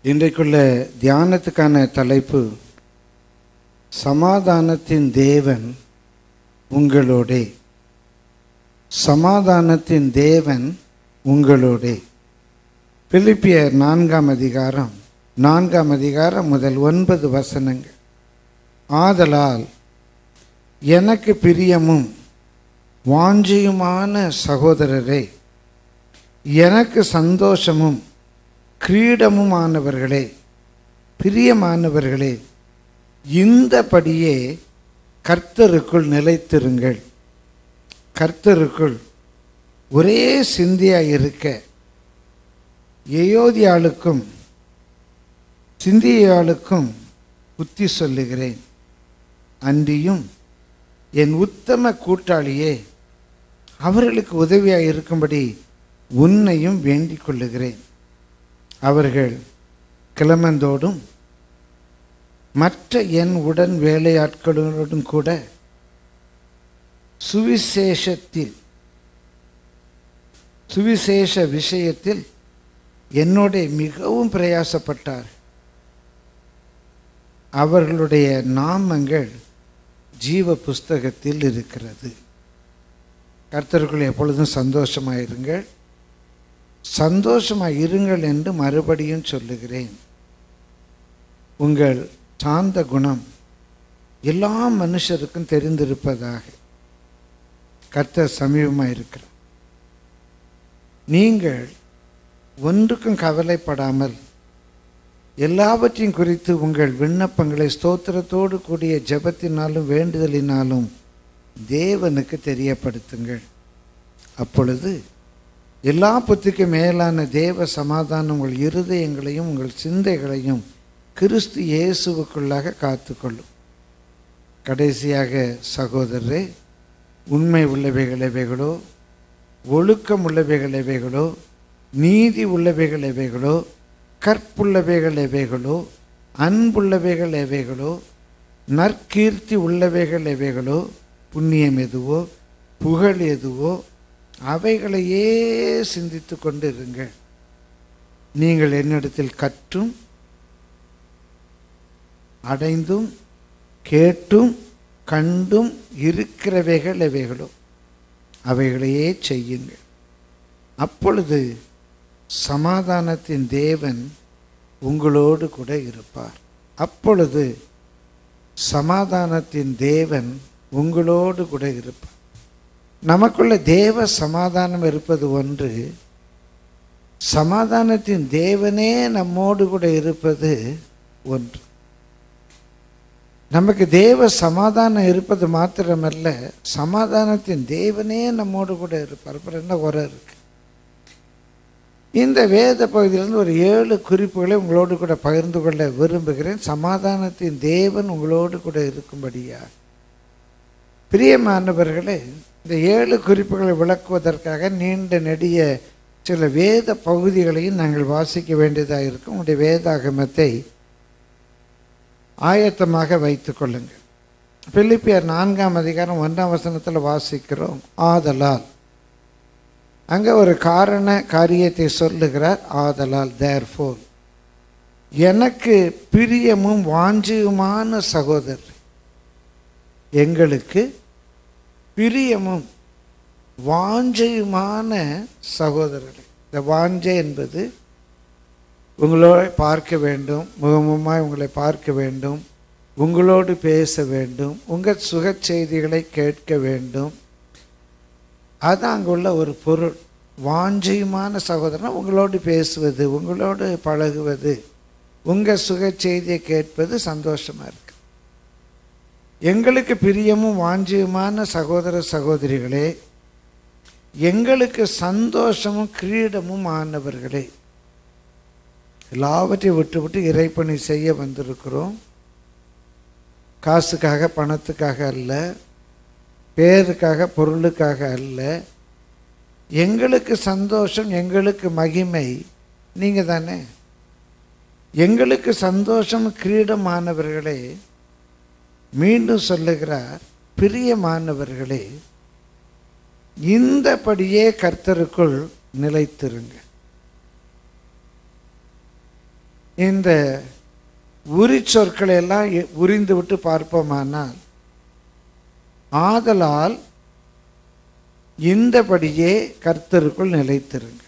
இன்றைக்குள்ள தியானத்துக்கான தலைப்பு சமாதானத்தின் தேவன் உங்களோடே சமாதானத்தின் தேவன் உங்களோடே பிலிப்பியர் நான்காம் அதிகாரம் நான்காம் அதிகாரம் முதல் ஒன்பது வசனங்கள் ஆதலால் எனக்கு பிரியமும் வாஞ்சியுமான சகோதரரே எனக்கு சந்தோஷமும் கிரீடமுமானவர்களே பிரியமானவர்களே இந்தபடியே கர்த்தருக்குள் நிலைத்திருங்கள் கர்த்தருக்குள் ஒரே சிந்தியாய் இருக்க எயோதியாளுக்கும் சிந்தியாளுக்கும் புத்தி சொல்லுகிறேன் அன்றியும் என் உத்தம கூட்டாளியே அவர்களுக்கு உதவியாக இருக்கும்படி உன்னையும் வேண்டிக் கொள்ளுகிறேன் அவர்கள் கிளமந்தோடும் மற்ற என் உடன் வேலையாட்களோடும் கூட சுவிசேஷத்தில் சுவிசேஷ விஷயத்தில் என்னோட மிகவும் பிரயாசப்பட்டார் அவர்களுடைய நாமங்கள் ஜீவ புஸ்தகத்தில் இருக்கிறது கர்த்தருக்குள் எப்பொழுதும் சந்தோஷமாயிருங்கள் சந்தோஷமாக இருங்கள் என்று மறுபடியும் சொல்லுகிறேன் உங்கள் சாந்த குணம் எல்லா மனுஷருக்கும் தெரிந்திருப்பதாக கர்த்தர் சமீபமாக இருக்கிறார் நீங்கள் ஒன்றுக்கும் கவலைப்படாமல் எல்லாவற்றையும் குறித்து உங்கள் விண்ணப்பங்களை ஸ்தோத்திரத்தோடு கூடிய ஜெபத்தினாலும் வேண்டுதலினாலும் தேவனுக்கு தெரியப்படுத்துங்கள் அப்பொழுது எல்லா புத்திக்கும் மேலான தேவ சமாதானம் உங்கள் இருதயங்களையும் உங்கள் சிந்தைகளையும் கிறிஸ்து இயேசுவுக்குள்ளாக காத்துக்கொள்ளும் கடைசியாக சகோதரரே உண்மை உள்ளவைகள் எவைகளோ ஒழுக்கம் உள்ளவைகள் எவைகளோ நீதி உள்ளவைகள் எவைகளோ கற்புள்ளவைகள் எவைகளோ அன்புள்ளவைகள் எவைகளோ நற்கீர்த்தி உள்ளவைகள் எவைகளோ புண்ணியம் எதுவோ புகழ் எதுவோ அவைகளையே சிந்தித்து கொண்டு இருங்கள் நீங்கள் என்னிடத்தில் கற்றும் அடைந்தும் கேட்டும் கண்டும் இருக்கிறவைகள் எவைகளோ அவைகளையே செய்யுங்கள் அப்பொழுது சமாதானத்தின் தேவன் உங்களோடு கூட இருப்பார் அப்பொழுது சமாதானத்தின் தேவன் உங்களோடு கூட இருப்பார் நமக்குள்ள தேவ சமாதானம் இருப்பது ஒன்று சமாதானத்தின் தேவனே நம்மோடு கூட இருப்பது ஒன்று நமக்கு தேவ சமாதானம் இருப்பது மாத்திரமல்ல சமாதானத்தின் தேவனே நம்மோடு கூட இருப்பார் அப்புறம் என்ன குறை இருக்கு இந்த வேத பகுதியிலிருந்து ஒரு ஏழு குறிப்புகளை உங்களோடு கூட பகிர்ந்து கொள்ள விரும்புகிறேன் சமாதானத்தின் தேவன் உங்களோடு கூட இருக்கும்படியா பிரியமானவர்களே இந்த ஏழு குறிப்புகளை விளக்குவதற்காக நீண்ட நெடிய சில வேத பகுதிகளையும் நாங்கள் வாசிக்க வேண்டியதாக இருக்கும் உங்களுடைய வேதாகமத்தை ஆயத்தமாக வைத்துக் கொள்ளுங்கள் பிலிப்பியர் நான்காம் அதிகாரம் ஒன்றாம் வசனத்தில் வாசிக்கிறோம் ஆதலால் அங்கே ஒரு காரண காரியத்தை சொல்லுகிறார் ஆதலால் தேர்ஃபோர் எனக்கு பிரியமும் வாஞ்சியுமான சகோதரர் எங்களுக்கு பிரியமும் வாஞ்சையுமான சகோதரர்கள் இந்த வாஞ்சை என்பது உங்களோடு பார்க்க வேண்டும் முகமுமாய் உங்களை பார்க்க வேண்டும் உங்களோடு பேச வேண்டும் உங்கள் சுக செய்திகளை கேட்க வேண்டும் அது அங்குள்ள ஒரு பொருள் வாஞ்சையுமான சகோதரன் உங்களோடு பேசுவது உங்களோடு பழகுவது உங்கள் சுக செய்தியை கேட்பது சந்தோஷமாக இருக்கு எங்களுக்கு பிரியமும் வாஞ்சியுமான சகோதர சகோதரிகளே எங்களுக்கு சந்தோஷமும் கிரீடமும் ஆனவர்களே எல்லாவற்றையும் விட்டு விட்டு இறைப்பணி செய்ய வந்திருக்கிறோம் காசுக்காக பணத்துக்காக அல்ல பேருக்காக பொருளுக்காக அல்ல எங்களுக்கு சந்தோஷம் எங்களுக்கு மகிமை நீங்கள் தானே எங்களுக்கு சந்தோஷம் கிரீடமானவர்களே மீண்டும் சொல்லுகிறார் பிரியமானவர்களே இந்தபடியே கர்த்தருக்குள் நிலைத்திருங்க இந்த உரி சொற்களை எல்லாம் எ- உரிந்து விட்டு பார்ப்போமானால் ஆதலால் இந்தபடியே கர்த்தருக்குள் நிலைத்திருங்க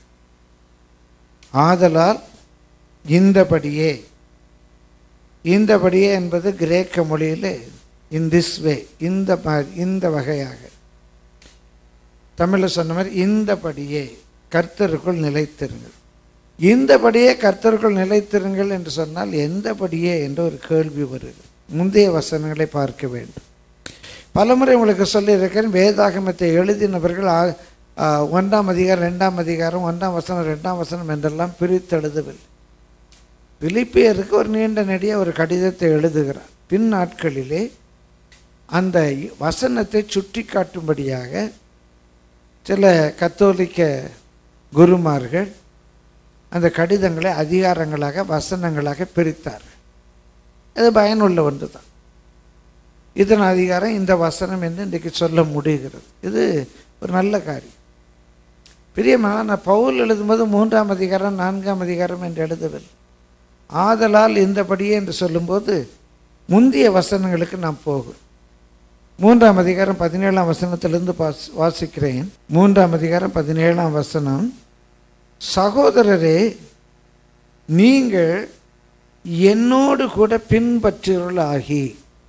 ஆதலால் இந்தபடியே இந்தபடியே என்பது கிரேக்க மொழியில் இன் திஸ் வே இந்த மாதிரி இந்த வகையாக தமிழில் சொன்ன மாதிரி இந்தபடியே கர்த்தருக்குள் நிலைத்திருங்கள் இந்தபடியே கர்த்தருக்குள் நிலைத்திருங்கள் என்று சொன்னால் எந்தபடியே என்ற ஒரு கேள்வி வருது முந்தைய வசனங்களை பார்க்க வேண்டும் பலமுறை உங்களுக்கு சொல்லியிருக்கிறேன் வேதாகமத்தை எழுதினவர்கள் ஆ- ஆ, ஒன்றாம் அதிகாரம் ரெண்டாம் அதிகாரம் ஒன்றாம் வசனம் ரெண்டாம் வசனம் என்றெல்லாம் பிரித்து எழுதவில்லை பிலிப்பியருக்கு ஒரு நீண்ட நெடிய ஒரு கடிதத்தை எழுதுகிறார் பின் நாட்களிலே அந்த வசனத்தை சுட்டி காட்டும்படியாக சில கத்தோலிக்க குருமார்கள் அந்த கடிதங்களை அதிகாரங்களாக வசனங்களாக பிரித்தார் அது பயனுள்ள ஒன்று தான் இதன் அதிகாரம் இந்த வசனம் என்று இன்றைக்கு சொல்ல முடிகிறது இது ஒரு நல்ல காரியம் பிரியமான நான் பவுல் எழுதும்போது மூன்றாம் அதிகாரம் நான்காம் அதிகாரம் என்று எழுதவில்லை ஆதலால் இந்தபடியே என்று சொல்லும்போது முந்திய வசனங்களுக்கு நான் போகும் மூன்றாம் அதிகாரம் பதினேழாம் வசனத்திலிருந்து பாஸ் வாசிக்கிறேன் மூன்றாம் அதிகாரம் பதினேழாம் வசனம் சகோதரரே நீங்கள் என்னோடு கூட பின்பற்றுகளாகி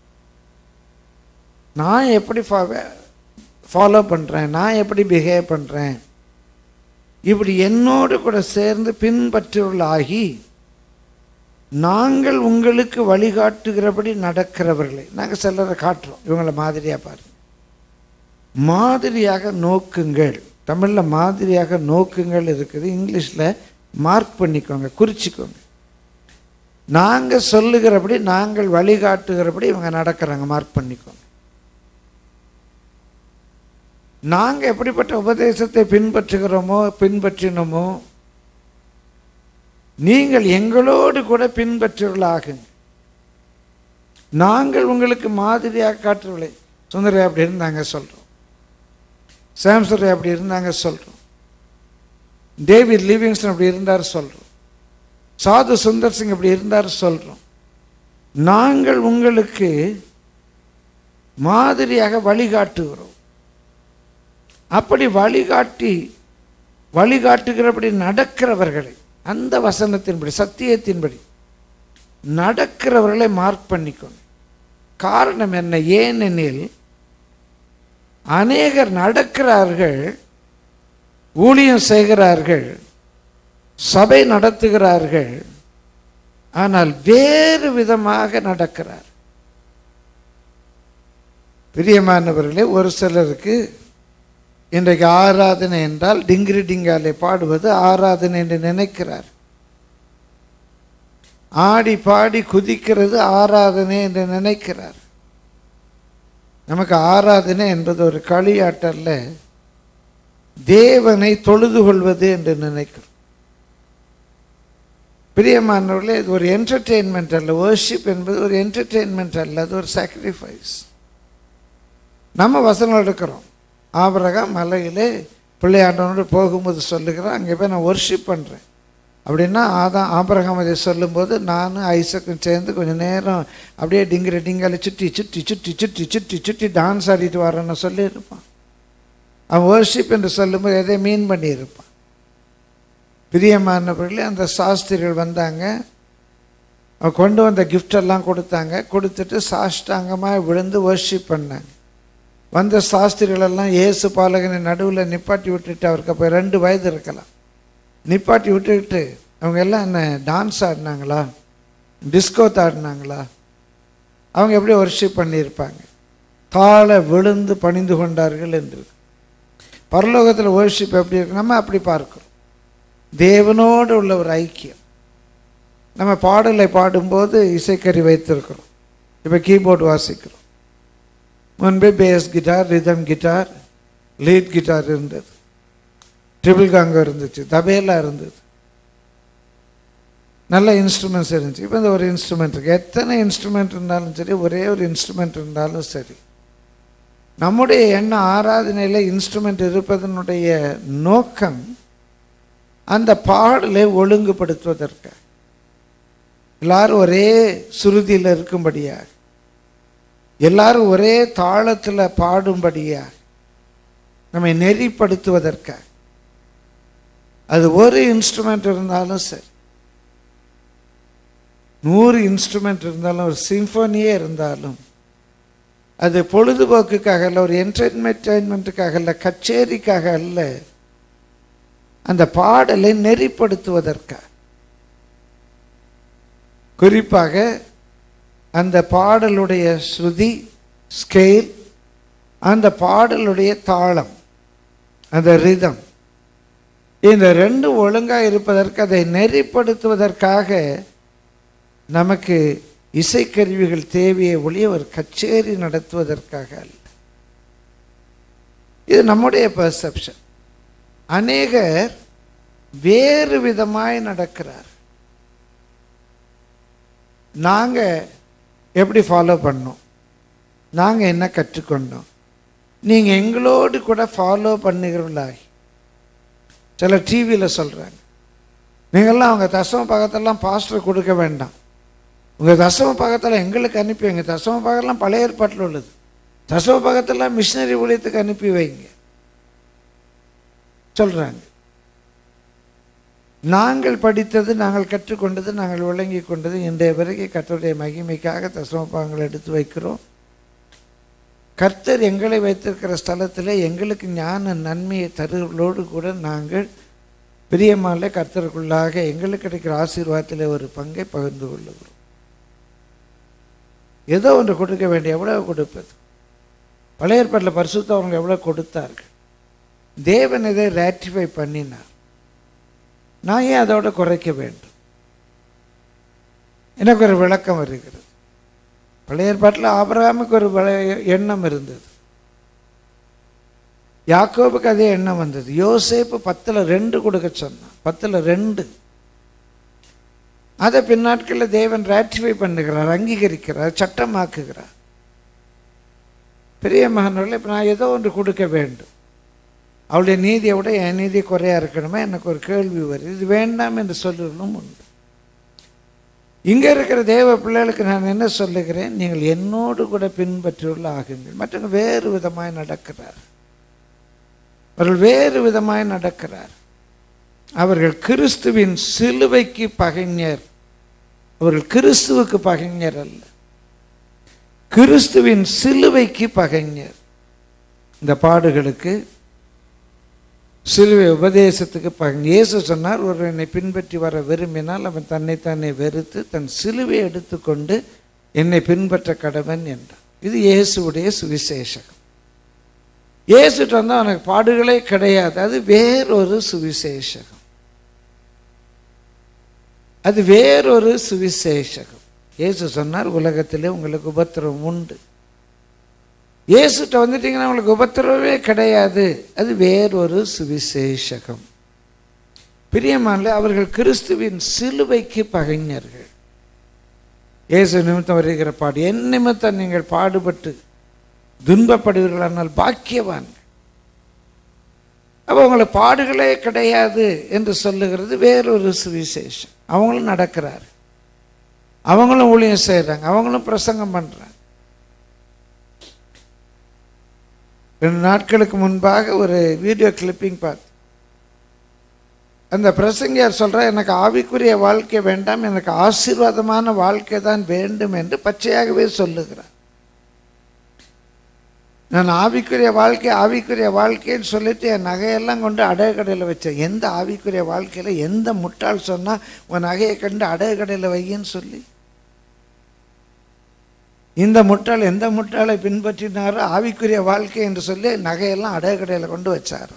நான் எப்படி ஃபாலோ பண்ணுறேன் நான் எப்படி பிஹேவ் பண்ணுறேன் இப்படி என்னோடு கூட சேர்ந்து பின்பற்றுகளாகி நாங்கள் உங்களுக்கு வழிகாட்டுகிறபடி நடக்கிறவர்களை நாங்கள் சிலரை காட்டுறோம் இவங்களை மாதிரியாக பாருங்க மாதிரியாக நோக்குங்கள் தமிழில் மாதிரியாக நோக்குங்கள் இருக்குது இங்கிலீஷில் மார்க் பண்ணிக்கோங்க குறிச்சிக்கோங்க நாங்கள் சொல்லுகிறபடி நாங்கள் வழிகாட்டுகிறபடி இவங்க நடக்கிறாங்க மார்க் பண்ணிக்கோங்க நாங்கள் எப்படிப்பட்ட உபதேசத்தை பின்பற்றுகிறோமோ பின்பற்றினோமோ நீங்கள் எங்களோடு கூட பின்பற்றுவர்களாகுங்க நாங்கள் உங்களுக்கு மாதிரியாக காட்டுறவில்லை சுந்தரி அப்படி இருந்தாங்க சொல்கிறோம் சாம்சரி அப்படி இருந்தாங்க சொல்கிறோம் டேவிட் லிவிங்ஸ்டன் அப்படி இருந்தார் சொல்கிறோம் சாது சுந்தர் சிங் அப்படி இருந்தார் சொல்கிறோம் நாங்கள் உங்களுக்கு மாதிரியாக வழிகாட்டுகிறோம் அப்படி வழிகாட்டி வழிகாட்டுகிறபடி நடக்கிறவர்களை அந்த வசனத்தின்படி சத்தியத்தின்படி நடக்கிறவர்களை மார்க் பண்ணிக்கணும் காரணம் என்ன ஏனெனில் அநேகர் நடக்கிறார்கள் ஊழியம் செய்கிறார்கள் சபை நடத்துகிறார்கள் ஆனால் வேறு விதமாக நடக்கிறார் பிரியமானவர்களே ஒரு சிலருக்கு இன்றைக்கு ஆராதனை என்றால் டிங்கிரி டிங்காலே பாடுவது ஆராதனை என்று நினைக்கிறார் ஆடி பாடி குதிக்கிறது ஆராதனை என்று நினைக்கிறார் நமக்கு ஆராதனை என்பது ஒரு களியாட்டல்ல தேவனை தொழுது கொள்வது என்று நினைக்கிறோம் பிரியமானவர்களே இது ஒரு என்டர்டெயின்மெண்ட் அல்ல வர்ஷிப் என்பது ஒரு என்டர்டெயின்மெண்ட் அல்ல அது ஒரு சாக்ரிஃபைஸ் நம்ம வசனம் எடுக்கிறோம் ஆபரகம் மலையிலே பிள்ளையாண்டவனோடு போகும்போது சொல்லுகிறேன் அங்கே போய் நான் ஒர்ஷிப் பண்ணுறேன் அப்படின்னா அதான் ஆபரகம் அதை சொல்லும்போது நானும் ஐசக்கும் சேர்ந்து கொஞ்சம் நேரம் அப்படியே டிங்கிற டிங்கால சுற்றி சுற்றி சுற்றி சுற்றி சுற்றி சுற்றி டான்ஸ் ஆடிட்டு வரேன்னு சொல்லியிருப்பான் அவன் வர்ஷிப் என்று சொல்லும்போது எதை மீன் பண்ணியிருப்பான் பிரியமானவர்களே அந்த சாஸ்திரிகள் வந்தாங்க அவன் கொண்டு வந்த கிஃப்டெல்லாம் கொடுத்தாங்க கொடுத்துட்டு சாஷ்டாங்கமாக விழுந்து வர்ஷிப் பண்ணாங்க வந்த சாஸ்திரிகளெல்லாம் இயேசு பாலகனை நடுவில் நிப்பாட்டி விட்டுட்டு அவருக்கு அப்போ ரெண்டு வயது இருக்கலாம் நிப்பாட்டி விட்டுக்கிட்டு அவங்க எல்லாம் என்ன டான்ஸ் ஆடினாங்களா டிஸ்கோ ஆடினாங்களா அவங்க எப்படி ஒர்ஷிப் பண்ணியிருப்பாங்க தாழ விழுந்து பணிந்து கொண்டார்கள் என்று பரலோகத்தில் ஒர்ஷிப் எப்படி இருக்கு நம்ம அப்படி பார்க்கிறோம் தேவனோடு உள்ள ஒரு ஐக்கியம் நம்ம பாடலை பாடும்போது இசைக்கறி வைத்திருக்கிறோம் இப்போ கீபோர்டு வாசிக்கிறோம் முன்பே bass guitar rhythm guitar lead guitar இருந்தது ட்ரிபிள் காங்க இருந்துச்சு தபேலா இருந்தது நல்ல இன்ஸ்ட்ருமெண்ட்ஸ் இருந்துச்சு இப்போ இந்த ஒரு இன்ஸ்ட்ருமெண்ட் இருக்குது எத்தனை இன்ஸ்ட்ருமெண்ட் இருந்தாலும் சரி ஒரே ஒரு இன்ஸ்ட்ருமெண்ட் இருந்தாலும் சரி நம்முடைய எண்ண ஆராதனையில் இன்ஸ்ட்ருமெண்ட் இருப்பதனுடைய நோக்கம் அந்த பாடலை ஒழுங்குபடுத்துவதற்கு எல்லாரும் ஒரே சுருதியில் இருக்கும்படியாக எல்லாரும் ஒரே தாளத்தில் பாடும்படியாக நம்மை நெறிப்படுத்துவதற்காக அது ஒரு இன்ஸ்ட்ருமெண்ட் இருந்தாலும் சரி நூறு இன்ஸ்ட்ருமெண்ட் இருந்தாலும் ஒரு சிம்பனியே இருந்தாலும் அது பொழுதுபோக்குக்காக அல்ல ஒரு என்டர்டைன்மெண்ட்டுக்காக அல்ல கச்சேரிக்காக அல்ல அந்த பாடலை நெறிப்படுத்துவதற்காக குறிப்பாக அந்த பாடலுடைய ஸ்ருதி ஸ்கேல் அந்த பாடலுடைய தாளம் அந்த ரிதம் இந்த ரெண்டும் ஒழுங்காக இருப்பதற்கு அதை நெறிப்படுத்துவதற்காக நமக்கு இசைக்கருவிகள் தேவையை ஒழிய ஒரு கச்சேரி நடத்துவதற்காக அல்ல இது நம்முடைய பெர்செப்ஷன் அநேகர் வேறு விதமாய் நடக்கிறார் நாங்கள் எப்படி ஃபாலோ பண்ணோம் நாங்கள் என்ன கற்றுக்கொண்டோம் நீங்கள் எங்களோடு கூட ஃபாலோ பண்ணுகிறவர்களாகி சில டிவியில் சொல்கிறாங்க நீங்கள்லாம் அவங்க தசம பாகத்தெல்லாம் பாஸ்டர் கொடுக்க வேண்டாம் உங்கள் தசம பாகத்தில் எங்களுக்கு அனுப்பி வைங்க தசம பாகம்லாம் பழைய ஏற்பாட்டில் உள்ளது தசம பாகத்தெல்லாம் மிஷினரி ஊழியத்துக்கு அனுப்பி வைங்க சொல்கிறாங்க நாங்கள் படித்தது நாங்கள் கற்றுக்கொண்டது நாங்கள் விளங்கி கொண்டது இன்றைய பிறகு கர்த்தருடைய மகிமைக்காக தசம பாகங்கள் எடுத்து வைக்கிறோம் கர்த்தர் எங்களை வைத்திருக்கிற ஸ்தலத்தில் எங்களுக்கு ஞான நன்மையை தருவர்களோடு கூட நாங்கள் பிரியமான கர்த்தருக்குள்ளாக எங்களுக்கு கிடைக்கிற ஆசீர்வாதத்தில் ஒரு பங்கை பகிர்ந்து கொள்ளுகிறோம் ஏதோ ஒன்று கொடுக்க வேண்டிய எவ்வளவு கொடுப்பது பழைய ஏற்பாட்டில் பரிசுத்தவங்க எவ்வளோ கொடுத்தார்கள் தேவன் இதை ரேட்டிஃபை பண்ணினார் நான் ஏன் அதோட குறைக்க வேண்டும் எனக்கு ஒரு விளக்கம் வருகிறது பழைய ஏற்பாட்டில் ஆபரகாமுக்கு ஒரு விள- எண்ணம் இருந்தது யாக்கோபுக்கு அதே எண்ணம் வந்தது யோசேப்பு பத்தில் ரெண்டு கொடுக்க சொன்னான் பத்தில் ரெண்டு அதை பின்னாட்களில் தேவன் ராட்டிஃபை பண்ணுகிறார் அங்கீகரிக்கிறார் சட்டமாக்குகிறார் பெரிய மகன்கள் இப்போ நான் ஏதோ ஒன்று கொடுக்க வேண்டும் அவளுடைய நீதியை விட என் நீதி குறையா இருக்கணுமா எனக்கு ஒரு கேள்வி வருது இது வேண்டாம் என்று சொல்லுவதும் உண்டு இங்கே இருக்கிற தேவ பிள்ளைகளுக்கு நான் என்ன சொல்லுகிறேன் நீங்கள் என்னோடு கூட பின்பற்றியுள்ள ஆகுங்கள் மற்றவங்க வேறு விதமாய் நடக்கிறார் அவர்கள் வேறு விதமாய் நடக்கிறார் அவர்கள் கிறிஸ்துவின் சிலுவைக்கு பகைஞர் அவர்கள் கிறிஸ்துவுக்கு பகைஞர் அல்ல கிறிஸ்துவின் சிலுவைக்கு பகைஞர் இந்த பாடுகளுக்கு சிலுவை உபதேசத்துக்கு பகைஞர் இயேசு சொன்னார் ஒரு என்னை பின்பற்றி வர விரும்பினால் அவன் தன்னைத்தானே வெறுத்து தன் சிலுவை எடுத்துக்கொண்டு என்னை பின்பற்ற கடவன் என்றான் இது இயேசுவுடைய சுவிசேஷகம் இயேசுட்டு வந்து அவனுக்கு பாடுகளே கிடையாது அது வேறொரு சுவிசேஷகம் அது வேறொரு சுவிசேஷகம் இயேசு சொன்னார் உலகத்திலே உங்களுக்கு உபத்திரவம் உண்டு இயேசுட்ட வந்துட்டீங்கன்னா உங்களுக்கு உபத்திரவே கிடையாது அது வேறொரு சுவிசேஷகம் பிரியமானல அவர்கள் கிறிஸ்துவின் சிலுவைக்கு பகைஞர்கள் இயேசு நிமித்தம் வருகிற பாடு என் நிமித்தம் நீங்கள் பாடுபட்டு துன்பப்படுவீர்களானால் பாக்கியவான் அப்போ உங்களுக்கு பாடுகளே கிடையாது என்று சொல்லுகிறது வேறொரு சுவிசேஷம் அவங்களும் நடக்கிறார் அவங்களும் ஊழியம் செய்கிறாங்க அவங்களும் பிரசங்கம் பண்ணுறாங்க ரெண்டு நாட்களுக்கு முன்பாக ஒரு வீடியோ கிளிப்பிங் பார்த்து அந்த பிரசங்கியார் சொல்ற எனக்கு ஆவிக்குரிய வாழ்க்கை வேண்டாம் எனக்கு ஆசீர்வாதமான வாழ்க்கை தான் வேண்டும் என்று பச்சையாகவே சொல்லுகிறார் நான் ஆவிக்குரிய வாழ்க்கை ஆவிக்குரிய வாழ்க்கைன்னு சொல்லிட்டு என் நகையெல்லாம் கொண்டு அடகு கடையில் வச்சேன் எந்த ஆவிக்குரிய வாழ்க்கையில் எந்த முட்டாள் சொன்னால் உன் நகையை கண்டு அடகு கடையில் வையின்னு சொல்லி இந்த முட்டாள் எந்த முட்டாளை பின்பற்றினாரோ ஆவிக்குரிய வாழ்க்கை என்று சொல்லி நகையெல்லாம் அடகு கடையில் கொண்டு வச்சார்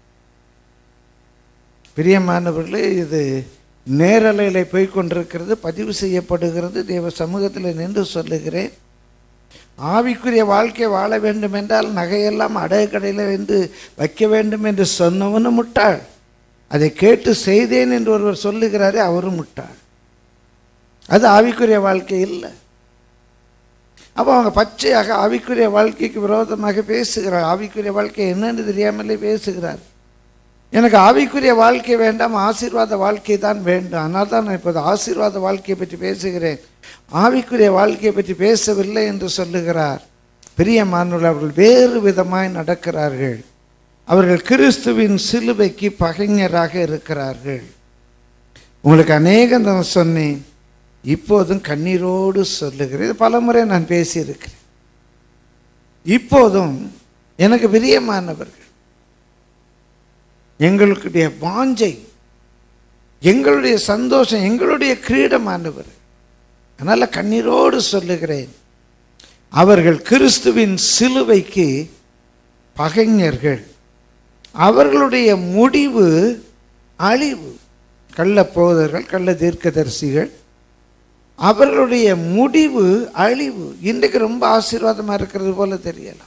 பிரியமானவர்களே இது நேரலையில் போய் கொண்டிருக்கிறது பதிவு செய்யப்படுகிறது தேவ சமூகத்தில் நின்று சொல்லுகிறேன் ஆவிக்குரிய வாழ்க்கை வாழ வேண்டும் என்றால் நகையெல்லாம் அடகு கடையில் வந்து வைக்க வேண்டும் என்று சொன்னவனும் முட்டாள் அதை கேட்டு செய்தேன் என்று ஒருவர் சொல்லுகிறாரே அவரும் முட்டாள் அது ஆவிக்குரிய வாழ்க்கை இல்லை அப்போ அவங்க பச்சையாக ஆவிக்குரிய வாழ்க்கைக்கு விரோதமாக பேசுகிறார் ஆவிக்குரிய வாழ்க்கை என்னன்னு தெரியாமலே பேசுகிறார் எனக்கு ஆவிக்குரிய வாழ்க்கை வேண்டாம் ஆசீர்வாத வாழ்க்கை தான் வேண்டும் அதனால் தான் நான் இப்போது ஆசீர்வாத வாழ்க்கையை பற்றி பேசுகிறேன் ஆவிக்குரிய வாழ்க்கையை பற்றி பேசவில்லை என்று சொல்லுகிறார் பிரியமானுள்ள அவர்கள் வேறு விதமாய் நடக்கிறார்கள் அவர்கள் கிறிஸ்துவின் சிலுவைக்கு பகைஞராக இருக்கிறார்கள் உங்களுக்கு அநேகம் நான் சொன்னேன் இப்போதும் கண்ணீரோடு சொல்லுகிறேன் இது பலமுறை நான் பேசியிருக்கிறேன் இப்போதும் எனக்கு பிரியமானவர்கள் எங்களுடைய வாஞ்சை எங்களுடைய சந்தோஷம் எங்களுடைய கிரீடமானவர் அதனால் கண்ணீரோடு சொல்லுகிறேன் அவர்கள் கிறிஸ்துவின் சிலுவைக்கு பகைஞர்கள் அவர்களுடைய முடிவு அழிவு கள்ள போதர்கள் கள்ள தீர்க்கதரிசிகள் அவர்களுடைய முடிவு அழிவு இன்றைக்கு ரொம்ப ஆசீர்வாதமாக இருக்கிறது போல தெரியலாம்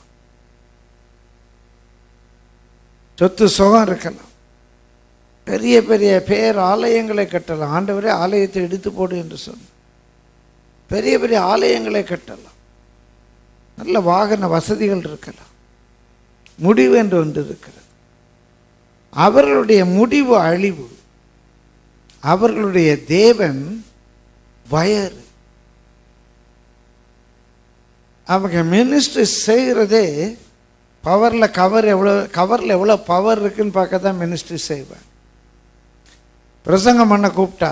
சொத்து சுகம் இருக்கலாம் பெரிய பெரிய பேர் ஆலயங்களை கட்டலாம் ஆண்டவரே ஆலயத்தை எடுத்து போடு என்று சொன்ன பெரிய பெரிய ஆலயங்களை கட்டலாம் நல்ல வாகன வசதிகள் இருக்கலாம் முடிவு என்று ஒன்று இருக்கிறது அவர்களுடைய முடிவு அழிவு அவர்களுடைய தேவன் வயறு அவங்க மினிஸ்ட்ரி செய்கிறதே பவரில் கவர் எவ்வளோ கவரில் எவ்வளோ பவர் இருக்குன்னு பார்க்க தான் மினிஸ்ட்ரி செய்வேன் பிரசங்கம் பண்ண கூப்பிட்டா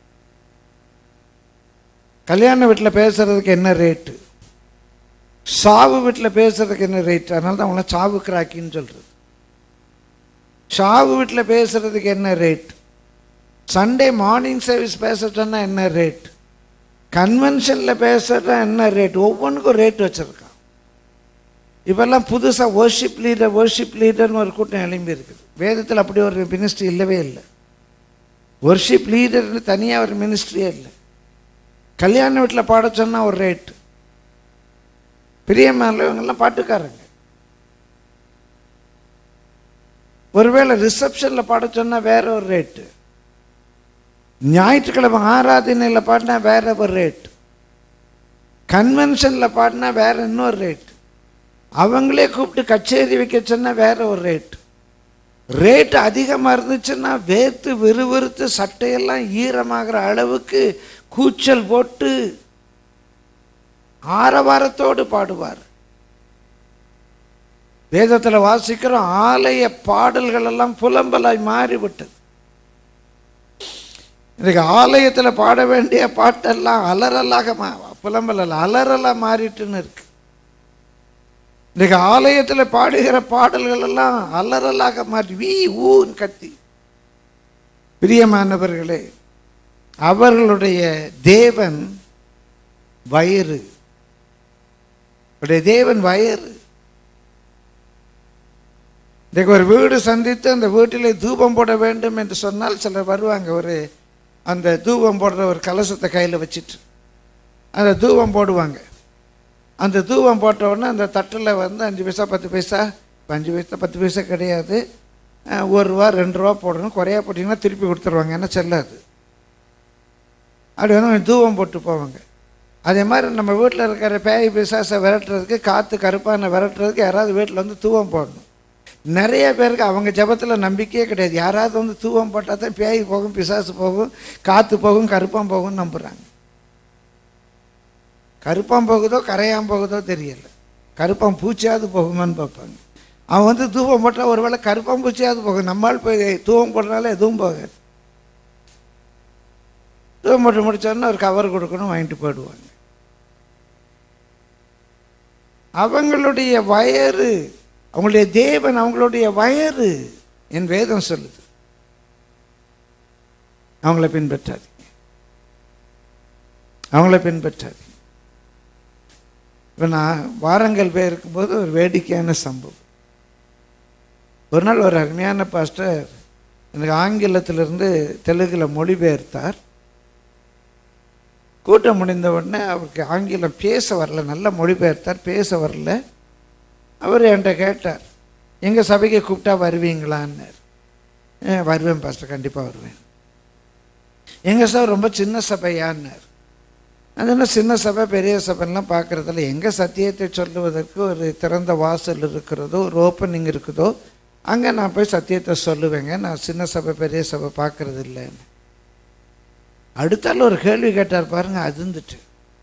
கல்யாண வீட்டில் பேசுறதுக்கு என்ன ரேட்டு சாவு வீட்டில் பேசுறதுக்கு என்ன ரேட் அதனால தான் அவங்கள சாவு கிராக்கின்னு சொல்கிறது சாவு வீட்டில் பேசுறதுக்கு என்ன ரேட் சண்டே மார்னிங் சர்வீஸ் பேச சொன்னால் என்ன ரேட் கன்வென்ஷனில் பேசுறதா என்ன ரேட் ஒவ்வொன்றுக்கும் ரேட் வச்சுருக்கான் இப்போல்லாம் புதுசாக worship லீடர் worship லீடர்னு ஒரு கூட்டம் எழும்பி இருக்குது வேதத்தில் அப்படி ஒரு மினிஸ்ட்ரி இல்லவே இல்லை worship லீடர்னு தனியாக ஒரு மினிஸ்ட்ரியே இல்லை கல்யாண வீட்டில் பாட சொன்னால் ஒரு ரேட் பிரியமான இவங்கெல்லாம் பாட்டுக்காரங்க ஒருவேளை ரிசப்ஷனில் பாட சொன்னால் வேற ஒரு ரேட்டு ஞாயிற்றுக்கிழமை ஆராதனையில் பாடினா வேற ஒரு ரேட் கன்வென்ஷனில் பாடினா வேற இன்னொரு ரேட் அவங்களே கூப்பிட்டு கச்சேரி வைக்க சொன்னால் வேற ஒரு ரேட் ரேட் அதிகமாக இருந்துச்சுன்னா வேர்த்து விறுவிறுத்து சட்டையெல்லாம் ஈரமாகிற அளவுக்கு கூச்சல் போட்டு ஆரவாரத்தோடு பாடுவார் வேதத்தில் வாசிக்கிறோம் ஆலய பாடல்கள் எல்லாம் புலம்பலாய் மாறிவிட்டது இன்னைக்கு ஆலயத்தில் பாட வேண்டிய பாட்டெல்லாம் அலறலாக மா புலம்பல் அல்ல அலறலாக மாறிட்டுன்னு இருக்கு இன்னைக்கு ஆலயத்தில் பாடுகிற பாடல்கள் எல்லாம் அலறலாக மாறி வீ ஊன்னு கத்தி பிரியமானவர்களே அவர்களுடைய தேவன் வயிறு அவருடைய தேவன் வயிறு இன்றைக்கு ஒரு வீடு சந்தித்து அந்த வீட்டிலே தூபம் போட வேண்டும் என்று சொன்னால் சிலர் வருவாங்க ஒரு அந்த தூபம் போடுற ஒரு கலசத்தை கையில் வச்சுட்டு அந்த தூபம் போடுவாங்க அந்த தூபம் போட்ட உடனே அந்த தட்டில் வந்து அஞ்சு பைசா பத்து பைசா இப்ப அஞ்சு பைசா பத்து பைசா கிடையாது அஹ், ஒரு ரூபா ரெண்டு ரூபா போடணும் குறையா போட்டிங்கன்னா திருப்பி கொடுத்துருவாங்க ஏன்னா செல்லாது அப்படி வந்து தூபம் போட்டு போவாங்க அதே மாதிரி நம்ம வீட்டில் இருக்கிற பேய் பிசாசை விரட்டுறதுக்கு காற்று கருப்பானை விரட்டுறதுக்கு யாராவது வீட்டில் வந்து தூவம் போடணும் நிறைய பேருக்கு அவங்க ஜெபத்தில் நம்பிக்கையே கிடையாது யாராவது வந்து தூவம் போட்டால் தான் பேய் போகும் பிசாசு போகும் காற்று போகும் கருப்பான் போகும்னு நம்புகிறாங்க கருப்பான் போகுதோ கரையான் போகுதோ தெரியல கருப்பான் பூச்சியாவது போகுமான்னு பார்ப்பாங்க அவன் வந்து தூவம் போட்டால் ஒருவேளை கருப்பான் பூச்சியாவது போகும் நம்மால் போய் தூவம் போடுறனால எதுவும் போகாது தூவம் போட்டு முடிச்சோன்னா ஒரு கவர் கொடுக்கணும் வாங்கிட்டு போயிடுவாங்க அவங்களுடைய வயறு அவங்களுடைய தேவன் அவங்களுடைய வயறு என் வேதம் சொல்லுது அவங்கள பின்பற்றாதீங்க அவங்கள பின்பற்றாதீங்க இப்போ நான் வாரங்கள் போய் இருக்கும்போது ஒரு வேடிக்கையான சம்பவம் ஒரு நாள் ஒரு அருமையான பாஸ்டர் எனக்கு ஆங்கிலத்திலிருந்து தெலுங்கில் மொழிபெயர்த்தார் கூட்டம் முடிந்த உடனே அவருக்கு ஆங்கிலம் பேச வரல நல்ல மொழிபெயர்த்தார் பேச வரல அவர் என்கிட்ட கேட்டார் எங்கள் சபைக்கு கூப்பிட்டா வருவீங்களான்னார் "ஆ, வருவேன் பாஸ்டர் கண்டிப்பாக வருவேன் எங்கள் சபை ரொம்ப சின்ன சபையான்னார் அது என்ன சின்ன சபை பெரிய சபைலாம் பார்க்குறதில்ல எங்கே சத்தியத்தை சொல்லுவதற்கு ஒரு திறந்த வாசல் இருக்கிறதோ ஒரு ஓப்பனிங் இருக்குதோ அங்கே நான் போய் சத்தியத்தை சொல்லுவேங்க நான் சின்ன சபை பெரிய சபை பார்க்கறது இல்லைன்னு அடுத்தால ஒரு கேள்வி கேட்டார் பாருங்க அதிர்ந்துட்டு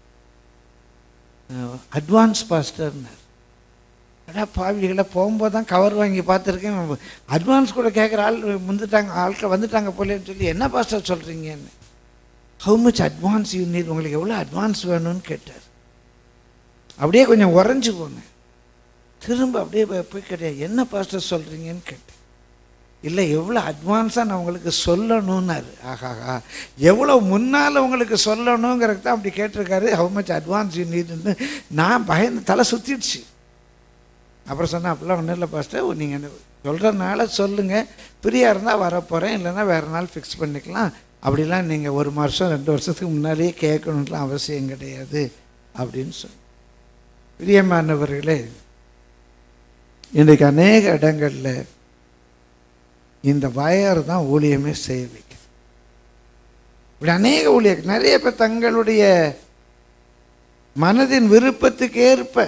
அட்வான்ஸ் பாஸ்டர்னார் அடா பாவிகளை போகும்போது தான் கவர் வாங்கி பார்த்துருக்கேன் அட்வான்ஸ் கூட கேட்குற ஆள் வந்துட்டாங்க ஆட்கள் வந்துட்டாங்க போலேன்னு சொல்லி என்ன பாஸ்டர் சொல்கிறீங்கன்னு how much advance you need உங்களுக்கு எவ்வளோ அட்வான்ஸ் வேணும்னு கேட்டார் அப்படியே கொஞ்சம் உறைஞ்சு போனேன் திரும்ப அப்படியே போய் போய் கேட்டேன் என்ன பாஸ்டர் சொல்கிறீங்கன்னு கேட்டேன் இல்லை எவ்வளோ அட்வான்ஸாக நான் உங்களுக்கு சொல்லணும்னாரு ஆஹாஹா எவ்வளோ முன்னால் உங்களுக்கு சொல்லணுங்கிறது தான் அப்படி கேட்டிருக்காரு ஹவு மச் அட்வான்ஸ் யூ நீட்னு நான் பயந்து தலை சுற்றிடுச்சு அப்புறம் சொன்னேன் அப்படிலாம் ஒன்றும் இல்லை பாஸ்டர் நீங்கள் சொல்கிறனால சொல்லுங்கள் ஃப்ரீயாக இருந்தால் வரப்போகிறேன் இல்லைன்னா வேறு நாள் ஃபிக்ஸ் பண்ணிக்கலாம் அப்படிலாம் நீங்கள் ஒரு வருஷம் ரெண்டு வருஷத்துக்கு முன்னாடியே கேட்கணுன்லாம் அவசியம் கிடையாது அப்படின்னு சொன்னேன் பிரியமானவர்களே இன்றைக்கு அநேக இடங்களில் இந்த வயர் தான் ஊழியமே செய்ய வைக்கும் இப்படி அநேக ஊழியர் நிறைய பேர் தங்களுடைய மனதின் விருப்பத்துக்கு ஏற்ப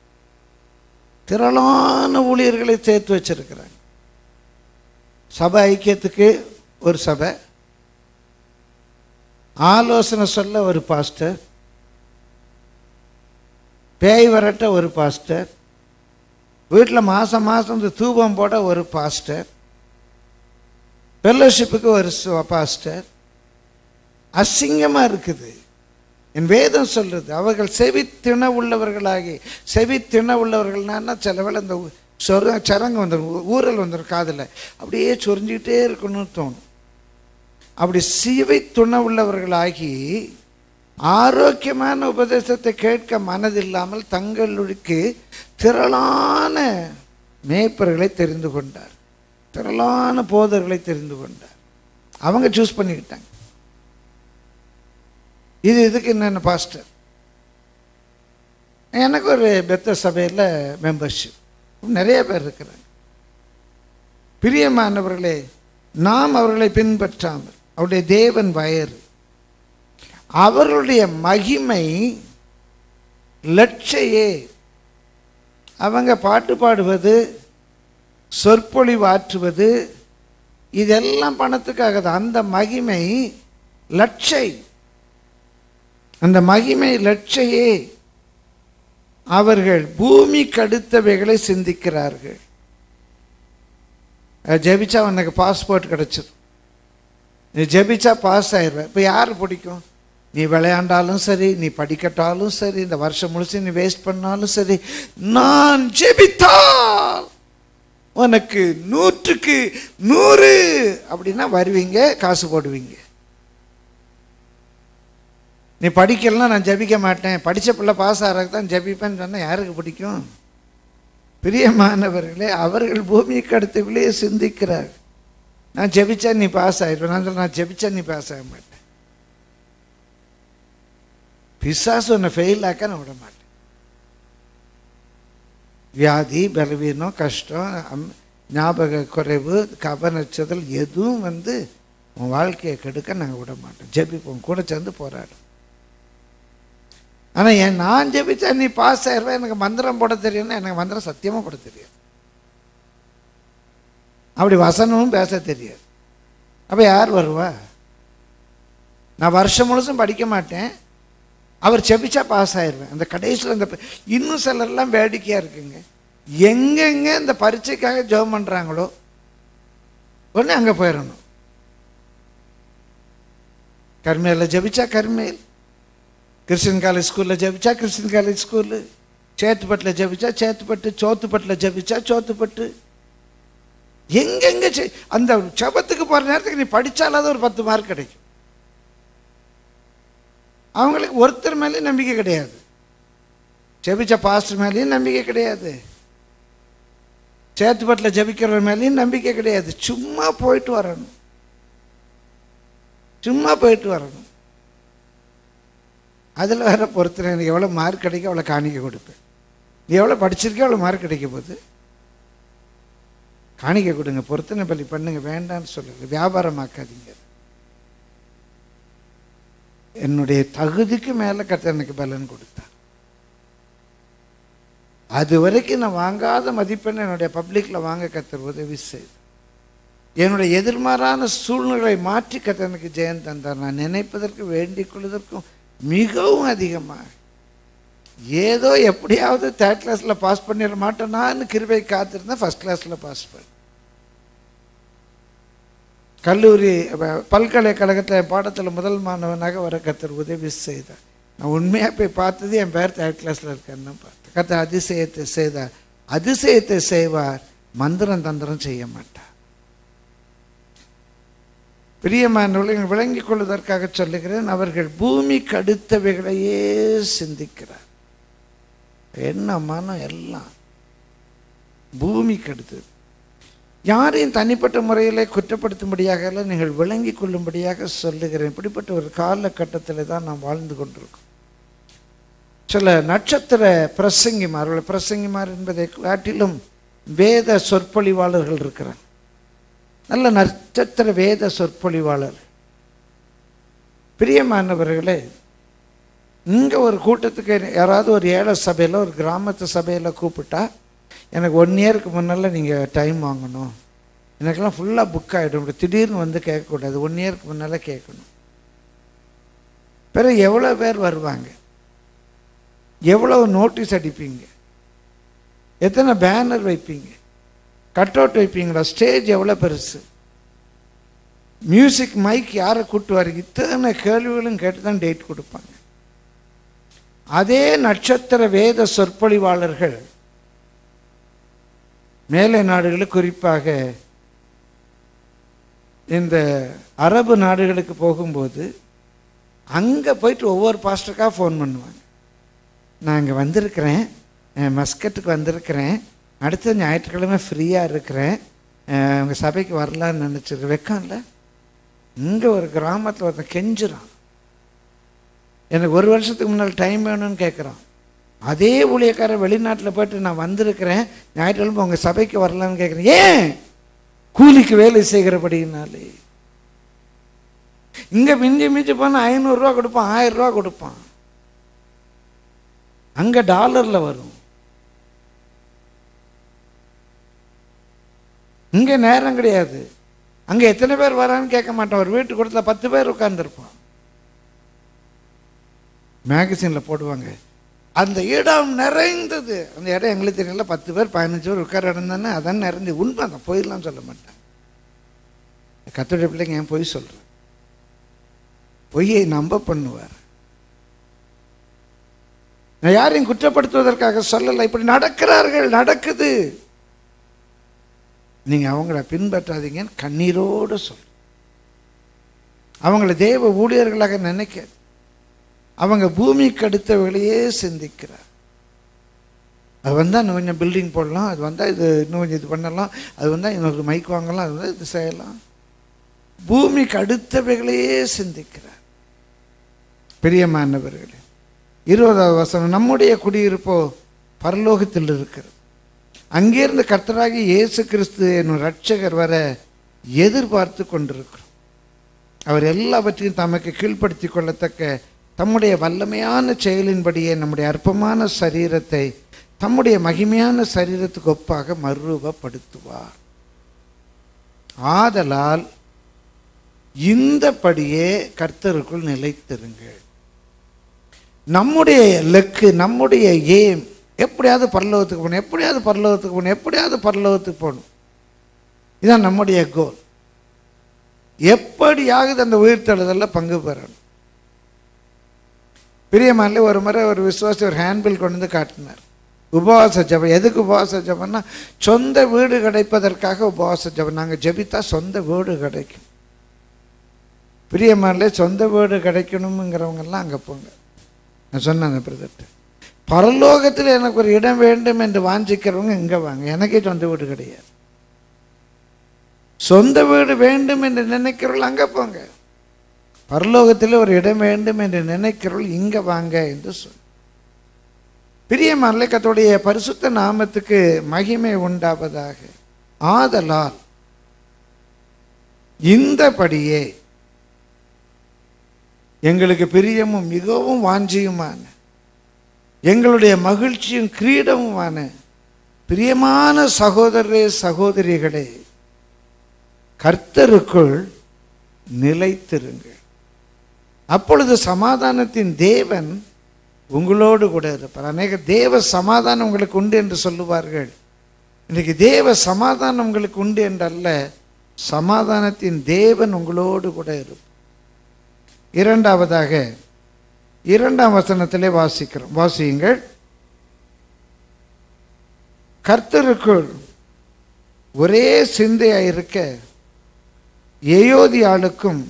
திரளான ஊழியர்களை சேர்த்து வச்சிருக்கிறாங்க சபை ஐக்கியத்துக்கு ஒரு சபை ஆலோசனை சொல்ல ஒரு பாஸ்டர் பேய் வரட்ட ஒரு பாஸ்டர் வீட்டில் மாதம் மாதம் இந்த தூபம் போட ஒரு பாஸ்டர் ஃபெல்லோஷிப்புக்கு ஒரு ச- பாஸ்டர் அசிங்கமாக இருக்குது என் வேதம் சொல்றது அவர்கள் செவித்திண உள்ளவர்களாகி செவித்திண உள்ளவர்கள்னா சில வேளை இந்த ஊ- சொர சரங்கு வந்துடும் ஊ- ஊறல் வந்துடும் காதில் அப்படியே சொரிஞ்சுக்கிட்டே இருக்கணும்னு தோணும் அப்படி சிவை துணை உள்ளவர்களாகி ஆரோக்கியமான உபதேசத்தை கேட்க மனதில்லாமல் தங்களுக்கு திரளான மேய்ப்பர்களை தெரிந்து கொண்டார் திரளான போதர்களை தெரிந்து கொண்டார் அவங்க சூஸ் பண்ணிக்கிட்டாங்க இது இதுக்கு என்னென்ன பாஸ்டர் எனக்கு ஒரு பெத்த சபையில் மெம்பர்ஷிப் நிறைய பேர் இருக்கிறாங்க பிரியமானவர்களே நாம் அவர்களை பின்பற்றாமல் அவருடைய தேவன் வயறு அவர்களுடைய மகிமை லட்சையே அவங்க பாட்டு பாடுவது சொற்பொழிவாற்றுவது இதெல்லாம் பணத்துக்காக தான் அந்த மகிமை லட்சை அந்த மகிமை லட்சையே அவர்கள் பூமிக்கு அடுத்தவைகளை சிந்திக்கிறார்கள் அஹ் ஜெபிச்சா உனக்கு பாஸ்போர்ட் கிடச்சிடும் நீ ஜெபிச்சா பாஸ் ஆயிடுவேன் இப்போ யார் பிடிக்கும் நீ விளையாண்டாலும் சரி நீ படிக்கட்டாலும் சரி இந்த வருஷம் முழுசு நீ வேஸ்ட் பண்ணாலும் சரி நான் ஜெபித்தால் உனக்கு நூற்றுக்கு நூறு அப்படின்னா வருவீங்க காசு போடுவீங்க நீ படிக்கலன்னா நான் ஜெபிக்க மாட்டேன் படித்த பிள்ளை பாஸ் ஆகிறதுக்கு தான் ஜெபிப்பேன்னு சொன்னால் யாருக்கு பிடிக்கும் பிரியமானவர்களே அவர்கள் பூமிக்கு அடுத்தவர்களே சிந்திக்கிறார் நான் ஜெபிச்சா நீ பாஸ் ஆயிடுவேன் நான் சொல்றேன், நான் ஜெபிச்சா நீ பாஸ் ஆக மாட்டேன் பிசாசு உன்னை ஃபெயில் ஆக்க நான் விட மாட்டேன் வியாதி பலவீனம் கஷ்டம் அம்- ஞாபக குறைவு கவனச்சதல் எதுவும் வந்து உன் வாழ்க்கையை கெடுக்க நாங்கள் விட மாட்டோம் ஜெபிப்போம் கூட சேர்ந்து போராடும் ஆனால் என் நான் ஜெபிச்சா நீ பாஸ் ஆயிடுவேன் எனக்கு மந்திரம் போட தெரியும்னா எனக்கு மந்திரம் சத்தியமாக போட தெரியாது அப்படி வசனமும் பேச தெரியாது அப்போ யார் வருவா நான் வருஷம் முழுசும் படிக்க மாட்டேன் அவர் செபிச்சா பாஸ் ஆயிடுவேன் அந்த கடைசியில் இந்த ப- இன்னும் சிலர்லாம் வேடிக்கையாக இருக்குங்க எங்கெங்க இந்த பரீட்சைக்காக ஜெபம் பண்ணுறாங்களோ உடனே அங்கே போயிடணும் கர்மேலில் ஜெபிச்சா கர்மேல் கிறிஸ்டின் காலேஜ் ஸ்கூலில் ஜெபிச்சா கிறிஸ்டின் காலேஜ் ஸ்கூலு சேத்துப்பட்டில் ஜெபிச்சா சேத்துப்பட்டு சோத்துப்பட்டில் ஜெபிச்சா சோத்துப்பட்டு எங்கெங்க செ- அந்த ஜெபத்துக்கு போகிற நேரத்துக்கு நீ படித்தாலாவது ஒரு பத்து மார்க் கிடைக்கும் அவங்களுக்கு ஒருத்தர் மேலேயும் நம்பிக்கை கிடையாது ஜெபிச்ச பாஸ்டர் மேலேயும் நம்பிக்கை கிடையாது சேத்துப்பட்டில் ஜெபிக்கிறவர் மேலேயும் நம்பிக்கை கிடையாது சும்மா போயிட்டு வரணும் சும்மா போயிட்டு வரணும் அதில் வேற பொறுத்தர் எனக்கு எவ்வளோ மார்க் கிடைக்கும் அவ்வளோ காணிக்க கொடுப்பேன் நீ எவ்வளோ படிச்சிருக்கே அவ்வளோ மார்க் கிடைக்க போகுது காணிக்க கொடுங்க பொருத்தனை பள்ளி பண்ணுங்க வேண்டாம்னு சொல்லுங்க வியாபாரமாக்காதீங்க என்னுடைய தகுதிக்கு மேலே கர்த்தர் எனக்கு பலன் கொடுத்தார் அது வரைக்கும் நான் வாங்காத மதிப்பெண்ணை என்னுடைய பப்ளிக்கில் வாங்க கத்தர் உதவி செய்து என்னுடைய எதிர்மாறான சூழ்நிலை மாற்றி கத்தர் எனக்கு ஜெயம் தந்தார் நான் நினைப்பதற்கு வேண்டிக் கொள்வதற்கும் மிகவும் அதிகமாக ஏதோ எப்படியாவது தேர்ட் கிளாஸில் பாஸ் பண்ணிட மாட்டேனான்னு கிருபை காத்திருந்தேன் ஃபஸ்ட் கிளாஸில் பாஸ் பண்ணேன் கல்லூரி ப- பல்கலைக்கழகத்தில் பாடத்தில் முதல் மாணவனாக வர கத்தர் உதவி செய்தார் நான் உண்மையாக போய் பார்த்தது என் பேர் தேர்ட் கிளாஸில் இருக்கேன்னு பார்த்தேன் கத்தர் அதிசயத்தை செய்தார் அதிசயத்தை செய்வார் மந்திரம் தந்திரம் செய்ய மாட்டார் பிரியமானவர்கள் விளங்கிக் கொள்வதற்காக சொல்லுகிறேன் அவர்கள் பூமிக்கு அடுத்தவைகளையே சிந்திக்கிறார் என்ன மனம் எல்லாம் பூமிக்கு அடுத்தது யாரையும் தனிப்பட்ட முறையில் குற்றப்படுத்தும்படியாக அல்ல நீங்கள் விளங்கி கொள்ளும்படியாக சொல்லுகிறேன் இப்படிப்பட்ட ஒரு காலகட்டத்தில் தான் நாம் வாழ்ந்து கொண்டிருக்கோம் சில நட்சத்திர பிரசங்கிமார்கள் பிரசங்கிமார் என்பதை காட்டிலும் வேத சொற்பொழிவாளர்கள் இருக்கிறாங்க நல்ல நட்சத்திர வேத சொற்பொழிவாளர் பிரியமானவர்களே இங்கே ஒரு கூட்டத்துக்கு யாராவது ஒரு ஏழை சபையில் ஒரு கிராமத்து சபையில் கூப்பிட்டா எனக்கு ஒன் இயருக்கு முன்னால் நீங்கள் டைம் வாங்கணும் எனக்கெல்லாம் ஃபுல்லாக புக் ஆகிடும் இப்படி திடீர்னு வந்து கேட்கக்கூடாது ஒன் இயருக்கு முன்னால் கேட்கணும் பிறகு எவ்வளோ பேர் வருவாங்க எவ்வளோ நோட்டீஸ் அடிப்பீங்க எத்தனை பேனர் வைப்பீங்க கட் அவுட் வைப்பீங்களா ஸ்டேஜ் எவ்வளோ பெருசு மியூசிக் மைக் யாரை கூட்டு வரீங்க இத்தனை கேள்விகளும் கேட்டு தான் டேட் கொடுப்பாங்க அதே நட்சத்திர வேத சொற்பொழிவாளர்கள் மேலை நாடுகளில் குறிப்பாக இந்த அரபு நாடுகளுக்கு போகும்போது அங்கே போயிட்டு ஒவ்வொரு பாஸ்டருக்காக ஃபோன் பண்ணுவாங்க நான் இங்கே வந்திருக்கிறேன் அஹ் மஸ்கட்டுக்கு வந்திருக்கிறேன் அடுத்த ஞாயிற்றுக்கிழமை ஃப்ரீயாக இருக்கிறேன் அஹ் உங்க சபைக்கு வரலான்னு நினச்சிருக்கேன் வைக்கான்ல இங்கே ஒரு கிராமத்தில் ஒருத்தன் கெஞ்சுறான் எனக்கு ஒரு வருஷத்துக்கு முன்னால் டைம் வேணும்னு கேட்குறான் அதே ஊழியக்காரர் வெளிநாட்டில் போயிட்டு நான் வந்திருக்கிறேன் ஞாயிற்றுக்கிழமை உங்கள் சபைக்கு வரலான்னு கேட்குறேன் ஏன் கூலிக்கு வேலை செய்கிறபடினாலே இங்கே மிஞ்சி மிஞ்சி போனால் ஐநூறுரூவா கொடுப்பான் ஆயிரம் ரூபா கொடுப்பான் அங்கே டாலரில் வரும் இங்கே நேரம் கிடையாது அங்கே எத்தனை பேர் வரான்னு கேட்க மாட்டான் ஒரு வீட்டு கொடுத்தா பத்து பேர் உட்கார்ந்துருப்பான் மேகசினில் போடுவாங்க அந்த இடம் நிறைந்தது அந்த இடம் எங்களுக்கு தெரியல பத்து பேர் பதினஞ்சு பேர் உட்கார இடம் தானே அதான் நிறைஞ்சு உண்மை தான் போயிடலாம் சொல்ல மாட்டேன் கத்தோடைய பிள்ளைங்க ஏன் பொய் சொல்கிறேன் பொய்யை நம்ப பண்ணுவார் நான் யாரையும் குற்றப்படுத்துவதற்காக சொல்லலை இப்படி நடக்கிறார்கள் நடக்குது நீங்க அவங்கள பின்பற்றாதீங்கன்னு கண்ணீரோடு சொல் அவங்கள தேவ ஊழியர்களாக நினைக்க அவங்க பூமிக்கு அடுத்தவர்களையே சிந்திக்கிறார் அது வந்தால் இன்னும் கொஞ்சம் பில்டிங் போடலாம் அது வந்தால் இது இன்னும் கொஞ்சம் இது பண்ணலாம் அது வந்தால் இன்னொரு மைக் வாங்கலாம் அது வந்தால் இது செய்யலாம் பூமிக்கு அடுத்தவைகளையே சிந்திக்கிறார் பிரியமானவர்களே இருபதாவது வசனம் நம்முடைய குடியிருப்போ பரலோகத்தில் இருக்கிறது அங்கேருந்து கர்த்தராகி இயேசு கிறிஸ்து என்னும் ரட்சகர் வர எதிர்பார்த்து கொண்டிருக்கிறோம் அவர் எல்லாவற்றையும் தமக்கு கீழ்ப்படுத்தி கொள்ளத்தக்க தம்முடைய வல்லமையான செயலின்படியே நம்முடைய அற்பமான சரீரத்தை தம்முடைய மகிமையான சரீரத்துக்கு ஒப்பாக மறுரூபப்படுத்துவார் ஆதலால் இந்தபடியே கர்த்தருக்குள் நிலைத்திருங்கள் நம்முடைய லக்கு நம்முடைய ஏம் எப்படியாவது பரலோகத்துக்கு போகணும் எப்படியாவது பரலோகத்துக்கு போகணும் எப்படியாவது பரலோகத்துக்கு போகணும் இதுதான் நம்முடைய கோல் எப்படியாவது அந்த உயிர்த்தெழுதலில் பங்கு பெறணும் பிரியமானில் ஒரு முறை ஒரு விசுவாசி ஒரு ஹேண்ட்பில் கொண்டு வந்து காட்டினார் உபவாச ஜபம் எதுக்கு உபவாச ஜபம்னா சொந்த வீடு கிடைப்பதற்காக உபவாச ஜபம் நாங்கள் ஜெபித்தா சொந்த வீடு கிடைக்கும் பிரியமானிலே சொந்த வீடு கிடைக்கணுங்கிறவங்கெல்லாம் அங்கே போங்க நான் சொன்னேன் அந்த பிரதர்ட்ட பரலோகத்தில் எனக்கு ஒரு இடம் வேண்டும் என்று வாஞ்சிக்கிறவங்க இங்கே வாங்க எனக்கே சொந்த வீடு கிடையாது சொந்த வீடு வேண்டும் என்று நினைக்கிறவர்கள் அங்கே போங்க பரலோகத்தில் ஒரு இடம் வேண்டும் என்று நினைக்கிறவர்கள் இங்கே வாங்க என்று சொல் பிரியமான கத்தோடைய பரிசுத்த நாமத்துக்கு மகிமை உண்டாவதாக ஆதலால் இந்தபடியே எங்களுக்கு பிரியமும் மிகவும் வாஞ்சியுமான எங்களுடைய மகிழ்ச்சியும் கிரீடமுமான பிரியமான சகோதரரே சகோதரிகளே கர்த்தருக்குள் நிலைத்திருங்கள் அப்பொழுது சமாதானத்தின் தேவன் உங்களோடு கூட இருப்பார் அநேக தேவ சமாதானம் உங்களுக்கு உண்டு என்று சொல்லுவார்கள் இன்னைக்கு தேவ சமாதானம் உங்களுக்கு உண்டு என்றல்ல சமாதானத்தின் தேவன் உங்களோடு கூட இருப்பார் இரண்டாவதாக இரண்டாம் வசனத்திலே வாசிக்கிறோம் வாசியுங்கள் கர்த்தருக்குள் ஒரே சிந்தையாக இருக்க ஏயோதியாளுக்கும்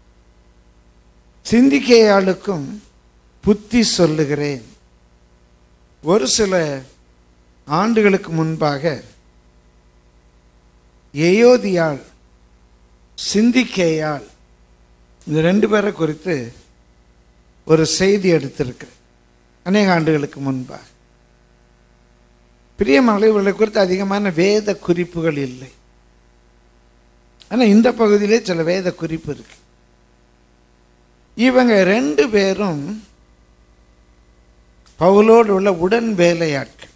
சிந்திக்கையாளுக்கும் புத்தி சொல்லுகிறேன் ஒரு சில ஆண்டுகளுக்கு முன்பாக ஏயோதியாள் சிந்திக்கேயாள் இந்த ரெண்டு பேரை குறித்து ஒரு செய்தி எடுத்திருக்கிறேன் அநேக ஆண்டுகளுக்கு முன்பாக பிரியமலை இவர்களை குறித்து அதிகமான வேத குறிப்புகள் இல்லை ஆனால் இந்த பகுதியிலே சில வேத குறிப்பு இருக்கு இவங்க ரெண்டு பேரும் பவுலோடு உள்ள உடன் வேலையாட்கள்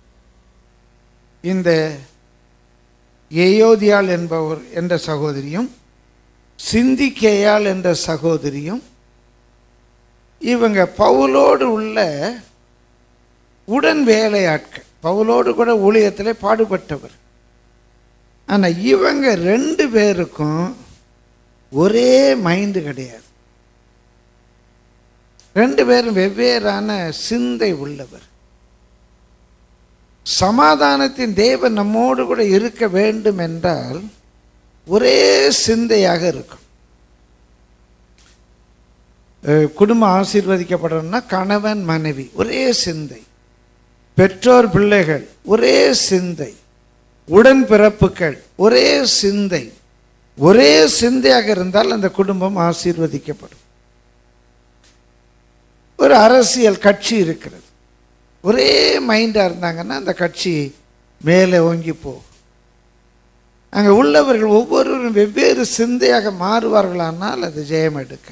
இந்த ஏயோதியாள் என்பவர் என்ற சகோதரியும் சிந்திக்கேயாள் என்ற சகோதரியும் இவங்க பவுலோடு உள்ள உடன் வேலையாட்கள் பவுலோடு கூட ஊழியத்தில் பாடுபட்டவர் ஆனால் இவங்க ரெண்டு பேருக்கும் ஒரே மைண்டு கிடையாது ரெண்டு பேரும் வெவ்வேறான சிந்தை உள்ளவர் சமாதானத்தின் தேவன் நம்மோடு கூட இருக்க வேண்டும் என்றால் ஒரே சிந்தையாக இருக்கும் அஹ் குடும்பம் ஆசீர்வதிக்கப்படணும்னா கணவன் மனைவி ஒரே சிந்தை பெற்றோர் பிள்ளைகள் ஒரே சிந்தை உடன் பிறப்புகள் ஒரே சிந்தை ஒரே சிந்தையாக இருந்தால் அந்த குடும்பம் ஆசீர்வதிக்கப்படும் ஒரு அரசியல் கட்சி இருக்கிறது ஒரே மைண்டாக இருந்தாங்கன்னா அந்த கட்சி மேலே ஓங்கி போகும் அங்கே உள்ளவர்கள் ஒவ்வொருவரும் வெவ்வேறு சிந்தையாக மாறுவார்களானால் அது ஜெயம் எடுக்க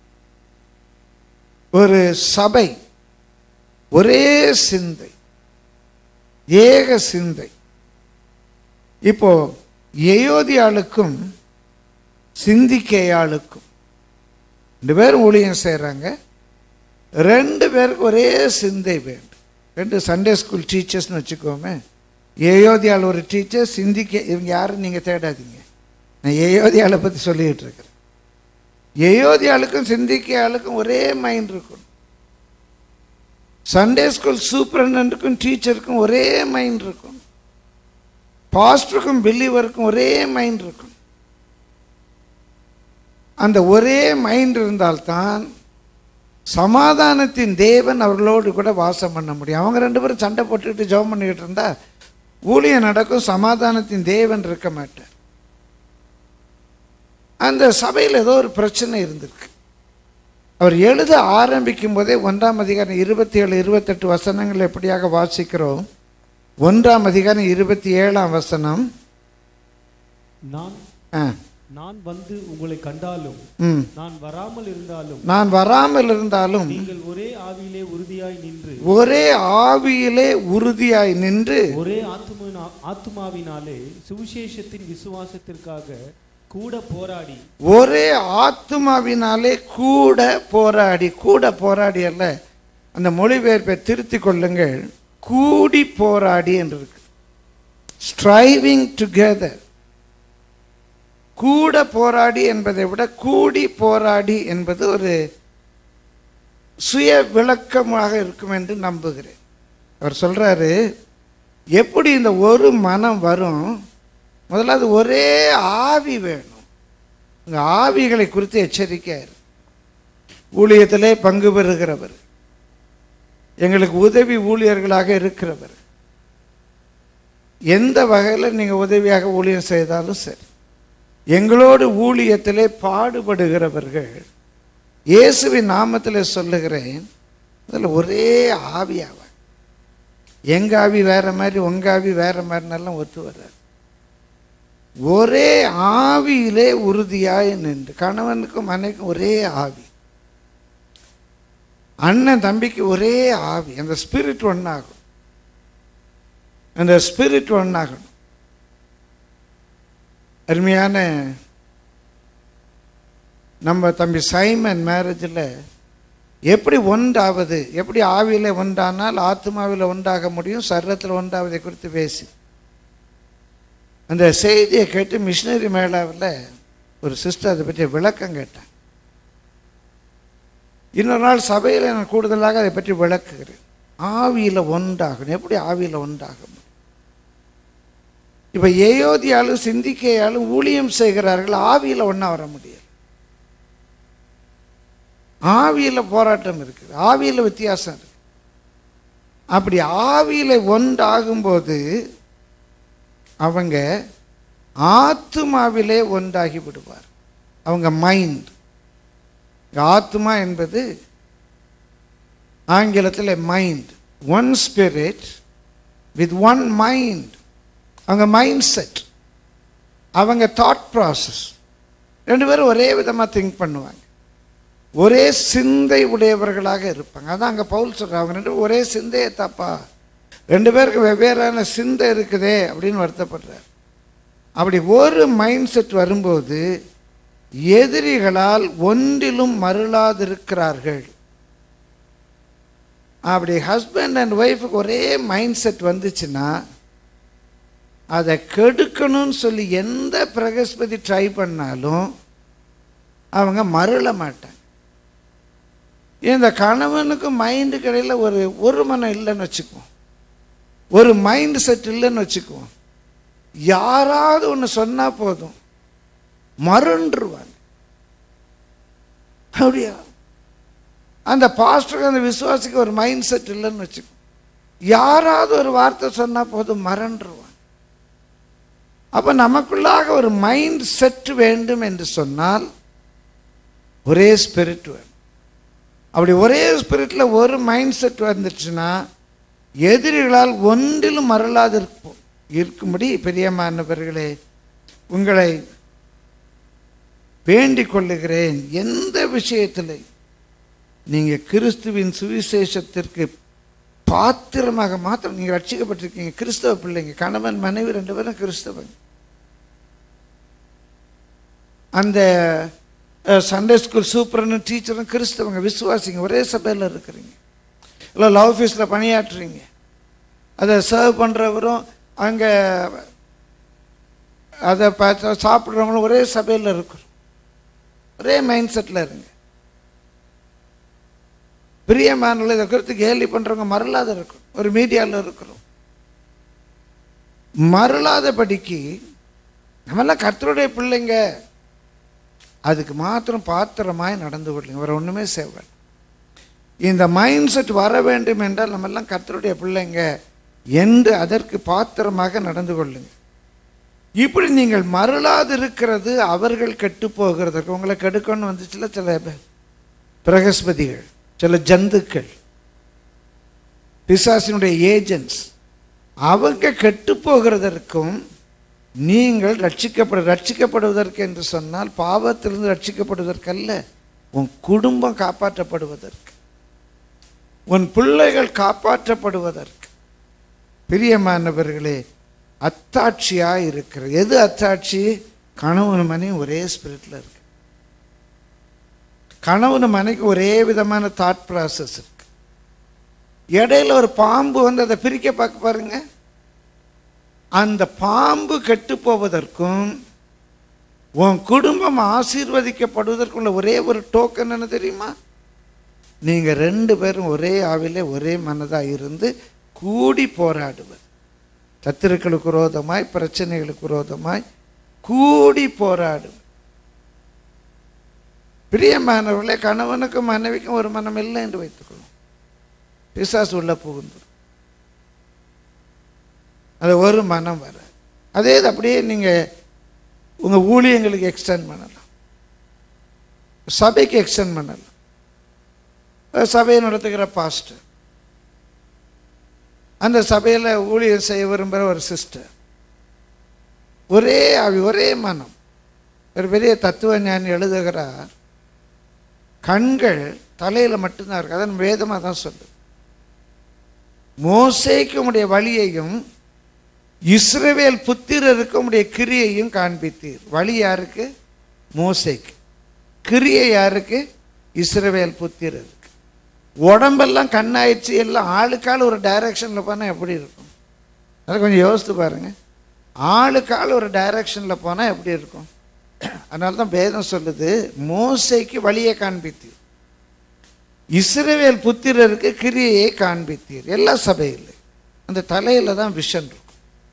ஒரு சபை ஒரே சிந்தை ஏக சிந்தை இப்போ எயோதியாளுக்கும் சிந்திக்கையாளுக்கும் ரெண்டு பேரும் ஊழியம் செய்கிறாங்க ரெண்டு பேருக்கு ஒரே சிந்தை வேண்டும் ரெண்டு சண்டே ஸ்கூல் டீச்சர்ஸ்னு வச்சுக்கோமே ஏயோதியால் ஒரு டீச்சர் சிந்திக்க இவங்க யாரும் நீங்கள் தேடாதீங்க நான் ஏயோதியாலை பற்றி சொல்லிக்கிட்டு இருக்கிறேன் ஏயோதியாளுக்கும் சிந்திக்கையாளுக்கும் ஒரே மைண்ட் இருக்கும் சண்டே ஸ்கூல் சூப்பரண்டுக்கும் டீச்சருக்கும் ஒரே மைண்ட் இருக்கும் பாஸ்டருக்கும் பிலீவருக்கும் ஒரே மைண்ட் இருக்கும் அந்த ஒரே மைண்ட் இருந்தால்தான் சமாதானத்தின் தேவன் அவர்களோடு கூட வாசம் பண்ண முடியும் அவங்க ரெண்டு பேரும் சண்டை போட்டுக்கிட்டு ஜெபம் பண்ணிக்கிட்டு இருந்தா ஊழியம் நடக்கும் சமாதானத்தின் தேவன் இருக்க மாட்டார் அந்த சபையில் ஏதோ ஒரு பிரச்சனை இருந்திருக்கு அவர் எழுத ஆரம்பிக்கும் போதே ஒன்றாம் அதிகாரம் இருபத்தி ஏழு இருபத்தெட்டு வசனங்கள் எப்படியாக வாசிக்கிறோம் ஒன்றாம் அதிகாரம் இருபத்தி ஏழாம் வசனம் நான் ஆ நான் வந்து உங்களை கண்டாலும் ம் நான் வராமல் இருந்தாலும் நான் வராமல் இருந்தாலும் நீங்கள் ஒரே ஆவியிலே உறுதியாய் நின்று ஒரே ஆவியிலே உறுதியாய் நின்று ஒரே ஆத்தும ஆத்துமாவினாலே சுவிசேஷத்தின் விசுவாசத்திற்காக கூட போராடி ஒரே ஆத்மாவினாலே கூட போராடி கூட போராடி அல்ல அந்த மொழிபெயர்ப்பை திருத்தி கொள்ளுங்கள் கூடி போராடி என்று இருக்கு ஸ்ட்ரைவிங் டுகெதர் கூட போராடி என்பதை விட கூடி போராடி என்பது ஒரு சுய விளக்கமாக இருக்கும் என்று நம்புகிறேன் அவர் சொல்றாரு எப்படி இந்த ஒரு மனம் வரும் முதல்ல அது ஒரே ஆவி வேணும் இந்த ஆவிகளை குறித்து எச்சரிக்கையார் ஊழியத்திலே பங்கு பெறுகிறவர் எங்களுக்கு உதவி ஊழியர்களாக இருக்கிறவர் எந்த வகையில் நீங்கள் உதவியாக ஊழியம் செய்தாலும் சரி எங்களோடு ஊழியத்திலே பாடுபடுகிறவர்கள் இயேசுவின் நாமத்தில் சொல்லுகிறேன் அதில் ஒரே ஆவியாவ எங்க ஆவி வேற மாதிரி உங்க ஆவி வேற மாதிரினெல்லாம் ஒத்து வராது ஒரே ஆவியிலே உறுதியாய் நின்று கணவனுக்கும் மனைவிக்கும் ஒரே ஆவி அண்ணன் தம்பிக்கு ஒரே ஆவி அந்த ஸ்பிரிட் ஒன்றாகும் அந்த ஸ்பிரிட் ஒன்றாகணும் அருமையான நம்ம தம்பி சைமன் மேரேஜில் எப்படி ஒன்றாவது எப்படி ஆவியில் ஒன்றானால் ஆத்மாவில் ஒன்றாக முடியும் சர்ரத்தில் ஒன்றாவதை குறித்து பேசி அந்த செய்தியை கேட்டு மிஷினரி மேளாவில் ஒரு சிஸ்டர் அதை பற்றி விளக்கம் கேட்டேன் இன்னொரு நாள் சபையில் நான் கூடுதலாக அதை பற்றி விளக்குகிறேன் ஆவியில் ஒன்றாகணும் எப்படி ஆவியில் ஒன்றாக முடியும் இப்போ ஏயோதியாலும் சிந்திக்கையாலும் ஊழியம் செய்கிறார்கள் ஆவியில் ஒன்றா வர முடியாது ஆவியில் போராட்டம் இருக்குது ஆவியில் வித்தியாசம் இருக்கு அப்படி ஆவியில் ஒன்றாகும்போது அவங்க ஆத்மாவிலே ஒன்றாகி விடுவார் அவங்க மைண்ட் ஆத்மா என்பது ஆங்கிலத்தில் mind one spirit with one mind அவங்க மைண்ட் செட் அவங்க தாட் ப்ராசஸ் ரெண்டு பேரும் ஒரே விதமாக திங்க் பண்ணுவாங்க ஒரே சிந்தை உடையவர்களாக இருப்பாங்க அதான் அங்கே பவுல் சொல்கிறாங்க அவங்க ரெண்டு பேரும் ஒரே சிந்தையை தப்பா ரெண்டு பேருக்கு வெவ்வேறான சிந்தை இருக்குதே அப்படின்னு வருத்தப்படுறார் அப்படி ஒரு மைண்ட் செட் வரும்போது எதிரிகளால் ஒன்றிலும் மருளாதிருக்கிறார்கள் அப்படி ஹஸ்பண்ட் அண்ட் ஒய்ஃபுக்கு ஒரே மைண்ட் செட் வந்துச்சுன்னா அதை கெடுக்கணும்னு சொல்லி எந்த பிரகஸ்பதி ட்ரை பண்ணாலும் அவங்க மருள மாட்டாங்க இந்த கணவனுக்கும் மைண்டுக்கு இடையில ஒரு ஒரு மனம் இல்லைன்னு வச்சுக்குவோம் ஒரு மைண்ட் செட் இல்லைன்னு வச்சுக்குவோம் யாராவது ஒன்று சொன்னால் போதும் மருண்டுருவாங்க அப்படியா அந்த பாஸ்டருக்கு அந்த விசுவாசிக்கு ஒரு மைண்ட் செட் இல்லைன்னு வச்சுக்கோ யாராவது ஒரு வார்த்தை சொன்னால் போதும் மறந்துருவாங்க அப்போ நமக்குள்ளாக ஒரு மைண்ட் செட் வேண்டும் என்று சொன்னால் ஒரே ஸ்பிரிட் வேணும் அப்படி ஒரே ஸ்பிரிட்டில் ஒரு மைண்ட் செட் வந்துச்சுன்னா எதிரிகளால் ஒன்றிலும் மறலாது இருப்போம் இருக்கும்படி பெரியமானவர்களே உங்களை வேண்டிக் கொள்ளுகிறேன் எந்த விஷயத்தில் நீங்கள் கிறிஸ்துவின் சுவிசேஷத்திற்கு பாத்திரமாக மாத்திரம் நீங்கள் ரட்சிக்கப்பட்டிருக்கீங்க கிறிஸ்தவ பிள்ளைங்க கணவன் மனைவி ரெண்டு பேரும் கிறிஸ்தவங்க அந்த சண்டே ஸ்கூல் சூப்பர்னு டீச்சரும் கிறிஸ்தவங்க விசுவாசிங்க ஒரே சபையில் இருக்கிறீங்க இல்லை லவ் ஆஃபீஸில் பணியாற்றுறீங்க அதை சர்வ் பண்ணுறவரும் அங்கே அதை பார்த்து சாப்பிட்றவங்களும் ஒரே சபையில் இருக்கிறோம் ஒரே மைண்ட் செட்டில் இருங்க பிரியமானவர்கள் இதை குறித்து கேலி பண்ணுறவங்க மறலாத இருக்கும் ஒரு மீடியாவில் இருக்கிறோம் மறலாதபடிக்கு நம்மெல்லாம் கர்த்தருடைய பிள்ளைங்க அதுக்கு மாத்திரம் பாத்திரமாய் நடந்து கொள்ளுங்க வேறு ஒன்றுமே செய்வேன் இந்த மைண்ட் செட் வர வேண்டும் என்றால் நம்மெல்லாம் கர்த்தருடைய பிள்ளைங்க என்று அதற்கு பாத்திரமாக நடந்து கொள்ளுங்க இப்படி நீங்கள் மருளாது இருக்கிறது அவர்கள் கெட்டு போகிறதுக்கு உங்களை கெடுக்கணும்னு வந்துச்சுல சில பிரகஸ்பதிகள் சில ஜந்துக்கள் பிசாசினுடைய ஏஜென்ட்ஸ் அவங்க கெட்டு போகிறதற்கும் நீங்கள் ரட்சிக்கப்பட ரட்சிக்கப்படுவதற்கு என்று சொன்னால் பாவத்திலிருந்து ரட்சிக்கப்படுவதற்கல்ல உன் குடும்பம் காப்பாற்றப்படுவதற்கு உன் பிள்ளைகள் காப்பாற்றப்படுவதற்கு பிரியமானவர்களே அத்தாட்சியாக இருக்கிற எது அத்தாட்சி கணவன் மணி ஒரே ஸ்பிரிட்டில் இருக்கு கணவன் மனைக்கு ஒரே விதமான தாட் ப்ராசஸ் இருக்கு இடையில ஒரு பாம்பு வந்து அதை பிரிக்க பார்க்க பாருங்க அந்த பாம்பு கெட்டு போவதற்கும் உன் குடும்பம் ஆசீர்வதிக்கப்படுவதற்குள்ள ஒரே ஒரு டோக்கன் என்ன தெரியுமா நீங்கள் ரெண்டு பேரும் ஒரே ஆவிலே ஒரே மனதாக இருந்து கூடி போராடுவது சத்துருக்களுக்கு விரோதமாய் பிரச்சனைகளுக்கு விரோதமாய் கூடி போராடுவது பிரியமானவர்களே கணவனுக்கும் மனைவிக்கும் ஒரு மனம் இல்லை என்று வைத்துக்கொள்ளும் பிசாசு உள்ள புகுந்து அது ஒரு மனம் வர அதே இது அப்படியே நீங்கள் உங்கள் ஊழியங்களுக்கு எக்ஸ்டெண்ட் பண்ணலாம் சபைக்கு எக்ஸ்டெண்ட் பண்ணலாம் சபையை நடத்துகிற பாஸ்டர் அந்த சபையில் ஊழியர் செய்ய விரும்புகிற ஒரு சிஸ்டர் ஒரே அவி ஒரே மனம் ஒரு பெரிய தத்துவ ஞானி எழுதுகிறார் கண்கள் தலையில் மட்டும்தான் இருக்கு அதான் வேதமாக தான் சொல்லுது மோசேக்கு உடைய வழியையும் இஸ்ரவேல் புத்திரருக்கு உடைய கிரியையும் காண்பித்தீர் வழி யாருக்கு மோசேக்கு கிரியை யாருக்கு இஸ்ரவேல் புத்திரருக்கு உடம்பெல்லாம் கண்ணாயிடுச்சு எல்லாம் ஆளுக்கால் ஒரு டைரக்ஷனில் போனால் எப்படி இருக்கும் அதை கொஞ்சம் யோசித்து பாருங்க ஆளுக்கால் ஒரு டைரக்ஷனில் போனால் எப்படி இருக்கும் அதனால தான் வேதம் சொல்லுது மோசைக்கு வழியை காண்பித்தீர் இஸ்ரவேல் புத்திரருக்கு கிரியையை காண்பித்தீர் எல்லா சபையில் அந்த தலையில் தான் விஷன் இருக்கும்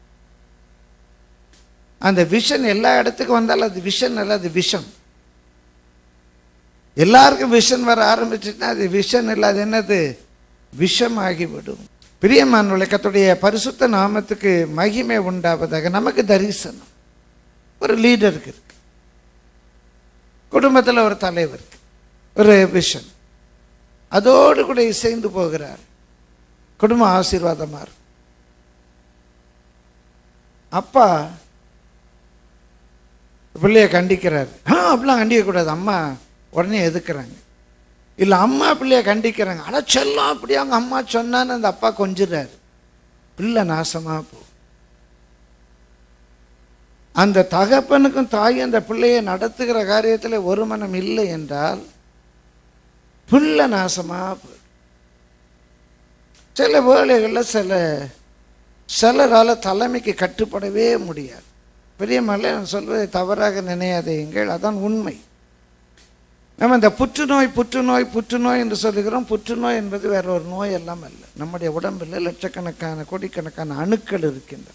அந்த விஷன் எல்லா இடத்துக்கும் வந்தாலும் அது விஷன் அல்ல அது விஷம் எல்லாருக்கும் விஷன் வர ஆரம்பிச்சுட்டுனா அது விஷன் இல்லை அது என்னது விஷம் ஆகிவிடும் பிரியமானவர்களே கர்த்தருடைய பரிசுத்த நாமத்துக்கு மகிமை உண்டாவதாக நமக்கு தரிசனம் ஒரு லீடருக்கு இருக்கு குடும்பத்தில் ஒரு தலைவருக்கு ஒரு விஷன் அதோடு கூட இசைந்து போகிறார் குடும்பம் ஆசீர்வாதமாக இருக்கும் அப்பா பிள்ளைய கண்டிக்கிறாரு ஆ அப்படிலாம் கண்டிக்கக்கூடாது அம்மா உடனே எதுக்குறாங்க இல்லை அம்மா பிள்ளைய கண்டிக்கிறாங்க ஆனால் செல்லம் அப்படி அவங்க அம்மா சொன்னான்னு அந்த அப்பா கொஞ்சிறாரு பிள்ளை நாசமாக போ அந்த தகப்பனுக்கும் தாயும் அந்த பிள்ளையை நடத்துகிற காரியத்தில் ஒரு மனம் இல்லை என்றால் பிள்ளை நாசமாக போயிடும் சில வேலைகளில் சில சிலரால் தலைமைக்கு கட்டுப்படவே முடியாது பெரிய மலை நான் சொல்வதை தவறாக நினையாதீங்கள் அதான் உண்மை நம்ம இந்த புற்றுநோய் புற்றுநோய் புற்றுநோய் என்று சொல்லுகிறோம் புற்றுநோய் என்பது வேற ஒரு நோய் எல்லாம் அல்ல நம்முடைய உடம்பில் லட்சக்கணக்கான கோடிக்கணக்கான அணுக்கள் இருக்கின்றன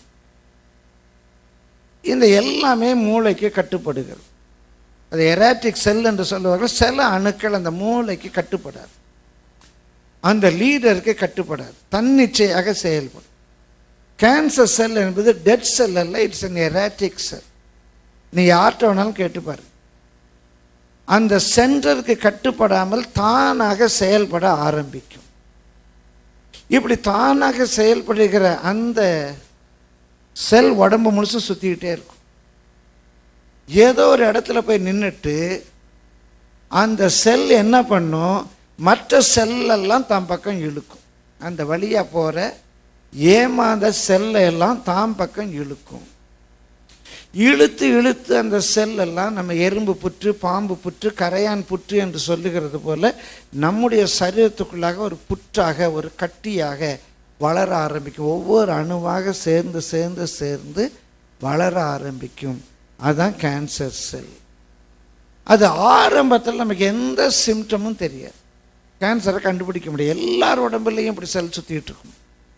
இந்த எல்லாமே மூளைக்கு கட்டுப்படுகிறது அது எராட்டிக் செல் என்று சொல்லுவார்கள் சில அணுக்கள் அந்த மூளைக்கு கட்டுப்படாது அந்த லீடருக்கு கட்டுப்படாது தன்னிச்சையாக செயல்படும் கேன்சர் செல் என்பது டெட் செல் அல்ல இட்ஸ் an erratic செல் நீ யார்கிட்ட வேணாலும் கேட்டுப்பாரு அந்த சென்டருக்கு கட்டுப்படாமல் தானாக செயல்பட ஆரம்பிக்கும் இப்படி தானாக செயல்படுகிற அந்த செல் உடம்பு முழுசும் சுற்றிக்கிட்டே இருக்கும் ஏதோ ஒரு இடத்துல போய் நின்றுட்டு அந்த செல் என்ன பண்ணும் மற்ற செல்லெல்லாம் தன் பக்கம் இழுக்கும் அந்த வழியாக போகிற ஏமாந்த செல்லை எல்லாம் தாம் பக்கம் இழுக்கும் இழுத்து இழுத்து அந்த செல்லெல்லாம் நம்ம எறும்பு புற்று பாம்பு புற்று கரையான் புற்று என்று சொல்லுகிறது போல நம்முடைய சரீரத்துக்குள்ளாக ஒரு புற்றாக ஒரு கட்டியாக வளர ஆரம்பிக்கும் ஒவ்வொரு அணுவாக சேர்ந்து சேர்ந்து சேர்ந்து வளர ஆரம்பிக்கும் அதுதான் கேன்சர் செல் அது ஆரம்பத்தில் நமக்கு எந்த சிம்டமும் தெரியாது கேன்சரை கண்டுபிடிக்க முடியாது எல்லார் உடம்புலையும் இப்படி செல் சுற்றிட்டு இருக்கும்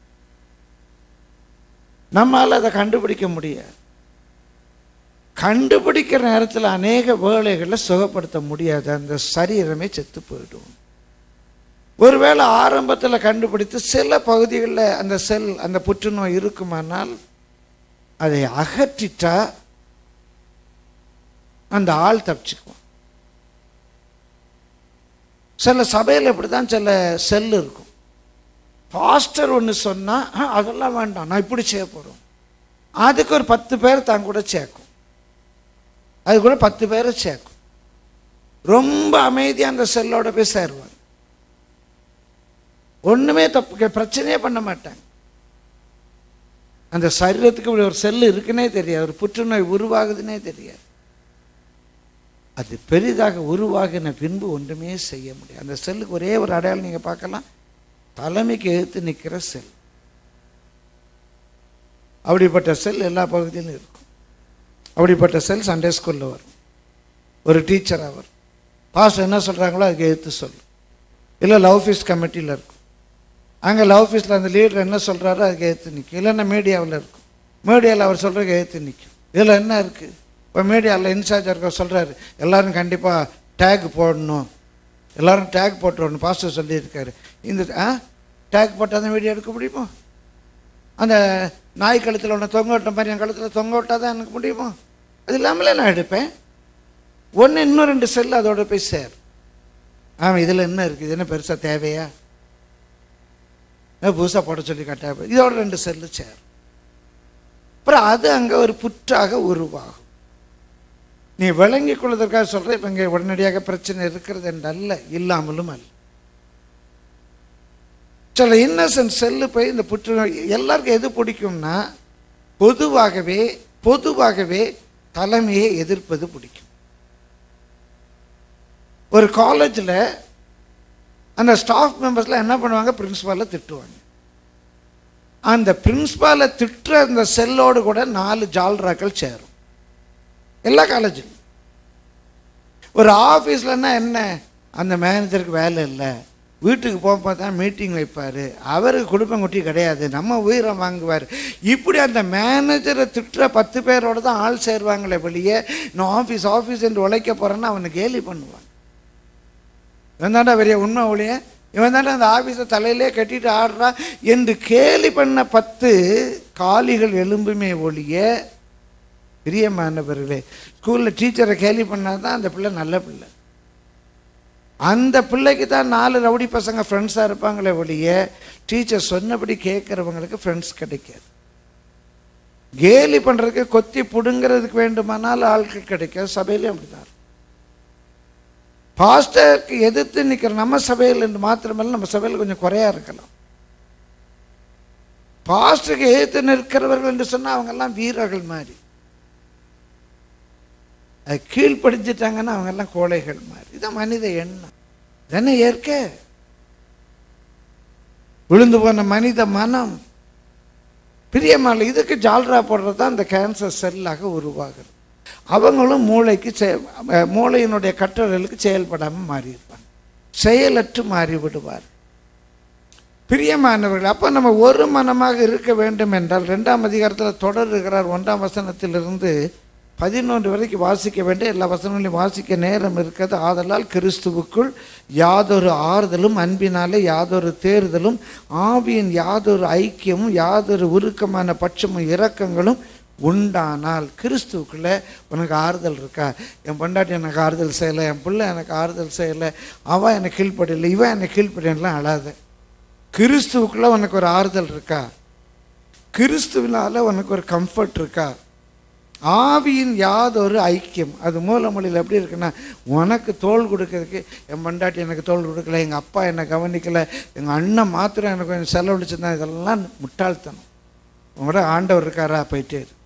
நம்மால் அதை கண்டுபிடிக்க முடியாது கண்டுபிடிக்கிற நேரத்தில் அநேக வேலைகளை சுகப்படுத்த முடியாது அந்த சரீரமே செத்து போயிடும் ஒருவேளை ஆரம்பத்தில் கண்டுபிடித்து சில பகுதிகளில் அந்த செல் அந்த புற்றுநோய் இருக்குமானால் அதை அகற்றிட்டா அந்த ஆள் தப்பிச்சுக்குவான் சில சபையில் இப்படி தான் சில செல் இருக்கும் பாஸ்டர் ஒன்று சொன்னால் அதெல்லாம் வேண்டாம் நான் இப்படி செய்ய போகிறோம் அதுக்கு ஒரு பத்து பேர் தான் கூட சேர்க்கும் அது கூட பத்து பேரை சேர்க்கும் ரொம்ப அமைதியாக அந்த செல்லோட போய் சேருவாங்க ஒன்றுமே தப்பு பிரச்சனையே பண்ண மாட்டாங்க அந்த சரீரத்துக்கு இப்படி ஒரு செல் இருக்குன்னே தெரியாது ஒரு புற்றுநோய் உருவாகுதுன்னே தெரியாது அது பெரிதாக உருவாகின பின்பு ஒன்றுமே செய்ய முடியாது அந்த செல்லுக்கு ஒரே ஒரு அடையாளம் நீங்கள் பார்க்கலாம் தலைமைக்கு எதிர்த்து நிற்கிற செல் அப்படிப்பட்ட செல் எல்லா பகுதியிலும் இருக்கும் அப்படிப்பட்ட செல் சண்டே ஸ்கூலில் வரும் ஒரு டீச்சராக வரும் பாஸ்டர் என்ன சொல்கிறாங்களோ அதுக்கு எதிர்த்து சொல்லும் இல்லை லவ் ஃபீஸ் கமிட்டியில் இருக்கும் அங்கே லவ் ஃபீஸில் அந்த லீடர் என்ன சொல்கிறாரோ அதுக்கு எதிர்த்து நிற்கும் இல்லைன்னா மீடியாவில் இருக்கும் மீடியாவில் அவர் சொல்கிறதுக்கு எதிர்த்து நிற்கும் இதில் என்ன இருக்குது இப்போ மீடியாவில் இன்சார்ஜ் இருக்க சொல்கிறாரு எல்லாரும் கண்டிப்பாக டேக் போடணும் எல்லாரும் டேக் போட்டு வரணும் பாஸ்டர் சொல்லியிருக்காரு இந்த ஆ டேக் போட்டால் தான் வீடியோ எடுக்க முடியுமா அந்த நாய் கழுத்தில் ஒன்று தொங்க விட்ட மாதிரி என் கழுத்தில் தொங்க விட்டால் தான் எனக்கு முடியுமா அது இல்லாமலே நான் எடுப்பேன் ஒன்று இன்னும் ரெண்டு செல் அதோட போய் சேர் ஆமாம் இதில் என்ன இருக்குது இது என்ன பெருசாக தேவையா புதுசாக போட சொல்லி கட்டாய இதோட ரெண்டு செல்லு சேர் அப்புறம் அது அங்கே ஒரு புற்றாக உருவாகும் நீ விளங்கி கொள்வதற்காக சொல்கிற இப்போ இங்கே உடனடியாக பிரச்சனை இருக்கிறது என்று அல்ல இல்லாமலும் அல்ல சில இன்னசென்ட் செல்லு போய் இந்த புற்றுநோய் எல்லாருக்கும் எது பிடிக்கும்னா பொதுவாகவே பொதுவாகவே தலைமையை எதிர்ப்பது பிடிக்கும் ஒரு காலேஜில் அந்த ஸ்டாஃப் மெம்பர்ஸ்லாம் என்ன பண்ணுவாங்க பிரின்ஸ்பாலை திட்டுவாங்க அந்த பிரின்ஸ்பாலை திட்டுற அந்த செல்லோடு கூட நாலு ஜால்ராக்கள் சேரும் எல்லா காலேஜிலும் ஒரு ஆஃபீஸ்லன்னா என்ன அந்த மேனேஜருக்கு வேலை இல்லை வீட்டுக்கு போக பார்த்தா மீட்டிங் வைப்பார் அவருக்கு குடும்பங்குட்டி கிடையாது நம்ம உயிரை வாங்குவார் இப்படி அந்த மேனேஜரை திட்டுற பத்து பேரோட தான் ஆள் சேருவாங்களே வெளியே நான் ஆஃபீஸ் ஆஃபீஸ் என்று உழைக்க போகிறேன்னு அவனை கேலி பண்ணுவான் இவன் தாண்டா பெரிய உண்மை ஒழிய இவன் தாண்டா அந்த ஆஃபீஸை தலையிலே கட்டிட்டு ஆடுறான் என்று கேலி பண்ண பத்து காலிகள் எலும்புமே ஒழிய பிரியமானவர்களே ஸ்கூலில் டீச்சரை கேலி பண்ணால் தான் அந்த பிள்ளை நல்ல பிள்ளை அந்த பிள்ளைக்கு தான் நாலு ரவுடி பசங்க ஃப்ரெண்ட்ஸாக இருப்பாங்களே ஒழிய டீச்சர் சொன்னபடி கேட்குறவங்களுக்கு ஃப்ரெண்ட்ஸ் கிடைக்காது கேலி பண்ணுறதுக்கு கொத்தி பிடுங்கிறதுக்கு வேண்டுமானால் ஆட்கள் கிடைக்காது சபையிலே அப்படிதான் பாஸ்டருக்கு எதிர்த்து நிற்கிற நம்ம சபையில் என்று மாத்திரமல்ல நம்ம சபையில் கொஞ்சம் குறையா இருக்கலாம் பாஸ்டருக்கு எதிர்த்து நிற்கிறவர்கள் என்று சொன்னால் அவங்கெல்லாம் வீரர்கள் மாதிரி அது கீழ்ப்படிஞ்சிட்டாங்கன்னா அவங்கெல்லாம் கோழைகள் மாதிரி இதான் மனித எண்ணம் தானே ஏற்க விழுந்து போன மனித மனம் பிரியமால இதுக்கு ஜால்ரா போடுறது தான் இந்த கேன்சர் செல்லாக உருவாகுது அவங்களும் மூளைக்கு செ- அஹ் மூளையினுடைய கற்றலுக்கு செயல்படாமல் மாறியிருப்பாங்க செயலற்று மாறி விடுவார் பிரியமானவர்கள் அப்போ நம்ம ஒரு மனமாக இருக்க வேண்டும் என்றால் ரெண்டாம் அதிகாரத்தில் தொடருகிறார் ஒன்றாம் வசனத்திலிருந்து பதினொன்று வரைக்கும் வாசிக்க வேண்டிய எல்லா வசனங்களையும் வாசிக்க நேரம் இருக்கிறது ஆதலால் கிறிஸ்துவுக்குள் யாதொரு ஆறுதலும் அன்பினாலே யாதொரு தேறுதலும் ஆவியின் யாதொரு ஐக்கியமும் யாதொரு உருக்கமான பட்சமும் இரக்கங்களும் உண்டானால் கிறிஸ்துவுக்குள்ள உனக்கு ஆறுதல் இருக்கா என் பொண்டாட்டி எனக்கு ஆறுதல் செய்யலை என் பிள்ளை எனக்கு ஆறுதல் செய்யலை அவன் எனக்கு கீழ்ப்படலை இவன் எனக்கு கீழ்ப்படலாம் அழாத கிறிஸ்துவுக்குள்ள உனக்கு ஒரு ஆறுதல் இருக்கா கிறிஸ்துவினால உனக்கு ஒரு கம்ஃபர்ட் இருக்கா ஆவியின் யாதொரு ஐக்கியம் அது மூலமொழியில் எப்படி இருக்குன்னா உனக்கு தோல் கொடுக்கறதுக்கு என் பொண்டாட்டி எனக்கு தோல் கொடுக்கல எங்கள் அப்பா என்னை கவனிக்கலை எங்கள் அண்ணன் மாத்திரம் எனக்கு கொஞ்சம் செலவழிச்சிருந்தான் இதெல்லாம் முட்டாள்தனம் உங்களோட ஆண்டவர் இருக்காரா போயிட்டே இரு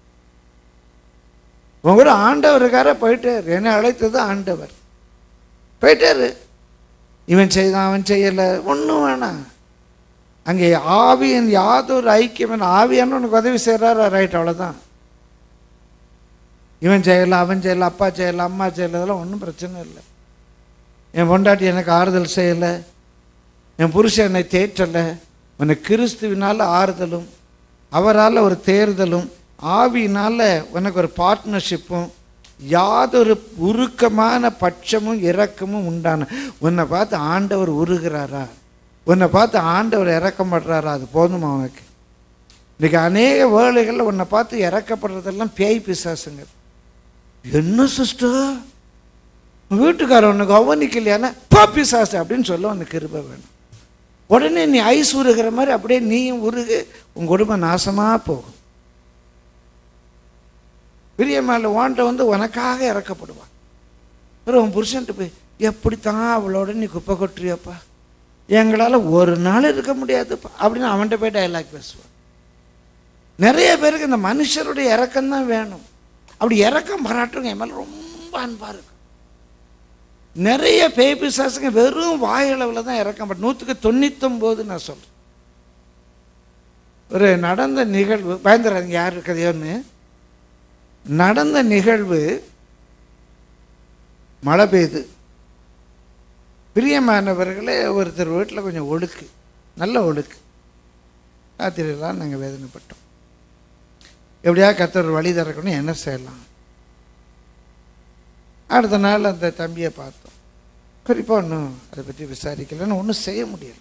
உங்களோட ஆண்டவர் இருக்காரா போயிட்டே இரு என்னை அழைத்தது ஆண்டவர் போயிட்டே இரு இவன் செய்தான் அவன் செய்யலை ஒன்றும் வேணாம் அங்கே ஆவியின் யாதொரு ஐக்கியம் ஆவியான்னு உனக்கு உதவி செய்கிறாரா ரைட் அவ்வளோதான் இவன் செய்யலாம் அவன் செய்யலாம் அப்பா செய்யலாம் அம்மா செய்யலாம் இதெல்லாம் ஒன்றும் பிரச்சனை இல்லை என் பொண்டாட்டி எனக்கு ஆறுதல் செய்யலை என் புருஷன் என்னை தேற்றலை உனக்கு கிறிஸ்துவினால் ஆறுதலும் அவரால் ஒரு தேர்தலும் ஆவியினால் உனக்கு ஒரு பார்ட்னர்ஷிப்பும் யாதொரு உருக்கமான பட்சமும் இரக்கமும் உண்டான உன்னை பார்த்து ஆண்டவர் உருகிறாரா உன்னை பார்த்து ஆண்டவர் இறக்கப்படுறாரா அது போதுமா உனக்கு இன்னைக்கு அநேக வேலைகளில் உன்னை பார்த்து இறக்கப்படுறதெல்லாம் பேய் பிசாசுங்க என்ன சிஸ்டர் வீட்டுக்காரர் உன்னை கவனிக்கலையானா பா பிசாசு அப்படின்னு சொல்ல உனக்கு கிருபை வேணும் உடனே நீ ஐஸ் உருகிற மாதிரி அப்படியே நீயும் உருகு உன் குடும்பம் நாசமாக போகும் பிரியமால வாண்ட வந்து உனக்காக இறக்கப்படுவான் அப்புறம் உன் புருஷன்ட்டு போய் எப்படித்தான் அவளோட நீ குப்பை கொட்டுறியப்பா எங்களால் ஒரு நாள் இருக்க முடியாதுப்பா அப்படின்னு அவன்கிட்ட போய் டைலாக் பேசுவான் நிறைய பேருக்கு இந்த மனுஷருடைய இறக்கம் தான் வேணும் அப்படி இறக்கம் பாராட்டுங்க என் மேலே ரொம்ப அன்பாக இருக்கும் நிறைய பேய் பிசாசுங்க வெறும் வாயளவில் தான் இறக்கம் பட் நூற்றுக்கு தொண்ணூத்தொம்போது நான் சொல்கிறேன் ஒரு நடந்த நிகழ்வு பயந்துறாங்க யார் இருக்கதையோன்னு நடந்த நிகழ்வு மழை பெய்யுது பிரியமானவர்களே ஒருத்தர் வீட்டில் கொஞ்சம் ஒழுக்கு நல்ல ஒழுக்கு ராத்திரியெல்லாம் நாங்கள் வேதனைப்பட்டோம் எப்படியா கத்தர் வழி திறக்கணும் என்ன செய்யலாம் அடுத்த நாள் அந்த தம்பியை பார்த்தோம் குறிப்பாக ஒன்றும் அதை பற்றி விசாரிக்கலைன்னு ஒன்றும் செய்ய முடியல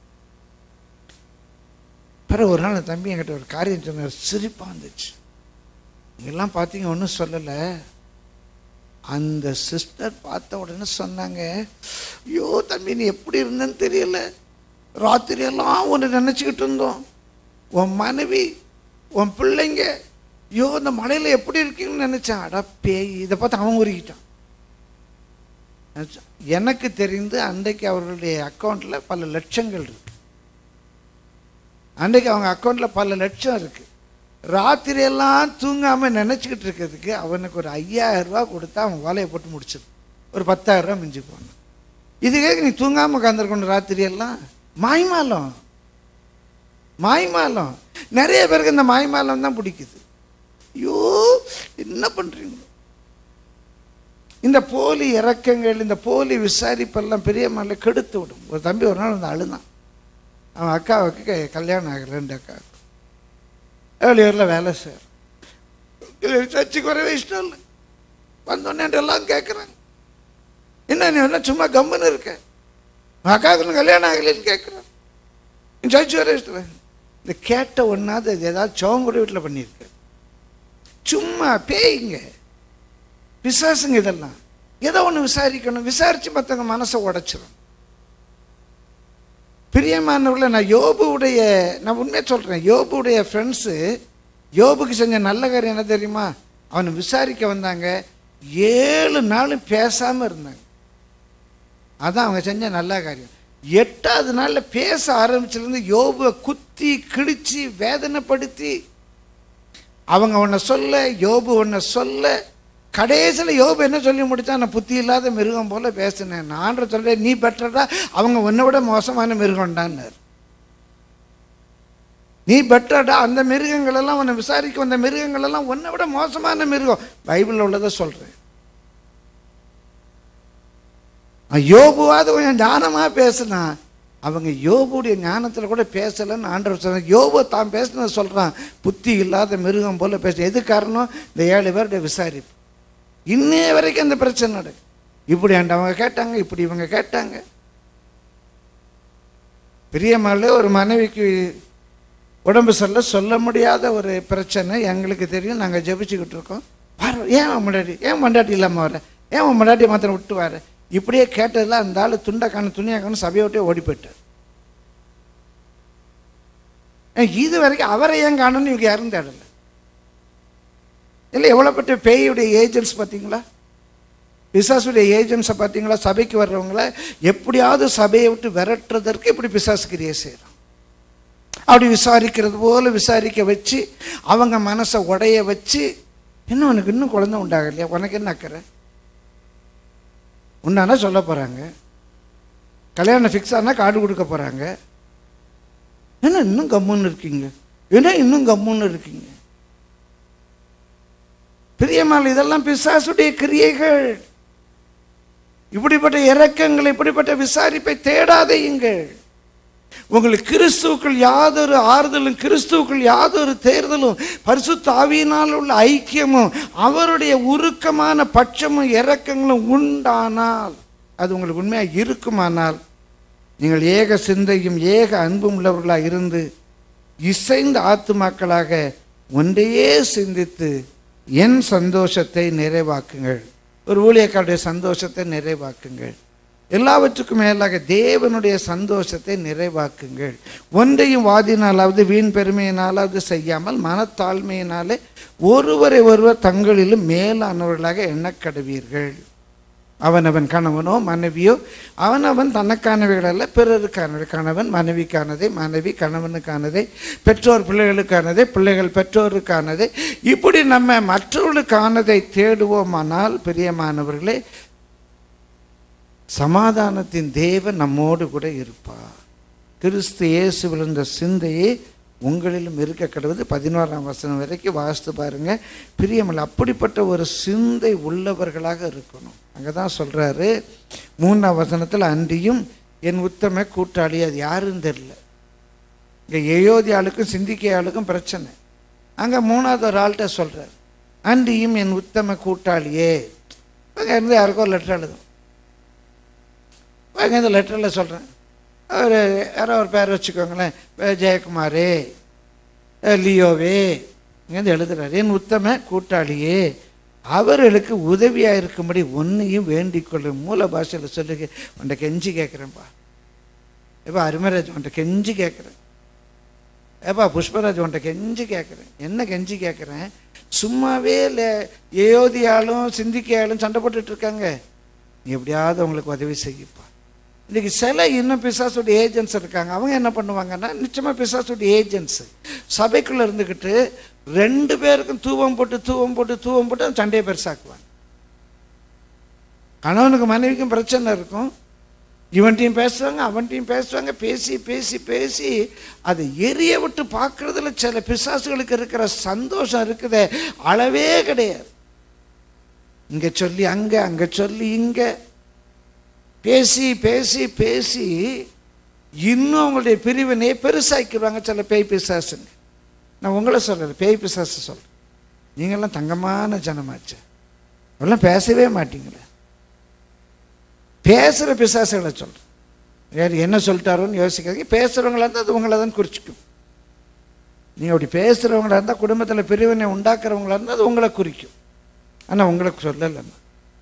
பிறகு ஒரு நாள் அந்த தம்பி என்கிட்ட ஒரு காரியம் சொன்னார் சிரிப்பாக இருந்துச்சு நீங்கள்லாம் பார்த்தீங்க ஒன்றும் சொல்லலை அந்த சிஸ்டர் பார்த்த உடனே சொன்னாங்க ஐயோ தம்பி நீ எப்படி இருந்தேன்னு தெரியல ராத்திரியெல்லாம் ஒன்று நினச்சிக்கிட்டு இருந்தோம் உன் மனைவி உன் பிள்ளைங்க ஐயோ இந்த மலையில் எப்படி இருக்கீங்கன்னு நினச்சேன் அடா பேய் இதை பார்த்து அவன் உருகிட்டான் நினைச்சான். எனக்கு தெரிந்து அன்றைக்கு அவர்களுடைய அக்கௌண்ட்டில் பல லட்சங்கள் இருக்கு அன்றைக்கு அவங்க அக்கௌண்ட்டில் பல லட்சம் இருக்குது ராத்திரியெல்லாம் தூங்காமல் நினச்சிக்கிட்டு இருக்கிறதுக்கு அவனுக்கு ஒரு ஐயாயிரம் ரூபா கொடுத்தா அவன் வேலையை போட்டு முடிச்சிடும் ஒரு பத்தாயிரம் ரூபா மிஞ்சி போனான் இதுக்காக நீ தூங்காமல் உட்காந்துருக்கணும் ராத்திரியெல்லாம் மாய்மாலம் மாய்மாலம் நிறைய பேருக்கு இந்த மாய்மாலம் தான் பிடிக்குது ஐயோ என்ன பண்ணுறீங்க இந்த போலி இறக்கங்கள் இந்த போலி விசாரிப்பெல்லாம் பெரிய மலை கெடுத்து விடும் ஒரு தம்பி ஒரு நாள் வந்து அழுதான் அவன் அக்காவுக்கு க- கல்யாணம் ஆகல ரெண்டு அக்காவுக்கு ஏழியூரில் வேலை சார் சர்ச்சுக்கு வரவே இஷ்டம் இல்லை வந்தோடனே எல்லாம் கேட்குறாங்க என்ன நீ என்ன சும்மா கம்முன்னு இருக்க உன் அக்காவுக்கு இன்னும் கல்யாணம் ஆகலைன்னு கேட்குறான் நீ சர்ச்சு வர இஷ்டம் இல்லை. இந்த கேட்ட ஒன்றாவது அது ஏதாவது சோங்குடி வீட்டில் பண்ணியிருக்க சும்மா பேய்ங்க விசாரிச்சுங்க இதெல்லாம் ஏதோ ஒன்று விசாரிக்கணும் விசாரித்து மற்றவங்க மனசை உடைச்சிரும் பிரியமானவர்கள நான் யோபுவுடைய நான் உண்மையை சொல்கிறேன் யோபுவுடைய ஃப்ரெண்ட்ஸு யோபுக்கு செஞ்ச நல்ல காரியம் என்ன தெரியுமா அவனை விசாரிக்க வந்தாங்க ஏழு நாளும் பேசாமல் இருந்தாங்க அதான் அவங்க செஞ்ச நல்ல காரியம் எட்டாவது நாளில் பேச ஆரம்பிச்சிலேருந்து யோபுவை குத்தி கிழிச்சு வேதனைப்படுத்தி அவங்க உன்னை சொல்ல யோபு உன்னை சொல்ல கடைசியில் யோபு என்ன சொல்லி முடிச்சா நான் புத்தி இல்லாத மிருகம் போல பேசினேன் நான் சொல்றேன் நீ பெற்றடா அவங்க உன்னை விட மோசமான மிருகம்டான்னார் நீ பெற்றடா அந்த மிருகங்கள் எல்லாம் உன்னை விசாரிக்க வந்த மிருகங்கள் எல்லாம் உன்னை விட மோசமான மிருகம் பைபிளில் உள்ளதை சொல்றேன் யோபுவாது கொஞ்சம் ஞானமாக பேசினா அவங்க யோபுடைய ஞானத்தில் கூட பேசலைன்னு ஆண்டவர் சொன்னார் யோபு தான் பேசினது சொல்கிறான் புத்தி இல்லாத மிருகம் போல பேச எது காரணம் இந்த ஏழு பேருடைய விசாரிப்பு இன்னே வரைக்கும் அந்த பிரச்சனை நடக்கு இப்படி ஆண்டவங்க கேட்டாங்க இப்படி இவங்க கேட்டாங்க பெரியம்மாள் ஒரு மனைவிக்கு உடம்பு சொல்ல சொல்ல முடியாத ஒரு பிரச்சனை எங்களுக்கு தெரியும் நாங்கள் ஜெபிச்சுக்கிட்டு இருக்கோம் பாரு ஏன் அவன் முன்னாடி ஏன் மண்டாட்டி இல்லாமல் வர ஏன் அவன் மண்டாட்டி மாத்திரம் விட்டு வர இப்படியே கேட்டதில் அந்த ஆள் துண்டக்கான துணியாக்கான சபையை விட்டே ஓடி போயிட்டார் ஏன் இது வரைக்கும் அவரை ஏன் காணணும்னு இவங்க யாரும் தேடலை இல்லை எவ்வளோ பெற்ற பேயுடைய ஏஜென்ட்ஸ் பார்த்தீங்களா பிசாசுடைய ஏஜென்ட்ஸை பார்த்தீங்களா சபைக்கு வர்றவங்கள எப்படியாவது சபையை விட்டு விரட்டுறதற்கு இப்படி பிசாசு கிரியை செய்கிறான் அப்படி விசாரிக்கிறது போல விசாரிக்க வச்சு அவங்க மனசை உடைய வச்சு என்ன உனக்கு இன்னும் குழந்தை உண்டாகலையா உனக்கு என்ன அக்கறை உன்னானா சொல்ல போகிறாங்க கல்யாணம் ஃபிக்ஸ் ஆனால் கார்டு கொடுக்க போகிறாங்க என்ன இன்னும் கம்முன்னு இருக்கீங்க என்ன இன்னும் கம்முன்னு இருக்கீங்க பிரியமால் இதெல்லாம் பிசாசுடைய கிரியைகள் இப்படிப்பட்ட இறக்கங்கள் இப்படிப்பட்ட விசாரிப்பை தேடாதேயுங்கள் உங்களுக்கு கிறிஸ்துவுக்குள் யாதொரு ஆறுதலும் கிறிஸ்துவுக்குள் யாதொரு தேர்தலும் பரிசுத்த ஆவியினால் உள்ள ஐக்கியமும் அவருடைய உருக்கமான பட்சமும் இறக்கங்களும் உண்டானால் அது உங்களுக்கு உண்மையாக இருக்குமானால் நீங்கள் ஏக சிந்தையும் ஏக அன்பும் உள்ளவர்களாக இருந்து இசைந்த ஆத்துமாக்களாக ஒன்றையே சிந்தித்து என் சந்தோஷத்தை நிறைவாக்குங்கள் ஒரு ஊழியக்காருடைய சந்தோஷத்தை நிறைவாக்குங்கள் எல்லாவற்றுக்கும் மேலாக தேவனுடைய சந்தோஷத்தை நிறைவாக்குங்கள் ஒன்றையும் வாதினாலாவது வீண் பெருமையினாலாவது செய்யாமல் மனத்தாழ்மையினாலே ஒருவரை ஒருவர் தங்களிலும் மேலானவர்களாக எண்ணக்கடுவீர்கள் அவனவன் கணவனோ மனைவியோ அவனவன் தனக்கானவைகள் அல்ல பிறருக்கானவை கணவன் மனைவிக்கானதை மனைவி கணவனுக்கானதை பெற்றோர் பிள்ளைகளுக்கானதை பிள்ளைகள் பெற்றோருக்கானதை இப்படி நம்ம மற்றவர்களுக்கானதை தேடுவோமானால் பிரியமானவர்களே சமாதானத்தின் தேவன் நம்மோடு கூட இருப்பார் கிறிஸ்து இயேசுவில் இந்த சிந்தையே உங்களிலும் இருக்க கடவுது பதினோராம் வசனம் வரைக்கும் வாசித்து பாருங்க பிரியமில்லை அப்படிப்பட்ட ஒரு சிந்தை உள்ளவர்களாக இருக்கணும் அங்கே தான் சொல்கிறாரு மூணாம் வசனத்தில் அன்றியும் என் உத்தம கூட்டாளி அது யாருன்னு தெரில இங்கே ஏயோதியாளுக்கும் சிந்திக்கையாளுக்கும் பிரச்சனை அங்கே மூணாவது ஒரு ஆள்கிட்ட சொல்கிறார் அன்றியும் என் உத்தம கூட்டாளியே அங்கே இருந்து யாருக்கோ லெட்டர் எழுதும் வாங்க இந்த லெட்டரில் சொல்கிறேன் அவர் யாரோ ஒரு பேர் வச்சுக்கோங்களேன் வே- ஜெயக்குமாரே அஹ் லியோவே இங்கேருந்து எழுதுறாரு என் உத்தம கூட்டாளியே அவர்களுக்கு உதவியாக இருக்கும்படி ஒன்றையும் வேண்டிக் கொள்ளும் மூல பாஷையில் சொல்லுங்க உன்னை கெஞ்சி கேட்குறேன்ப்பா ஏப்பா அருமராஜ் உன்ட்ட கெஞ்சி கேட்குறேன் ஏப்பா புஷ்பராஜ் உன்ட்ட கெஞ்சி கேட்குறேன் என்ன கெஞ்சி கேட்குறேன் சும்மாவே இல்லை ஏயோதியாலும் சிந்திக்கையாலும் சண்டை போட்டுட்டு இருக்காங்க நீ எப்படியாவது உங்களுக்கு உதவி செய்யப்பா இன்னைக்கு சில இன்னும் பிசாசுடைய ஏஜென்ட்ஸ் இருக்காங்க அவங்க என்ன பண்ணுவாங்கன்னா நிச்சயமாக பிசாசுடைய ஏஜென்ட்ஸ் சபைக்குள்ளே இருந்துக்கிட்டு ரெண்டு பேருக்கும் தூவம் போட்டு தூவம் போட்டு தூவம் போட்டு அந்த சண்டையை பெருசாக்குவாங்க கணவனுக்கு மனைவிக்கும் பிரச்சனை இருக்கும் இவன்ட்டையும் பேசுவாங்க அவன்ட்டையும் பேசுவாங்க பேசி பேசி பேசி அதை எரிய விட்டு பார்க்குறதுல சில பிசாசுகளுக்கு இருக்கிற சந்தோஷம் இருக்குதே அளவே கிடையாது இங்கே சொல்லி அங்கே அங்கே சொல்லி இங்கே பேசி பேசி பேசி இன்னும் அவங்களுடைய பிரிவினையை பெருசாக்கிடுவாங்க சில பேய் பிசாசுங்க நான் உங்களை சொல்லலை பேய் பிசாசு சொல்கிறேன் நீங்கள்லாம் தங்கமான ஜனமாச்சு அவெல்லாம் பேசவே மாட்டீங்களே பேசுகிற பிசாசுகளை சொல்கிறேன் வேறு என்ன சொல்லிட்டாரோன்னு யோசிக்காதீங்க பேசுகிறவங்களா இருந்தால் அது உங்களை தான் குறிச்சிக்கும் நீங்கள் அப்படி பேசுகிறவங்களா இருந்தால் குடும்பத்தில் பிரிவினை உண்டாக்குறவங்களா இருந்தால் அது உங்களை குறிக்கும் ஆனால் உங்களுக்கு சொல்லலைன்னா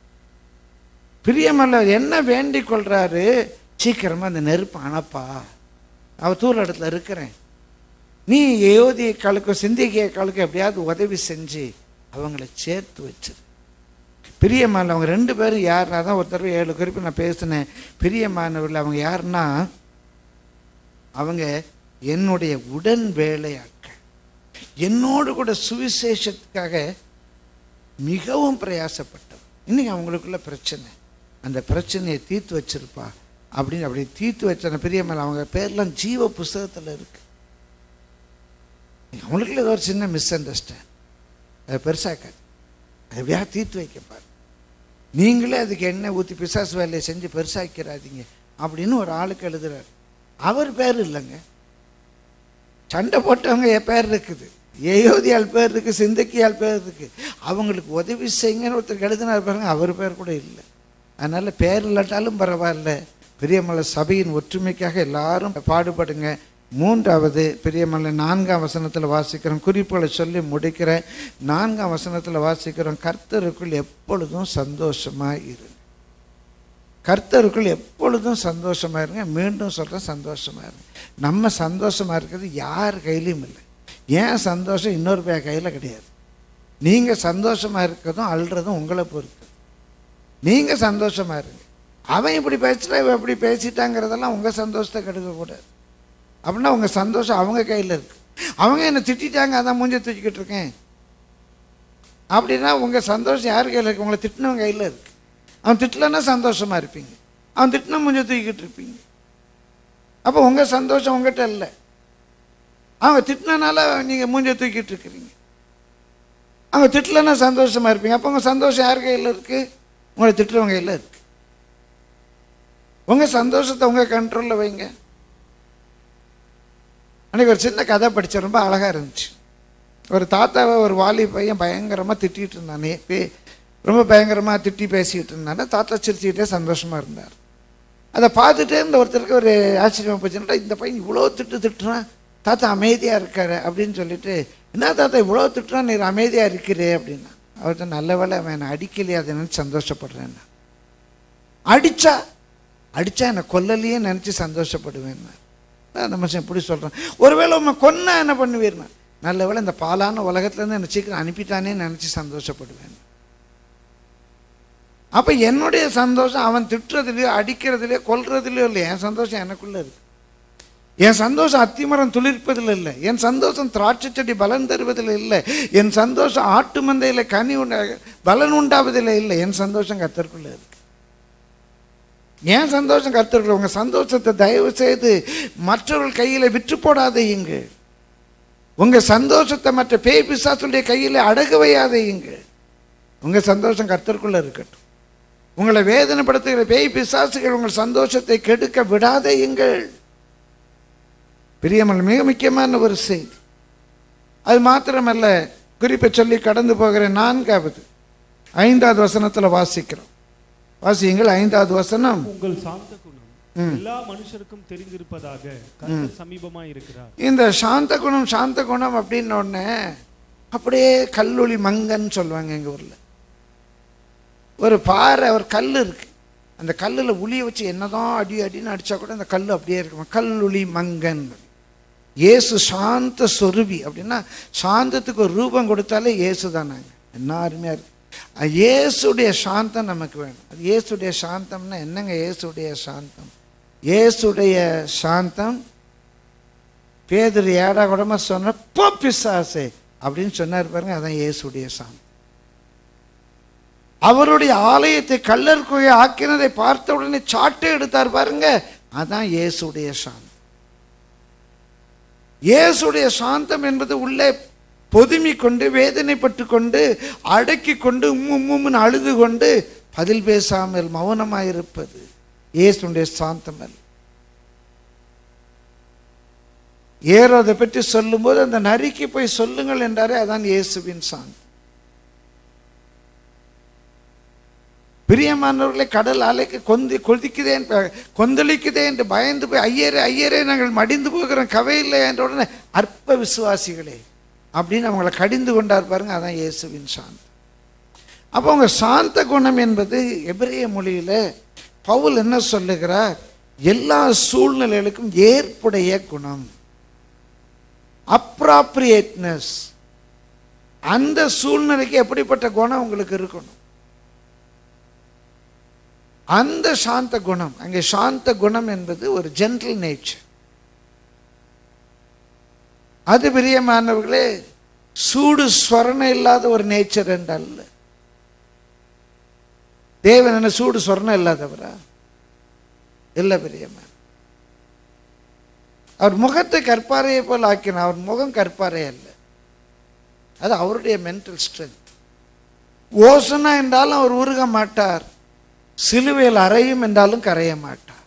பிரியமல்ல என்ன வேண்டிக் கொள்றாரு சீக்கிரமாக அந்த நெருப்பு அணப்பா அவ தூர இடத்துல இருக்கிறேன் நீ யோதி காலுக்கும் சிந்திகிய காலுக்கும் எப்படியாவது உதவி செஞ்சு அவங்கள சேர்த்து வச்சிரு பிரியமான அவங்க ரெண்டு பேரும் யாருன்னா தான் ஒரு தடவை ஏழு குறிப்பு நான் பேசினேன் பிரியமானவர்கள் அவங்க யாருன்னா அவங்க என்னுடைய உடன் வேலையாட்கள் என்னோடு கூட சுவிசேஷத்துக்காக மிகவும் பிரயாசப்பட்டவர் இன்னைக்கு அவங்களுக்குள்ள பிரச்சனை அந்த பிரச்சனையை தீர்த்து வச்சிருப்பா அப்படின்னு அப்படி தீர்த்து வச்ச பிரியமல்ல அவங்க பேர்லாம் ஜீவ புஸ்தகத்தில் இருக்கு அவங்களுக்குள்ள ஏதோ ஒரு சின்ன மிஸ் அண்டர்ஸ்டாண்ட் அதை பெருசாக்காது அதை எப்படியா தீர்த்து வைக்கப்பார் நீங்களே அதுக்கு எண்ணெய் ஊற்றி பிசாசு வேலையை செஞ்சு பெருசாக்கிறாதீங்க அப்படின்னு ஒரு ஆளுக்கு எழுதுறாரு அவர் பேர் இல்லைங்க சண்டை போட்டவங்க என் பேர் இருக்குது ஏயோதியால் பேர் இருக்குது சிந்தக்கியால் பேர் இருக்குது அவங்களுக்கு உதவி செய்யுங்கன்னு ஒருத்தருக்கு எழுதினார் பாருங்க அவர் பேர் கூட இல்லை அதனால் பேர் இல்லாட்டாலும் பரவாயில்ல பெரியமலை சபையின் ஒற்றுமைக்காக எல்லாரும் பாடுபடுங்க மூன்றாவது பெரியமலை நான்காம் வசனத்தில் வாசிக்கிறோம் குறிப்புகளை சொல்லி முடிக்கிறேன் நான்காம் வசனத்தில் வாசிக்கிறோம் கர்த்தருக்குள் எப்பொழுதும் சந்தோஷமாக இரு கர்த்தருக்குள் எப்பொழுதும் சந்தோஷமாக இருங்க மீண்டும் சொல்கிறேன் சந்தோஷமாக இருங்க நம்ம சந்தோஷமாக இருக்கிறது யார் கையிலையும் இல்லை ஏன் சந்தோஷம் இன்னொரு பேர் கையில் கிடையாது நீங்கள் சந்தோஷமாக இருக்கிறதும் அழுறதும் உங்களை பொறுத்து நீங்கள் சந்தோஷமாக இருங்க அவன் இப்படி பேசிட்டா இவன் இப்படி பேசிட்டாங்கிறதெல்லாம் உங்கள் சந்தோஷத்தை கெடுக்கக்கூடாது அப்படின்னா உங்கள் சந்தோஷம் அவங்க கையில் இருக்கு அவங்க என்னை திட்டாங்க அதான் மூஞ்ச தூக்கிக்கிட்டு இருக்கேன் அப்படின்னா உங்கள் சந்தோஷம் யார் கையில் இருக்கு உங்களை திட்டினவங்க கையில் இருக்கு அவன் திட்டலன்னா சந்தோஷமாக இருப்பீங்க அவன் திட்டினா மூஞ்ச தூக்கிக்கிட்டு இருப்பீங்க அப்போ உங்கள் சந்தோஷம் உங்ககிட்ட இல்லை அவங்க திட்டினால நீங்கள் மூஞ்ச தூக்கிட்டு இருக்கிறீங்க அவங்க திட்டலன்னா சந்தோஷமாக இருப்பீங்க அப்போ உங்கள் சந்தோஷம் யார் கையில் இருக்குது உங்களை திட்டுறவங்க கையில் இருக்கு உங்கள் சந்தோஷத்தை உங்கள் கண்ட்ரோலில் வைங்க அன்றைக்கி ஒரு சின்ன கதை படித்தேன் ரொம்ப அழகாக இருந்துச்சு ஒரு தாத்தாவை ஒரு வாலி பையன் பயங்கரமாக திட்டிகிட்டு இருந்தானே பே ரொம்ப பயங்கரமாக திட்டி பேசிக்கிட்டு இருந்தானே தாத்தா சிரிச்சுக்கிட்டே சந்தோஷமாக இருந்தார் அதை பார்த்துட்டே இருந்த ஒருத்தருக்கு ஒரு ஆச்சரியமாக போச்சுன்னா இந்த பையன் இவ்வளோ திட்டு திட்டுறான் தாத்தா அமைதியாக இருக்காரு அப்படின்னு சொல்லிட்டு என்ன தாத்தா இவ்வளோ திட்டுறான் நீர் அமைதியாக இருக்கிறே அப்படின்னா அவர்கிட்ட நல்ல வேலை அவன் என்னை அடிக்கலையே அதை நினச்சி சந்தோஷப்படுறேன் அடித்தா அடித்தா என்னை கொல்லலையே நினச்சி சந்தோஷப்படுவேன் அந்த மனுஷன் எப்படி சொல்கிறான் ஒருவேளை உண்மை கொன்னா என்ன பண்ணுவீர்னா நல்ல வேளை இந்த பாலான உலகத்துலேருந்து என்னை சீக்கிரம் அனுப்பிட்டானே நினச்சி சந்தோஷப்படுவேன் அப்போ என்னுடைய சந்தோஷம் அவன் திட்டுறதுலையோ அடிக்கிறதுலையோ கொல்றதுலையோ இல்லை என் சந்தோஷம் எனக்குள்ளே இருக்கு என் சந்தோஷம் அத்திமரம் துளிர்ப்பதில் இல்லை என் சந்தோஷம் திராட்சை செடி பலன் தருவதில் இல்லை என் சந்தோஷம் ஆட்டு மந்தையில் கனி உண்டா பலன் உண்டாவதில் இல்லை என் சந்தோஷம் கத்தருக்குள்ளே இருக்கு ஏன் சந்தோஷம் கருத்துருக்குள்ள உங்கள் சந்தோஷத்தை தயவு செய்து மற்றவர்கள் கையில் விற்று போடாதீங்க உங்கள் சந்தோஷத்தை மற்ற பேய் பிசாசுடைய கையில் அடகு வையாதீங்க உங்கள் சந்தோஷம் கர்த்தருக்குள்ளே இருக்கட்டும் உங்களை வேதனைப்படுத்துகிற பேய் பிசாசுகள் உங்கள் சந்தோஷத்தை கெடுக்க விடாதீங்கள் பிரியமல் மிக முக்கியமான ஒரு செய்தி அது மாத்திரமல்ல குறிப்பை சொல்லி கடந்து போகிற நான்காவது ஐந்தாவது வசனத்தில் வாசிக்கிறோம் வாசியுங்கள் ஐந்தாவது வசனம் உங்கள் சாந்த குணம் ம். எல்லா மனுஷருக்கும் தெரிந்திருப்பதாக கர்த்தர் சமீபமாய் இருக்கிறார் இந்த சாந்த குணம் சாந்த குணம் அப்படின்ன உடனே அப்படியே கல்லொளி மங்கன்னு சொல்லுவாங்க எங்கள் ஊரில் ஒரு பாறை ஒரு கல் இருக்கு அந்த கல்லில் உளியை வச்சு என்னதான் அடி அடின்னு அடித்தா கூட அந்த கல் அப்படியே இருக்கும் கல்லொளி மங்கன் இயேசு சாந்த சொருபி அப்படின்னா சாந்தத்துக்கு ஒரு ரூபம் கொடுத்தாலே இயேசு தான் நாங்கள் என்ன அருமையாக இருக்கு அது இயேசுடைய சாந்தம் நமக்கு வேணும் அது இயேசுடைய சாந்தம்னா என்னங்க இயேசுடைய சாந்தம் இயேசுடைய சாந்தம் பேதுரு ஏடா கூடமா சொன்ன போ பிசாசே அப்படின்னு சொன்னார் பாருங்க அதான் இயேசுடைய சாந்தம் அவருடைய ஆலயத்தை கல்லர் குகை ஆக்கினதை பார்த்த உடனே சாட்டை எடுத்தார் பாருங்க அதான் இயேசுடைய சாந்தம் இயேசுடைய சாந்தம் என்பது உள்ளே பொதுமி கொண்டு வேதனைப்பட்டு கொண்டு அடக்கி கொண்டு உம்மு உம்முன்னு அழுது கொண்டு பதில் பேசாமல் மௌனமாயிருப்பது இயேசுடைய சாந்தம் அல்ல ஏரோதை பற்றி சொல்லும்போது அந்த நரிக்கு போய் சொல்லுங்கள் என்றாரே அதான் இயேசுவின் சாந்தம் பிரியமானவர்களை கடல் அலைக்கு கொந்தி கொதிக்குதே என்று- கொந்தளிக்குதே என்று பயந்து போய் ஐயரே ஐயரே நாங்கள் மடிந்து போகிறோம் கவையில்லை என்ற உடனே அற்ப விசுவாசிகளே அப்படின்னு அவங்களை கடிந்து கொண்டார் பாருங்க அதான் இயேசுவின் சாந்தம் அப்போ அவங்க சாந்த குணம் என்பது எபிரேய மொழியில பவுல் என்ன சொல்லுகிறார் எல்லா சூழ்நிலைகளுக்கும் ஏற்புடைய குணம் அப்ராப்ரியேட்னஸ் அந்த சூழ்நிலைக்கு எப்படிப்பட்ட குணம் உங்களுக்கு இருக்கணும் அந்த சாந்த குணம் அங்கே சாந்த குணம் என்பது ஒரு ஜென்ரல் நேச்சர் அது பிரியமானவர்களே சூடு ஸ்வரணம் இல்லாத ஒரு நேச்சர் என்றல்ல தேவன் என்ன சூடு சொரணம் இல்லாதவரா இல்லை பிரியமான அவர் முகத்தை கற்பாரையை போல் ஆக்கினார் அவர் முகம் கற்பாரை அல்ல அது அவருடைய மென்டல் ஸ்ட்ரென்த் ஓசனா என்றாலும் அவர் உருக மாட்டார் சிலுவையில் அறையும் என்றாலும் கரைய மாட்டார்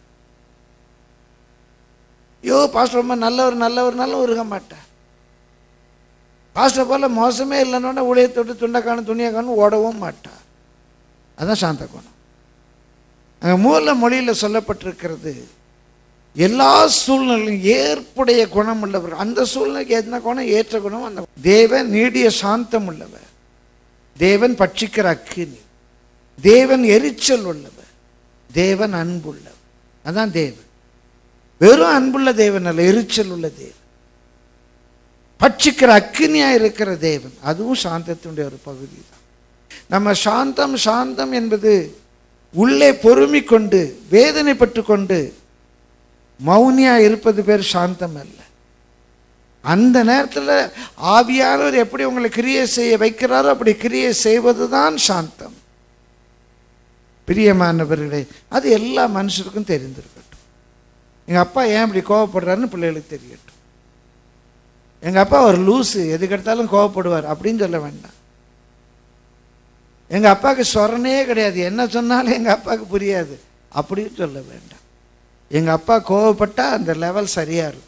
ஐயோ பாஸ்டர் ரொம்ப நல்லவர் நல்லவர் நல்ல உருக மாட்டார் பாஸ்டர் போல மோசமே இல்லைன்னொன்னே ஊழியத்தொட்டு துண்டை காணும் துணியை காணும் ஓடவும் மாட்டார் அதான் சாந்த குணம் அங்கே மூல மொழியில் சொல்லப்பட்டிருக்கிறது எல்லா சூழ்நிலையும் ஏற்புடைய குணம் உள்ளவர் அந்த சூழ்நிலைக்கு என்ன குணம் ஏற்ற குணம் அந்த தேவன் நீடிய சாந்தம் உள்ளவர் தேவன் பட்சிக்கிற அக்கினி தேவன் எரிச்சல் உள்ளவர் தேவன் அன்புள்ளவர் அதான் தேவன் வெறும் அன்புள்ள தேவன் அல்ல எரிச்சல் உள்ள தேவன் பட்சிக்கிற அக்கினியா இருக்கிற தேவன் அதுவும் சாந்தத்தினுடைய ஒரு பகுதி தான் நம்ம சாந்தம் சாந்தம் என்பது உள்ளே பொறுமி கொண்டு வேதனைப்பட்டு கொண்டு மௌனியா இருப்பது பேர் சாந்தம் அல்ல அந்த நேரத்தில் ஆவியானவர் எப்படி உங்களை கிரியை செய்ய வைக்கிறாரோ அப்படி கிரியை செய்வது தான் சாந்தம் பிரியமானவர்களே அது எல்லா மனுஷருக்கும் தெரிந்திருக்கட்டும் எங்கள் அப்பா ஏன் இப்படி கோவப்படுறாருன்னு பிள்ளைகளுக்கு தெரியட்டும் எங்கள் அப்பா ஒரு லூஸு எதுக்கெடுத்தாலும் கோவப்படுவார் அப்படின்னு சொல்ல வேண்டாம் எங்கள் அப்பாவுக்கு சொரணே கிடையாது என்ன சொன்னாலும் எங்கள் அப்பாவுக்கு புரியாது அப்படின்னு சொல்ல வேண்டாம் எங்கள் அப்பா கோவப்பட்டா அந்த லெவல் சரியாக இருக்கும்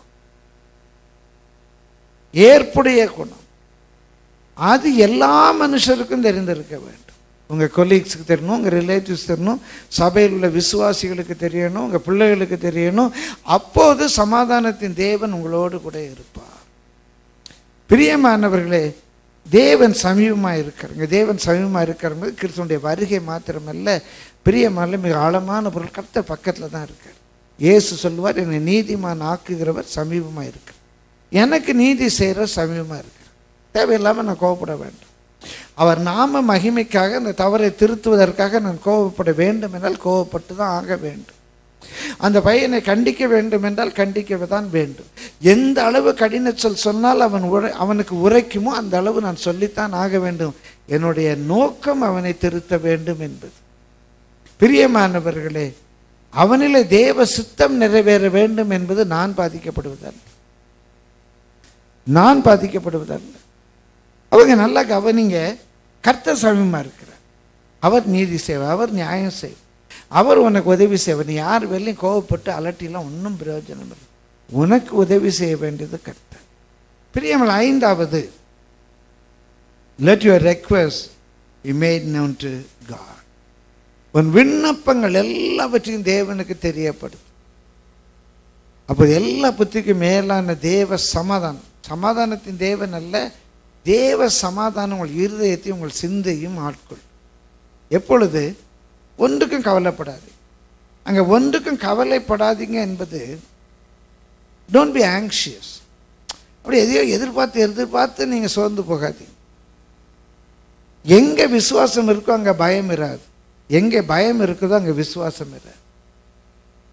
ஏற்புடைய குணம் அது எல்லா மனுஷருக்கும் தெரிந்திருக்க வேண்டும் உங்கள் கொலீக்ஸுக்கு தெரியணும் உங்கள் ரிலேட்டிவ்ஸ் தெரியணும் சபையில் உள்ள விசுவாசிகளுக்கு தெரியணும் உங்கள் பிள்ளைகளுக்கு தெரியணும் அப்போது சமாதானத்தின் தேவன் உங்களோடு கூட இருப்பார் பிரியமானவர்களே தேவன் சமீபமாக இருக்கிறாங்க தேவன் சமீபமாக இருக்கிறது கிறிஸ்துவனுடைய வருகை மாத்திரமல்ல பிரியமான மிக ஆழமான பொருள் கர்த்தர் பக்கத்தில் தான் இருக்கார் இயேசு சொல்லுவார் என்னை நீதிமான் ஆக்குகிறவர் சமீபமாக இருக்கிறார் எனக்கு நீதி செய்கிற சமீபமாக இருக்கிறார் தேவையில்லாமல் நான் கோவப்பட வேண்டும் அவர் நாம மகிமைக்காக அந்த தவறை திருத்துவதற்காக நான் கோவப்பட வேண்டும் என்றால் கோவப்பட்டு தான் ஆக வேண்டும் அந்த பையனை கண்டிக்க வேண்டும் என்றால் கண்டிக்க தான் வேண்டும் எந்த அளவு கடின சொல் சொன்னால் அவன் உரை அவனுக்கு உரைக்குமோ அந்த அளவு நான் சொல்லித்தான் ஆக வேண்டும் என்னுடைய நோக்கம் அவனை திருத்த வேண்டும் என்பது பிரியமானவர்களே அவனிலே தேவ சித்தம் நிறைவேற வேண்டும் என்பது நான் பாதிக்கப்படுவதல்ல நான் பாதிக்கப்படுவதல்ல அவங்க நல்லா கவனிங்க கர்த்தர் சமயமாக இருக்கிறார் அவர் நீதி செய்வார் அவர் நியாயம் செய்வார் அவர் உனக்கு உதவி செய்வார் நீ யார் வெளியும் கோவப்பட்டு அலட்டிலாம் ஒன்றும் பிரயோஜனம் இல்லை உனக்கு உதவி செய்ய வேண்டியது கர்த்தர் பிரியமல் ஐந்தாவது let your request you made known to God உன் விண்ணப்பங்கள் எல்லாவற்றையும் தேவனுக்கு தெரியப்படுது அப்போ எல்லா புத்திக்கும் மேலான தேவ சமாதானம் சமாதானத்தின் தேவன் அல்ல தேவ சமாதானம் உங்கள் இருதயத்தையும் உங்கள் சிந்தையும் ஆட்கொள் எப்பொழுது ஒன்றுக்கும் கவலைப்படாது அங்கே ஒன்றுக்கும் கவலைப்படாதீங்க என்பது டோன்ட் பி ஆங்ஷியஸ் அப்படி எதையோ எதிர்பார்த்து எதிர்பார்த்து நீங்கள் சோர்ந்து போகாதீங்க எங்கே விசுவாசம் இருக்கோ அங்கே பயம் இராது எங்கே பயம் இருக்குதோ அங்கே விசுவாசம் இராது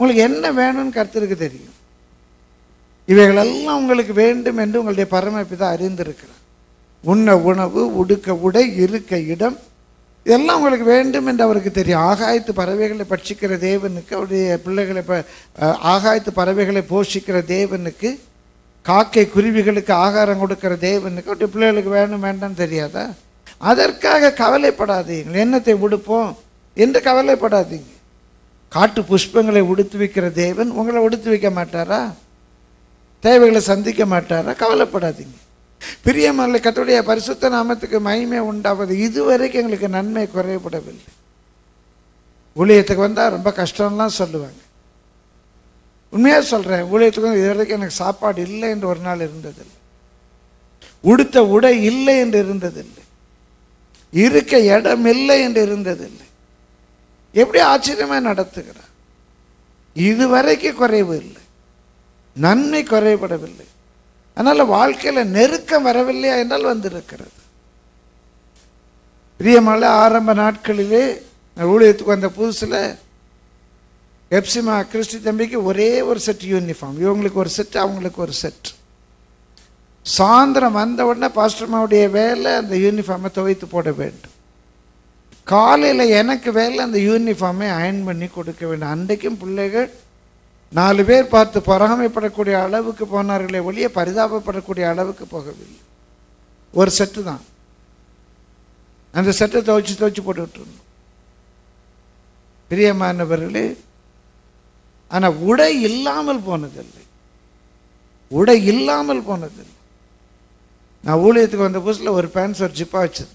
உங்களுக்கு என்ன வேணும்னு கர்த்தருக்கு தெரியும் இவைகளெல்லாம் உங்களுக்கு வேண்டும் என்று உங்களுடைய பரமபிதா அறிந்திருக்கிறார் உண்ண உணவு உடுக்க உடை இருக்க இடம் இதெல்லாம் உங்களுக்கு வேண்டும் என்று அவருக்கு தெரியும் ஆகாயத்து பறவைகளை பட்சிக்கிற தேவனுக்கு அவருடைய பிள்ளைகளை ப அஹ், ஆகாயத்து பறவைகளை போஷிக்கிற தேவனுக்கு காக்கை குருவிகளுக்கு ஆகாரம் கொடுக்கிற தேவனுக்கு அவருடைய பிள்ளைகளுக்கு வேணும் வேண்டாம்னு தெரியாதா அதற்காக கவலைப்படாதீங்க என்னத்தை உடுப்போம் என்று கவலைப்படாதீங்க காட்டு புஷ்பங்களை உடுத்து வைக்கிற தேவன் உங்களை உடுத்து வைக்க மாட்டாரா தேவைகளை சந்திக்க மாட்டாரா கவலைப்படாதீங்க பிரியமல்ல கத்துடைய பரிசுத்த நாமத்துக்கு மகிமை உண்டாவது இதுவரைக்கும் எங்களுக்கு நன்மை குறைபடவில்லை ஊழியத்துக்கு வந்தால் ரொம்ப கஷ்டம்லாம் சொல்லுவாங்க உண்மையாக சொல்கிறேன் ஊழியத்துக்கு வந்து இது வரைக்கும் எனக்கு சாப்பாடு இல்லை என்று ஒரு நாள் இருந்ததில்லை உடுத்த உடை இல்லை என்று இருந்ததில்லை இருக்க இடம் இல்லை என்று இருந்ததில்லை எப்படி ஆச்சரியமாக நடத்துகிறார் இதுவரைக்கும் குறைவு இல்லை நன்மை குறைபடவில்லை அதனால் வாழ்க்கையில் நெருக்கம் வரவில்லையா என்றால் வந்திருக்கிறது பிரியமல்ல ஆரம்ப நாட்களிலே நான் ஊழியத்துக்கு வந்த புதுசில் எப்சிமா கிறிஸ்டி தம்பிக்கு ஒரே ஒரு செட் யூனிஃபார்ம் இவங்களுக்கு ஒரு செட் அவங்களுக்கு ஒரு செட் சாயந்தரம் வந்த உடனே பாஸ்டர்மாவுடைய வேலை அந்த யூனிஃபார்மை துவைத்து போட வேண்டும் காலையில் எனக்கு வேலை அந்த யூனிஃபார்மை அயன் பண்ணி கொடுக்க வேண்டும் அன்றைக்கும் பிள்ளைகள் நாலு பேர் பார்த்து பொறாமைப்படக்கூடிய அளவுக்கு போனார்களே ஒழிய பரிதாபப்படக்கூடிய அளவுக்கு போகவில்லை ஒரு செட்டு தான் அந்த செட்டை துவைச்சு துவைச்சு போட்டுக்கிட்டு இருந்தோம் பிரியமானவர்களே ஆனால் உடை இல்லாமல் போனதில்லை உடை இல்லாமல் போனதில்லை நான் ஊழியத்துக்கு வந்த புதுசில் ஒரு பேண்ட்ஸ் ஒரு ஜிப்பா வச்சிருந்தேன்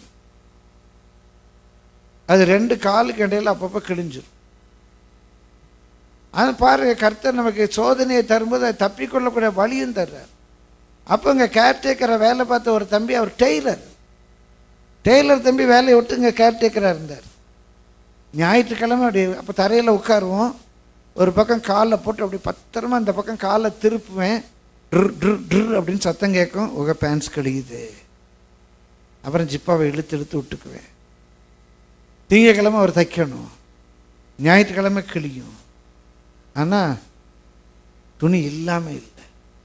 அது ரெண்டு காலுக்கு இடையில அப்பப்போ கிழிஞ்சிரும் அது பாருங்க கர்த்தர் நமக்கு சோதனையை தரும்போது அதை தப்பிக்கொள்ளக்கூடிய வழியும் தர்றார் அப்போ இங்கே கேர்டேக்கரை வேலை பார்த்த ஒரு தம்பி அவர் டெய்லர் டெய்லர் தம்பி வேலையை விட்டு இங்கே கேர்டேக்கராக இருந்தார் ஞாயிற்றுக்கிழமை அப்படி அப்போ தரையில் உட்காருவோம் ஒரு பக்கம் காலில் போட்டு அப்படி பத்திரமா அந்த பக்கம் காலை திருப்புவேன் ட்ரு ட்ரு ட்ரு அப்படின்னு சத்தம் கேட்கும் உக பேண்ட்ஸ் கழியுது அப்புறம் ஜிப்பாவை இழுத்து இழுத்து விட்டுக்குவேன் திங்கக்கிழமை அவர் தைக்கணும் ஞாயிற்றுக்கிழமை கிழியும் ஆனால் துணி இல்லாமல் இல்லை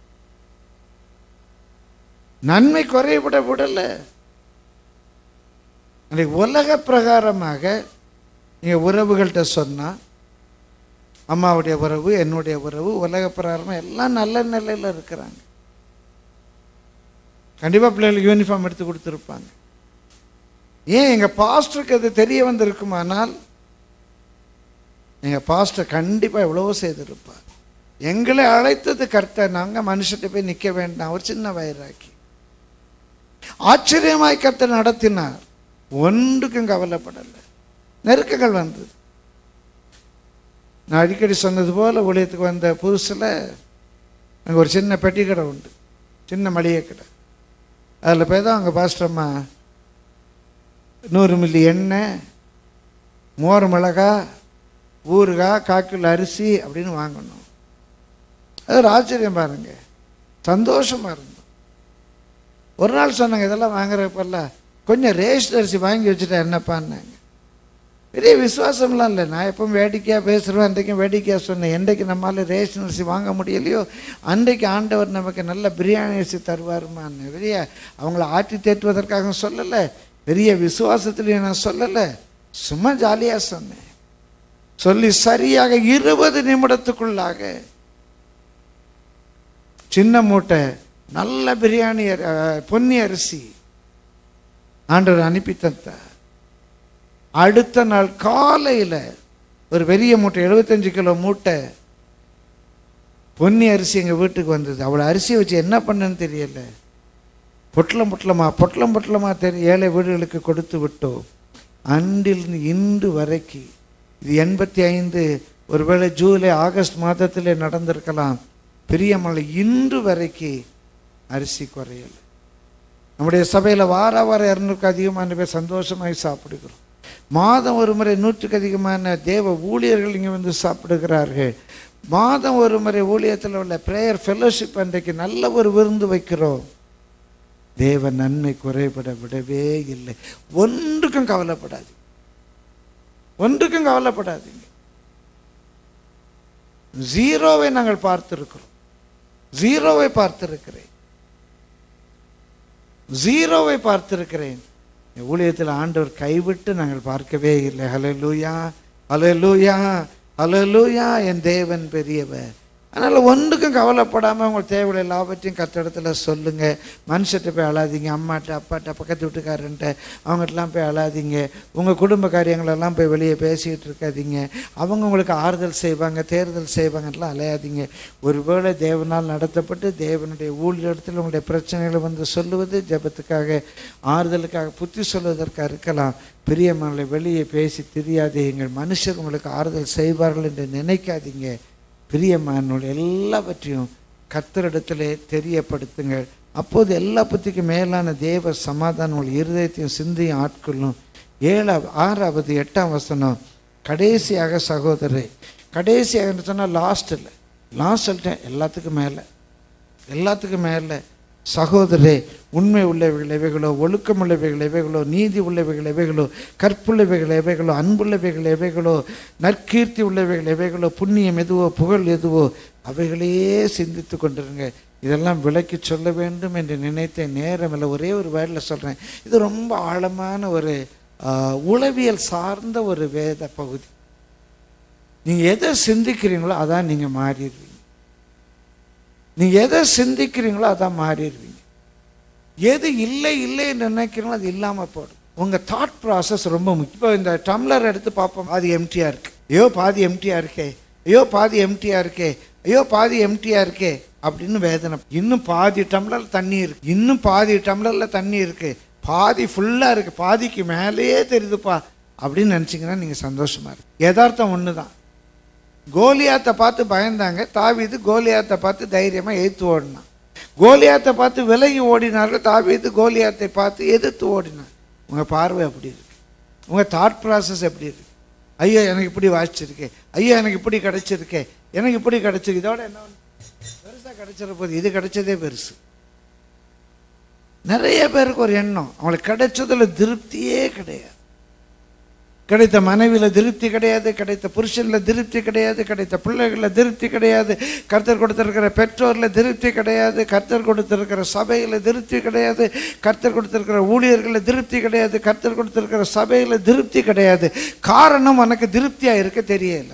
நன்மை குறைபட விடலை அன்றைக்கு உலக பிரகாரமாக நீங்கள் உறவுகள்கிட்ட சொன்னால் அம்மாவுடைய உறவு என்னுடைய உறவு உலக பிரகாரமாக எல்லாம் நல்ல நிலையில் இருக்கிறாங்க கண்டிப்பாக பிள்ளைகளுக்கு யூனிஃபார்ம் எடுத்து கொடுத்துருப்பாங்க ஏன் எங்கள் பாஸ்டருக்கு அது தெரிய வந்திருக்குமானால் எங்கள் பாஸ்டர் கண்டிப்பாக எவ்வளவோ செய்திருப்பார் எங்களை அழைத்தது கர்த்தர் நாங்கள் மனுஷத்தை போய் நிற்க வேண்டாம் ஒரு சின்ன வயிறாக்கி ஆச்சரியமாய் கர்த்தர் நடத்தினார் ஒன்றுக்கும் கவலைப்படலை நெருக்கங்கள் வந்தது நான் அடிக்கடி சொன்னது போல் ஊழியத்துக்கு வந்த புதுசில் அங்கே ஒரு சின்ன பெட்டி கடை உண்டு சின்ன மளிகை கடை அதில் போய் தான் அங்கே பாஸ்டர்மா நூறு மில்லி எண்ணெய் மோர் மிளகா ஊறுகாய் காக்கில் அரிசி அப்படின்னு வாங்கணும் அது ஒரு ஆச்சரியம் பாருங்க சந்தோஷமாக இருந்தோம் ஒரு நாள் சொன்னாங்க இதெல்லாம் வாங்குறப்பெல்லாம் கொஞ்சம் ரேஷன் அரிசி வாங்கி வச்சுட்டா என்னப்பான்னாங்க பெரிய விசுவாசம்லாம் இல்லை நான் எப்பவும் வேடிக்கையாக பேசுகிறேன் அன்றைக்கும் வேடிக்கையாக சொன்னேன் என்றைக்கு நம்மளால் ரேஷன் அரிசி வாங்க முடியலையோ அன்றைக்கு ஆண்டவர் நமக்கு நல்ல பிரியாணி அரிசி தருவாருமான்னு பெரிய அவங்கள ஆட்டி தேற்றுவதற்காக சொல்லலை பெரிய விசுவாசத்துலையும் நான் சொல்லலை சும்மா ஜாலியாக சொன்னேன் சொல்லி சரியாக இருபது நிமிடத்துக்குள்ளாக சின்ன மூட்டை நல்ல பிரியாணி அரி- அஹ், பொன்னி அரிசி ஆண்டவர் அனுப்பி தந்தார் அடுத்த நாள் காலையில் ஒரு பெரிய மூட்டை எழுபத்தஞ்சு கிலோ மூட்டை பொன்னி அரிசி எங்கள் வீட்டுக்கு வந்தது அவ்வளோ அரிசியை வச்சு என்ன பண்ணுன்னு தெரியல பொட்டலம் பொட்டலமா பொட்டலம் பொட்டலமா தெரிய ஏழை வீடுகளுக்கு கொடுத்து விட்டோம் அன்றிலிருந்து இன்று வரைக்கும் இது எண்பத்தி ஐந்து ஒருவேளை ஜூலை ஆகஸ்ட் மாதத்திலே நடந்திருக்கலாம் பெரியமலை இன்று வரைக்கும் அரிசி குறையலை நம்முடைய சபையில் வார வாரம் இரநூறுக்கு அதிகமான பேர் சந்தோஷமாய் சாப்பிடுகிறோம் மாதம் ஒரு முறை நூற்றுக்கு அதிகமான தேவ ஊழியர்கள் இங்கே வந்து சாப்பிடுகிறார்கள் மாதம் ஒரு முறை ஊழியத்தில் உள்ள ப்ரேயர் ஃபெலோஷிப் அன்றைக்கு நல்ல ஒரு விருந்து வைக்கிறோம் தேவ நன்மை குறைபட விடவே இல்லை ஒன்றுக்கும் கவலைப்படாது ஒன்றுக்கும் கவலைப்படாதீங்க ஜீரோவை நாங்கள் பார்த்திருக்கிறோம் ஜீரோவை பார்த்திருக்கிறேன் ஜீரோவை பார்த்திருக்கிறேன் என் ஊழியத்தில் ஆண்டவர் கைவிட்டு நாங்கள் பார்க்கவே இல்லை ஹலலூயா ஹலலூயா ஹலலூயா என் தேவன் பெரியவர் அதனால் ஒன்றுக்கும் கவலைப்படாமல் உங்கள் தேவையில்லை எல்லாவற்றையும் கத்திடத்தில் சொல்லுங்கள் மனுஷர்கிட்ட போய் அழாதீங்க அம்மாட்ட அப்பாட்ட பக்கத்து வீட்டுக்காரன்ட்ட அவங்ககிட்டலாம் போய் அழாதீங்க உங்கள் குடும்ப காரியங்களெல்லாம் போய் வெளியே பேசிக்கிட்டு இருக்காதீங்க அவங்க உங்களுக்கு ஆறுதல் செய்வாங்க தேர்தல் செய்வாங்கலாம் அலையாதீங்க ஒருவேளை தேவனால் நடத்தப்பட்டு தேவனுடைய ஊழியத்தில் உங்களுடைய பிரச்சனைகளை வந்து சொல்லுவது ஜெபத்துக்காக ஆறுதலுக்காக புத்தி சொல்வதற்காக இருக்கலாம் பிரியமங்களை வெளியே பேசி தெரியாதீங்கள் மனுஷர் உங்களுக்கு ஆறுதல் செய்வார்கள் என்று நினைக்காதீங்க பிரியமானோடு எல்லாவற்றையும் கத்தரிடத்திலே தெரியப்படுத்துங்கள் அப்போது எல்லா பற்றிக்கும் மேலான தேவ சமாதானம் உங்கள் இருதயத்தையும் சிந்தையும் ஆட்கொள்ளும் ஏழாவது ஆறாவது எட்டாம் வசனம் கடைசியாக சகோதரரை கடைசியாக சொன்னால் லாஸ்ட் இல்லை லாஸ்ட் சொல்லிட்டேன் எல்லாத்துக்கும் மேலே எல்லாத்துக்கும் மேலே சகோதரே உண்மை உள்ளவைகள் எவைகளோ ஒழுக்கம் உள்ளவைகள் எவைகளோ நீதி உள்ளவைகள் எவைகளோ கற்புள்ளவைகள் எவைகளோ அன்புள்ளவைகள் எவைகளோ நற்கீர்த்தி உள்ளவைகள் எவைகளோ புண்ணியம் எதுவோ புகழ் எதுவோ அவைகளையே சிந்தித்து கொண்டிருங்க இதெல்லாம் விளக்கி சொல்ல வேண்டும் என்று நினைத்த நேரம் இல்லை ஒரே ஒரு வேர்டில் சொல்கிறேன் இது ரொம்ப ஆழமான ஒரு ஆஹ், உளவியல் சார்ந்த ஒரு வேத பகுதி நீங்கள் எதை சிந்திக்கிறீங்களோ அதான் நீங்கள் மாறிடுவீங்க நீங்க எதை சிந்திக்கிறீங்களோ அதான் மாறிடுவீங்க எது இல்லை இல்லைன்னு நினைக்கிறீங்களோ அது இல்லாம போடும் உங்க தாட் ப்ராசஸ் ரொம்ப முக்கியம் இப்போ இந்த டம்ளர் எடுத்து பார்ப்போம் பாதி எம்டியா இருக்கு ஐயோ பாதி எம்டியா இருக்கே ஐயோ பாதி எம்டியா இருக்கே ஐயோ பாதி எம்டியா இருக்கே அப்படின்னு வேதனை இன்னும் பாதி டம்ளர் தண்ணி இருக்கு இன்னும் பாதி டம்ளர்ல தண்ணி இருக்கு பாதி ஃபுல்லா இருக்கு பாதிக்கு மேலேயே தெரியுதுப்பா அப்படின்னு நினைச்சீங்கன்னா நீங்க சந்தோஷமா இருக்கு யதார்த்தம் ஒன்று தான் கோலியாத்தை பார்த்து பயந்தாங்க தாவீது கோலியாத்தை பார்த்து தைரியமாக எதிர்த்து ஓடினான் கோலியாத்தை பார்த்து விலகி ஓடினார்கள் தாவீது கோலியாத்தை பார்த்து எதிர்த்து ஓடினான் உங்கள் பார்வை எப்படி இருக்கு உங்கள் தாட் ப்ராசஸ் எப்படி இருக்கு ஐயோ எனக்கு இப்படி வாசிச்சிருக்கே ஐயோ எனக்கு இப்படி கிடைச்சிருக்கே எனக்கு இப்படி கிடைச்சிருக்கு இதோட என்ன பெருசாக கிடைச்சிட போகுது இது கிடைச்சதே பெருசு நிறைய பேருக்கு ஒரு எண்ணம் அவங்களுக்கு கிடைச்சதுல திருப்தியே கிடையாது கிடைத்த மனைவியில் திருப்தி கிடையாது கிடைத்த புருஷனில் திருப்தி கிடையாது கிடைத்த பிள்ளைகளில் திருப்தி கிடையாது கர்த்தர் கொடுத்திருக்கிற பெற்றோரில் திருப்தி கிடையாது கர்த்தர் கொடுத்திருக்கிற சபையில் திருப்தி கிடையாது கர்த்தர் கொடுத்திருக்கிற ஊழியர்களில் திருப்தி கிடையாது கர்த்தர் கொடுத்திருக்கிற சபையில் திருப்தி கிடையாது காரணம் உனக்கு திருப்தியாக இருக்க தெரியல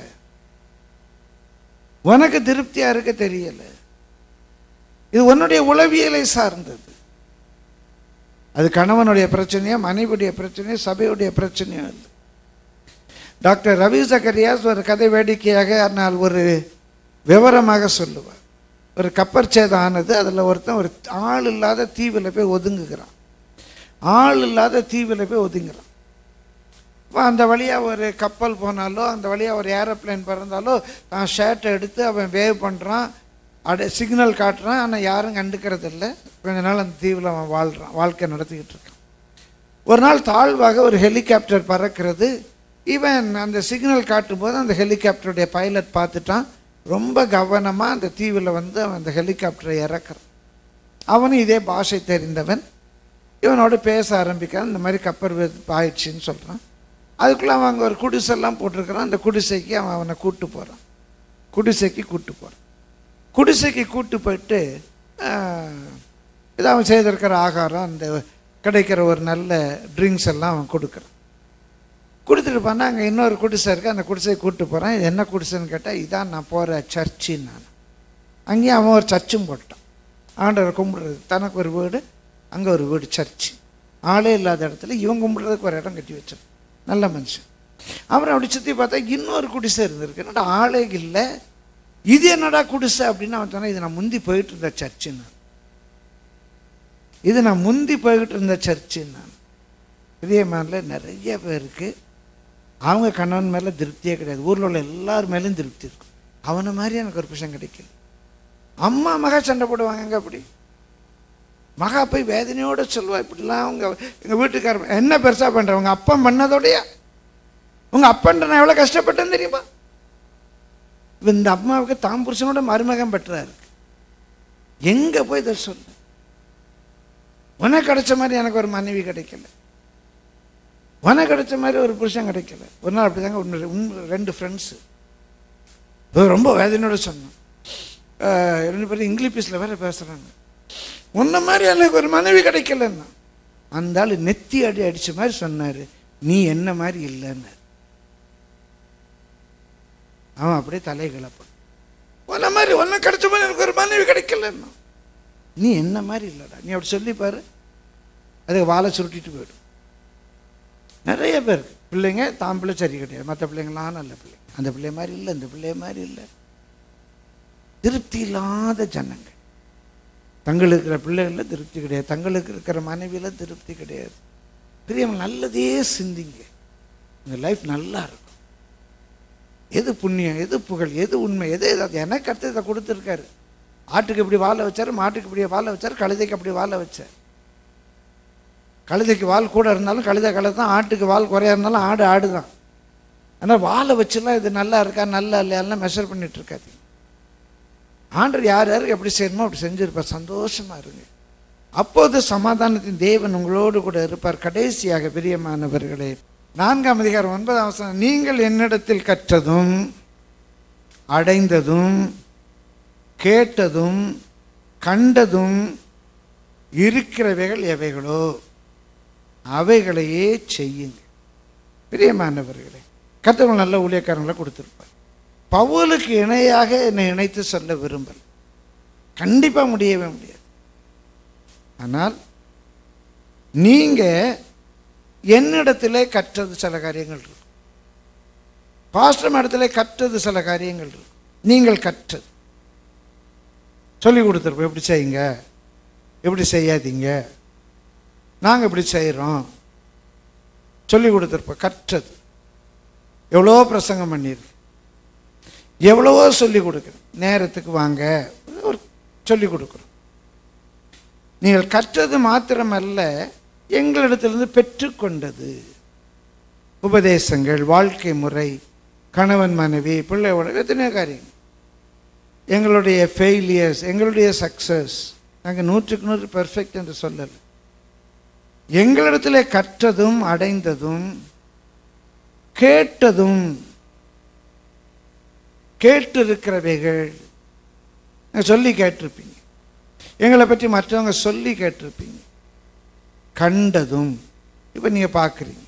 உனக்கு திருப்தியாக இருக்க தெரியல இது உன்னுடைய உளவியலை சார்ந்தது அது கணவனுடைய பிரச்சனையோ மனைவியுடைய பிரச்சனையோ சபையுடைய பிரச்சனையோ இல்லை டாக்டர் ரவி சக்கரியாஸ் ஒரு கதை வேடிக்கையாக ஆனால் ஒரு விவரமாக சொல்லுவார் ஒரு கப்பர் சேதம் ஆனது அதில் ஒருத்தன் ஒரு ஆள் இல்லாத தீவில் போய் ஒதுங்குகிறான் ஆள் இல்லாத தீவில் போய் ஒதுங்குறான் அப்போ அந்த வழியாக ஒரு கப்பல் போனாலோ அந்த வழியாக ஒரு ஏரோப்ளேன் பறந்தாலோ தான் ஷர்ட்டை எடுத்து அவன் வேவ் பண்ணுறான் அட சிக்னல் காட்டுறான் ஆனால் யாரும் கண்டுக்கிறது இல்லை கொஞ்ச நாள் அந்த தீவில் அவன் வாழ்கிறான் வாழ்க்கை நடத்திக்கிட்டு இருக்கான் ஒரு நாள் தாழ்வாக ஒரு ஹெலிகாப்டர் பறக்கிறது இவன் அந்த சிக்னல் காட்டும்போது அந்த ஹெலிகாப்டருடைய பைலட் பார்த்துட்டான் ரொம்ப கவனமாக அந்த தீவில் வந்து அவன் அந்த ஹெலிகாப்டரை இறக்குறான் அவனும் இதே பாஷை தெரிந்தவன் இவனோட பேச ஆரம்பிக்கிறான் இந்த மாதிரி கப்பர் விபத்து ஆயிடுச்சுன்னு சொல்கிறான் அதுக்குள்ளே அவன் அங்கே ஒரு குடிசெல்லாம் போட்டிருக்கிறான் அந்த குடிசைக்கு அவன் அவனை கூட்டு போகிறான் குடிசைக்கு கூட்டு போகிறான் குடிசைக்கு கூட்டு போயிட்டு ஆஹ், இது அவன் செய்திருக்கிற ஆகாரம் அந்த கிடைக்கிற ஒரு நல்ல ட்ரிங்க்ஸ் எல்லாம் அவன் கொடுக்குறான் கொடுத்துட்டு போனால் அங்கே இன்னொரு குடிசை இருக்குது அந்த குடிசையை கூப்பிட்டு போகிறான் இது என்ன குடிசைன்னு கேட்டால் இதான் நான் போகிற சர்ச்சின்னு நான் அங்கேயும் அவன் ஒரு சர்ச்சும் போட்டான் ஆண்டவரை கும்பிடுறது தனக்கு ஒரு வீடு அங்கே ஒரு வீடு சர்ச்சு ஆளே இல்லாத இடத்துல இவன் கும்பிடுறதுக்கு ஒரு இடம் கட்டி வச்சான் நல்ல மனுஷன் அப்புறம் அப்படி சுற்றி பார்த்தா இன்னொரு குடிசை இருந்திருக்கு என்னடா ஆளே இல்லை இது என்னடா குடிசை அப்படின்னு அவன் சொன்னான் இது நான் முந்தி போயிட்டு இருந்த சர்ச்சுன்னு இது நான் முந்தி போய்கிட்டு இருந்த சர்ச்சுன்னு நான் பிரியமானில் நிறைய பேருக்கு அவங்க கணவன் மேலே திருப்தியே கிடையாது ஊரில் உள்ள எல்லார் மேலேயும் திருப்தி இருக்கும் அவனை மாதிரி எனக்கு ஒரு புருஷன் கிடைக்கல அம்மா மகா சண்டை போடுவாங்க எங்க அப்படி மகா போய் வேதனையோட சொல்லுவா இப்படிலாம் அவங்க எங்கள் வீட்டுக்கார என்ன பெருசாக பண்ணுற உங்கள் அப்பன் பண்ணதோடையா உங்கள் அப்பன்ட்ட நான் எவ்வளோ கஷ்டப்பட்டேன்னு தெரியுமா இப்ப இந்த அம்மாவுக்கு தாம் புருஷனோட மருமகன் பெற்றா இருக்கு எங்கே போய் இதை சொல்லு உனக்கு கிடைச்ச மாதிரி எனக்கு ஒரு மனைவி கிடைக்கல உனக்கு கிடைச்ச மாதிரி ஒரு புருஷன் கிடைக்கல ஒரு நாள் அப்படி தாங்க ஒன்று ரெண்டு ஃப்ரெண்ட்ஸு இது ரொம்ப வேதனையோட சொன்னோம் அஹ், ரெண்டு பேரும் இங்கிலீஷில் வேற பேசுகிறாங்க உன்ன மாதிரி எனக்கு ஒரு மனைவி கிடைக்கலன்னா அந்த ஆள் நெத்தி அடி அடிச்ச மாதிரி சொன்னார் நீ என்ன மாதிரி இல்லைன்னு அவன் அப்படியே தலையை கிளப்பான் உன்ன மாதிரி ஒன்றும் கிடைச்ச மாதிரி எனக்கு ஒரு மனைவி கிடைக்கலன்னா நீ என்ன மாதிரி இல்லைடா நீ அப்படி சொல்லி பாரு அதுக்கு வாழை சுருட்டிட்டு போயிடும் நிறைய பேர் பிள்ளைங்க தான் பிள்ளை சரி கிடையாது மற்ற பிள்ளைங்களாம் நல்ல பிள்ளை அந்த பிள்ளை மாதிரி இல்லை இந்த பிள்ளை மாதிரி இல்லை திருப்தி இல்லாத ஜனங்கள் தங்களுக்கு இருக்கிற பிள்ளைகளில் திருப்தி கிடையாது தங்களுக்கு இருக்கிற மனைவியில் திருப்தி கிடையாது பிரியம் நல்லதே சிந்திங்க உங்கள் லைஃப் நல்லா இருக்கும் எது புண்ணியம் எது புகழ் எது உண்மை எது எது எனக்கு அடுத்து இதை கொடுத்துருக்காரு ஆட்டுக்கு இப்படி வாழை வச்சார் மாட்டுக்கு இப்படி வாழை வச்சார் கழுதைக்கு அப்படி வாழை வச்சார் கழுதைக்கு வால் கூட இருந்தாலும் கழுதை கழுதை தான் ஆட்டுக்கு வால் குறையா இருந்தாலும் ஆடு ஆடு தான் ஆனால் வாழை வச்சுலாம் இது நல்லா இருக்கா நல்லா இல்லையாலாம் மெஷர் பண்ணிட்டு இருக்காதீங்க ஆண்டர் யார் யார் எப்படி செய்யணுமோ அப்படி செஞ்சிருப்பார் சந்தோஷமா இருங்க அப்போது சமாதானத்தின் தேவன் உங்களோடு கூட இருப்பார் கடைசியாக பிரியமானவர்களே நான்காம் அதிகாரம் ஒன்பதாம் வசனம் நீங்கள் என்னிடத்தில் கற்றதும் அடைந்ததும் கேட்டதும் கண்டதும் இருக்கிறவைகள் எவைகளோ அவைகளையே செய்யுங்க பிரியமானவர்களே கத்தவங்க நல்ல ஊழியக்காரங்களை கொடுத்துருப்பார் பவுலுக்கு இணையாக என்னை இணைத்து சொல்ல விரும்பல கண்டிப்பா முடியவே முடியாது ஆனால் நீங்க என்னிடத்திலே கற்றது சில காரியங்கள் இருக்கும் பாஸ்டம் இடத்துல கற்றது சில காரியங்கள் இருக்கும் நீங்கள் கற்றது சொல்லி கொடுத்துருப்போம் எப்படி செய்யுங்க எப்படி செய்யாதீங்க நாங்கள் இப்படி செய்கிறோம் சொல்லி கொடுத்துருப்போம் கற்றது எவ்வளோ பிரசங்கம் பண்ணியிருக்கு எவ்வளவோ சொல்லி கொடுக்குறோம் நேரத்துக்கு வாங்க ஒரு சொல்லி கொடுக்குறோம் நீங்கள் கற்றது மாத்திரமல்ல எங்களிடத்திலிருந்து பெற்றுக்கொண்டது உபதேசங்கள் வாழ்க்கை முறை கணவன் மனைவி பிள்ளையோட எத்தனையோ காரியம் எங்களுடைய ஃபெயிலியர்ஸ் எங்களுடைய சக்ஸஸ் நாங்கள் நூற்றுக்கு நூறு பெர்ஃபெக்ட் என்று சொல்லலை எங்களிடத்திலே கற்றதும் அடைந்ததும் கேட்டதும் கேட்டிருக்கிறவைகள் நான் சொல்லி கேட்டிருப்பீங்க எங்களை பற்றி மற்றவங்க சொல்லி கேட்டிருப்பீங்க கண்டதும் இப்போ நீங்கள் பார்க்குறீங்க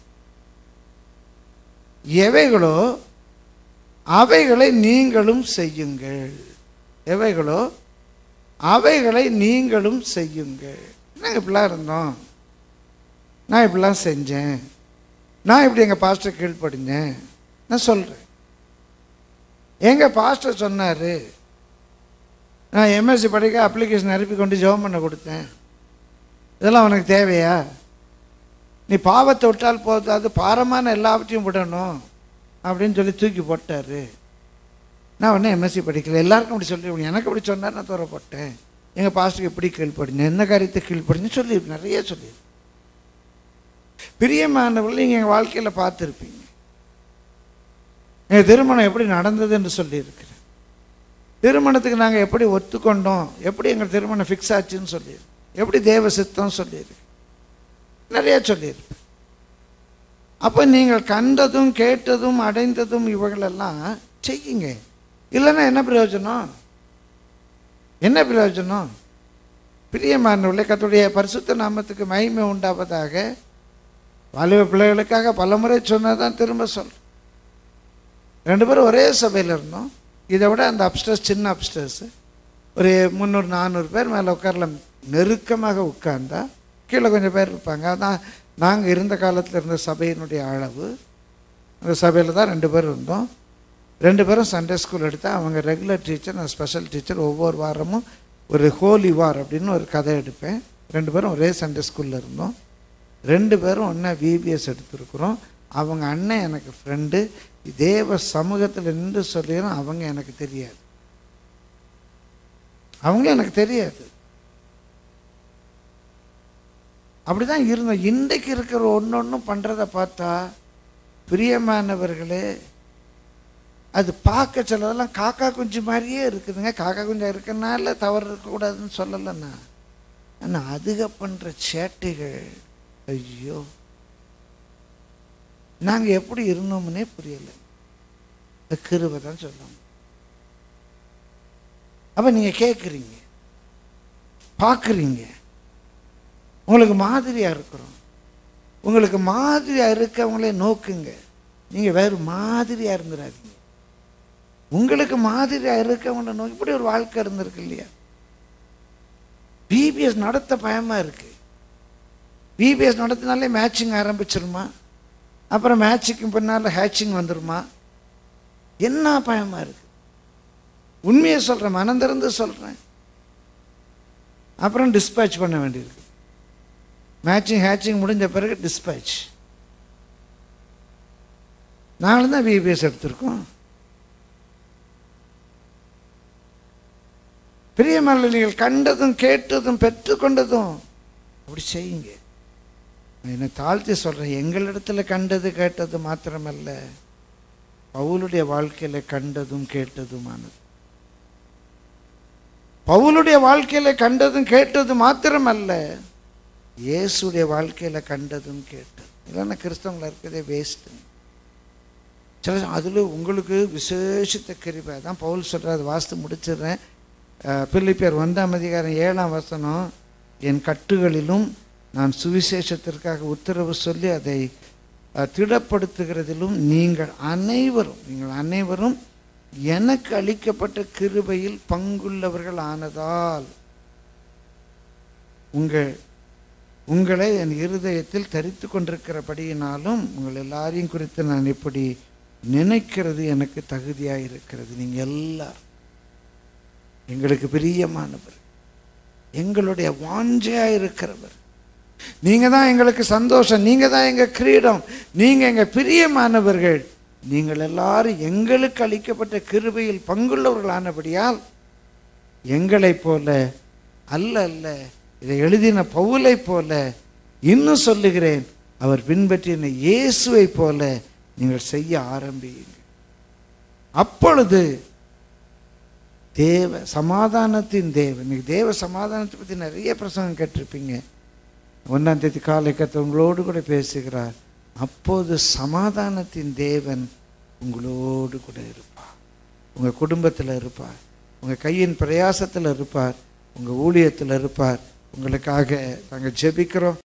எவைகளோ அவைகளை நீங்களும் செய்யுங்கள் எவைகளோ அவைகளை நீங்களும் செய்யுங்கள் நாங்கள் இப்படிலாம் இருந்தோம் நான் இப்படிலாம் செஞ்சேன் நான் இப்படி எங்கள் பாஸ்டர் கீழ்ப்படிஞ்சேன் நான் சொல்கிறேன் எங்கள் பாஸ்டர் சொன்னார் நான் எம்எஸ்சி படிக்க அப்ளிகேஷன் அனுப்பி கொண்டு ஜெபம் பண்ண கொடுத்தேன் இதெல்லாம் உனக்கு தேவையா நீ பாவத்தை விட்டால் போதாது பாரமான எல்லாவற்றையும் விடணும் அப்படின்னு சொல்லி தூக்கி போட்டார் நான் உடனே எம்எஸ்சி படிக்கல எல்லாருக்கும் அப்படி சொல்லி எனக்கு அப்படி சொன்னார் நான் தூர போட்டேன் எங்கள் பாஸ்டருக்கு எப்படி கீழ்ப்படிஞ்சேன் என்ன காரியத்தை கீழ்ப்படிஞ்சு சொல்லி நிறைய சொல்லி பிரியமானவர்கள் நீங்கள் எங்கள் வாழ்க்கையில் பார்த்துருப்பீங்க எங்கள் திருமணம் எப்படி நடந்தது என்று சொல்லியிருக்கிறேன் திருமணத்துக்கு நாங்கள் எப்படி ஒத்துக்கொண்டோம் எப்படி எங்கள் திருமணம் ஃபிக்ஸ் ஆச்சுன்னு சொல்லியிருக்கேன் எப்படி தேவ சித்தம் சொல்லியிருக்கேன் நிறைய சொல்லியிருப்பேன் அப்போ நீங்கள் கண்டதும் கேட்டதும் அடைந்ததும் இவைகளெல்லாம் செய்யுங்க இல்லைன்னா என்ன பிரயோஜனம் என்ன பிரயோஜனம் பிரியமானவர்களே கத்துடைய பரிசுத்த நாமத்துக்கு மகிமை உண்டாவதாக வாலிப பிள்ளைகளுக்காக பலமுறை சொன்னதான் திரும்ப சொல்றேன் ரெண்டு பேரும் ஒரே சபையில் இருந்தோம் இதை விட அந்த அப்ஸ்டர்ஸ் சின்ன அப்ஸ்டர்ஸ் ஒரு முந்நூறு நானூறு பேர் மேலே உட்காரலாம் நெருக்கமாக உட்கார்ந்தா கீழே கொஞ்சம் பேர் இருப்பாங்க அதான் நாங்கள் இருந்த காலத்தில் இருந்த சபையினுடைய அளவு அந்த சபையில் தான் ரெண்டு பேர் இருந்தோம் ரெண்டு பேரும் சண்டே ஸ்கூல் எடுத்தா அவங்க ரெகுலர் டீச்சர் நான் ஸ்பெஷல் டீச்சர் ஒவ்வொரு வாரமும் ஒரு ஹோலி வார் அப்படின்னு ஒரு கதை எடுப்பேன் ரெண்டு பேரும் ஒரே சண்டே ஸ்கூலில் இருந்தோம் ரெண்டு பேரும் ஒன்றா விபிஎஸ் எடுத்திருக்கிறோம் அவங்க அண்ணன் எனக்கு ஃப்ரெண்டு தேவ சமூகத்தில் நின்று சொல்லிடும் அவங்க எனக்கு தெரியாது அவங்க எனக்கு தெரியாது அப்படிதான் இருந்தோம் இன்றைக்கு இருக்கிற ஒன்று ஒன்றும் பண்ணுறத பார்த்தா பிரியமானவர்களே அது பார்க்க சிலதெல்லாம் காக்கா குஞ்சு மாதிரியே இருக்குதுங்க காக்கா குஞ்சா இருக்கனால தவறு இருக்கக்கூடாதுன்னு சொல்லலைண்ணா ஆனால் அதுக பண்ணுற சேட்டைகள் ஐயோ நாங்கள் எப்படி இருந்தோம்னே புரியலை இந்த கிருவை தான் சொல்லணும் அப்போ நீங்கள் கேட்குறீங்க பார்க்குறீங்க உங்களுக்கு மாதிரியாக இருக்கிறோம் உங்களுக்கு மாதிரியாக இருக்கவங்களே நோக்குங்க நீங்கள் வேறு மாதிரியாக இருந்துடாதீங்க உங்களுக்கு மாதிரியாக இருக்கவங்கள நோக்கி இப்படி ஒரு வாழ்க்கை இருந்திருக்கு இல்லையா பிபிஎஸ் நடத்த பயமாக இருக்குது பிபிஎஸ் நடத்தினாலே மேட்சிங் ஆரம்பிச்சிருமா அப்புறம் மேட்சுக்கு பின்னால் ஹேட்சிங் வந்துருமா என்ன பயமாக இருக்கு உண்மையை சொல்கிறேன் மனம் திறந்து சொல்கிறேன் அப்புறம் டிஸ்பேச் பண்ண வேண்டியிருக்கு மேட்சிங் ஹேட்சிங் முடிஞ்ச பிறகு டிஸ்பேச் நாங்களும் தான் பிபிஎஸ் எடுத்திருக்கோம் பிரியமல்ல நீங்கள் கண்டதும் கேட்டதும் பெற்றுக்கொண்டதும் அப்படி செய்யுங்க நான் என்னை தாழ்த்தி சொல்கிறேன் எங்களிடத்துல கண்டது கேட்டது மாத்திரமல்ல பவுலுடைய வாழ்க்கையில் கண்டதும் கேட்டதுமானது பவுலுடைய வாழ்க்கையில் கண்டதும் கேட்டது மாத்திரமல்ல இயேசுடைய வாழ்க்கையில் கண்டதும் கேட்டது இல்லைன்னா கிறிஸ்தவங்கள இருக்கிறதே வேஸ்ட்டு சில அதில் உங்களுக்கு விசேஷத்த கிருபை தான் பவுல் சொல்கிறார் அது வாஸ்து முடிச்சிடுறேன் பிள்ளைப்பேர் ஒன்றாம் அதிகாரம் ஏழாம் வசனம் என் கட்டுகளிலும் நான் சுவிசேஷத்திற்காக உத்தரவு சொல்லி அதை அஹ், திடப்படுத்துகிறதிலும் நீங்கள் அனைவரும் நீங்கள் அனைவரும் எனக்கு அளிக்கப்பட்ட கிருபையில் பங்குள்ளவர்கள் ஆனதால் உங்கள் உங்களை என் இருதயத்தில் தரித்து கொண்டிருக்கிறபடியினாலும் உங்கள் எல்லாரையும் குறித்து நான் இப்படி நினைக்கிறது எனக்கு தகுதியாக இருக்கிறது நீங்கள் எல்லாரும் எங்களுக்கு பிரியமானவர் எங்களுடைய வாஞ்சையாக இருக்கிறவர் நீங்கள் தான் எங்களுக்கு சந்தோஷம் நீங்கள் தான் எங்கள் கிரீடம் நீங்கள் எங்கள் பிரியமானவர்கள் நீங்கள் எல்லாரும் எங்களுக்கு அளிக்கப்பட்ட கிருபையில் பங்குள்ளவர்களானபடியால் எங்களைப் போல அல்ல அல்ல இதை எழுதின பவுலைப் போல இன்னும் சொல்லுகிறேன் அவர் பின்பற்றின இயேசுவைப் போல நீங்கள் செய்ய ஆரம்பியுங்கள் அப்பொழுது தேவ சமாதானத்தின் தேவன் இன்னைக்கு தேவ சமாதானத்தை பற்றி நிறைய பிரசங்கம் கேட்டிருப்பீங்க ஒன்றாம் தேதி காலை கத்த உங்களோடு கூட பேசுகிறார் அப்போது சமாதானத்தின் தேவன் உங்களோடு கூட இருப்பார் உங்கள் குடும்பத்தில் இருப்பார் உங்கள் கையின் பிரயாசத்தில் இருப்பார் உங்கள் ஊழியத்தில் இருப்பார் உங்களுக்காக நாங்கள் ஜெபிக்கிறோம்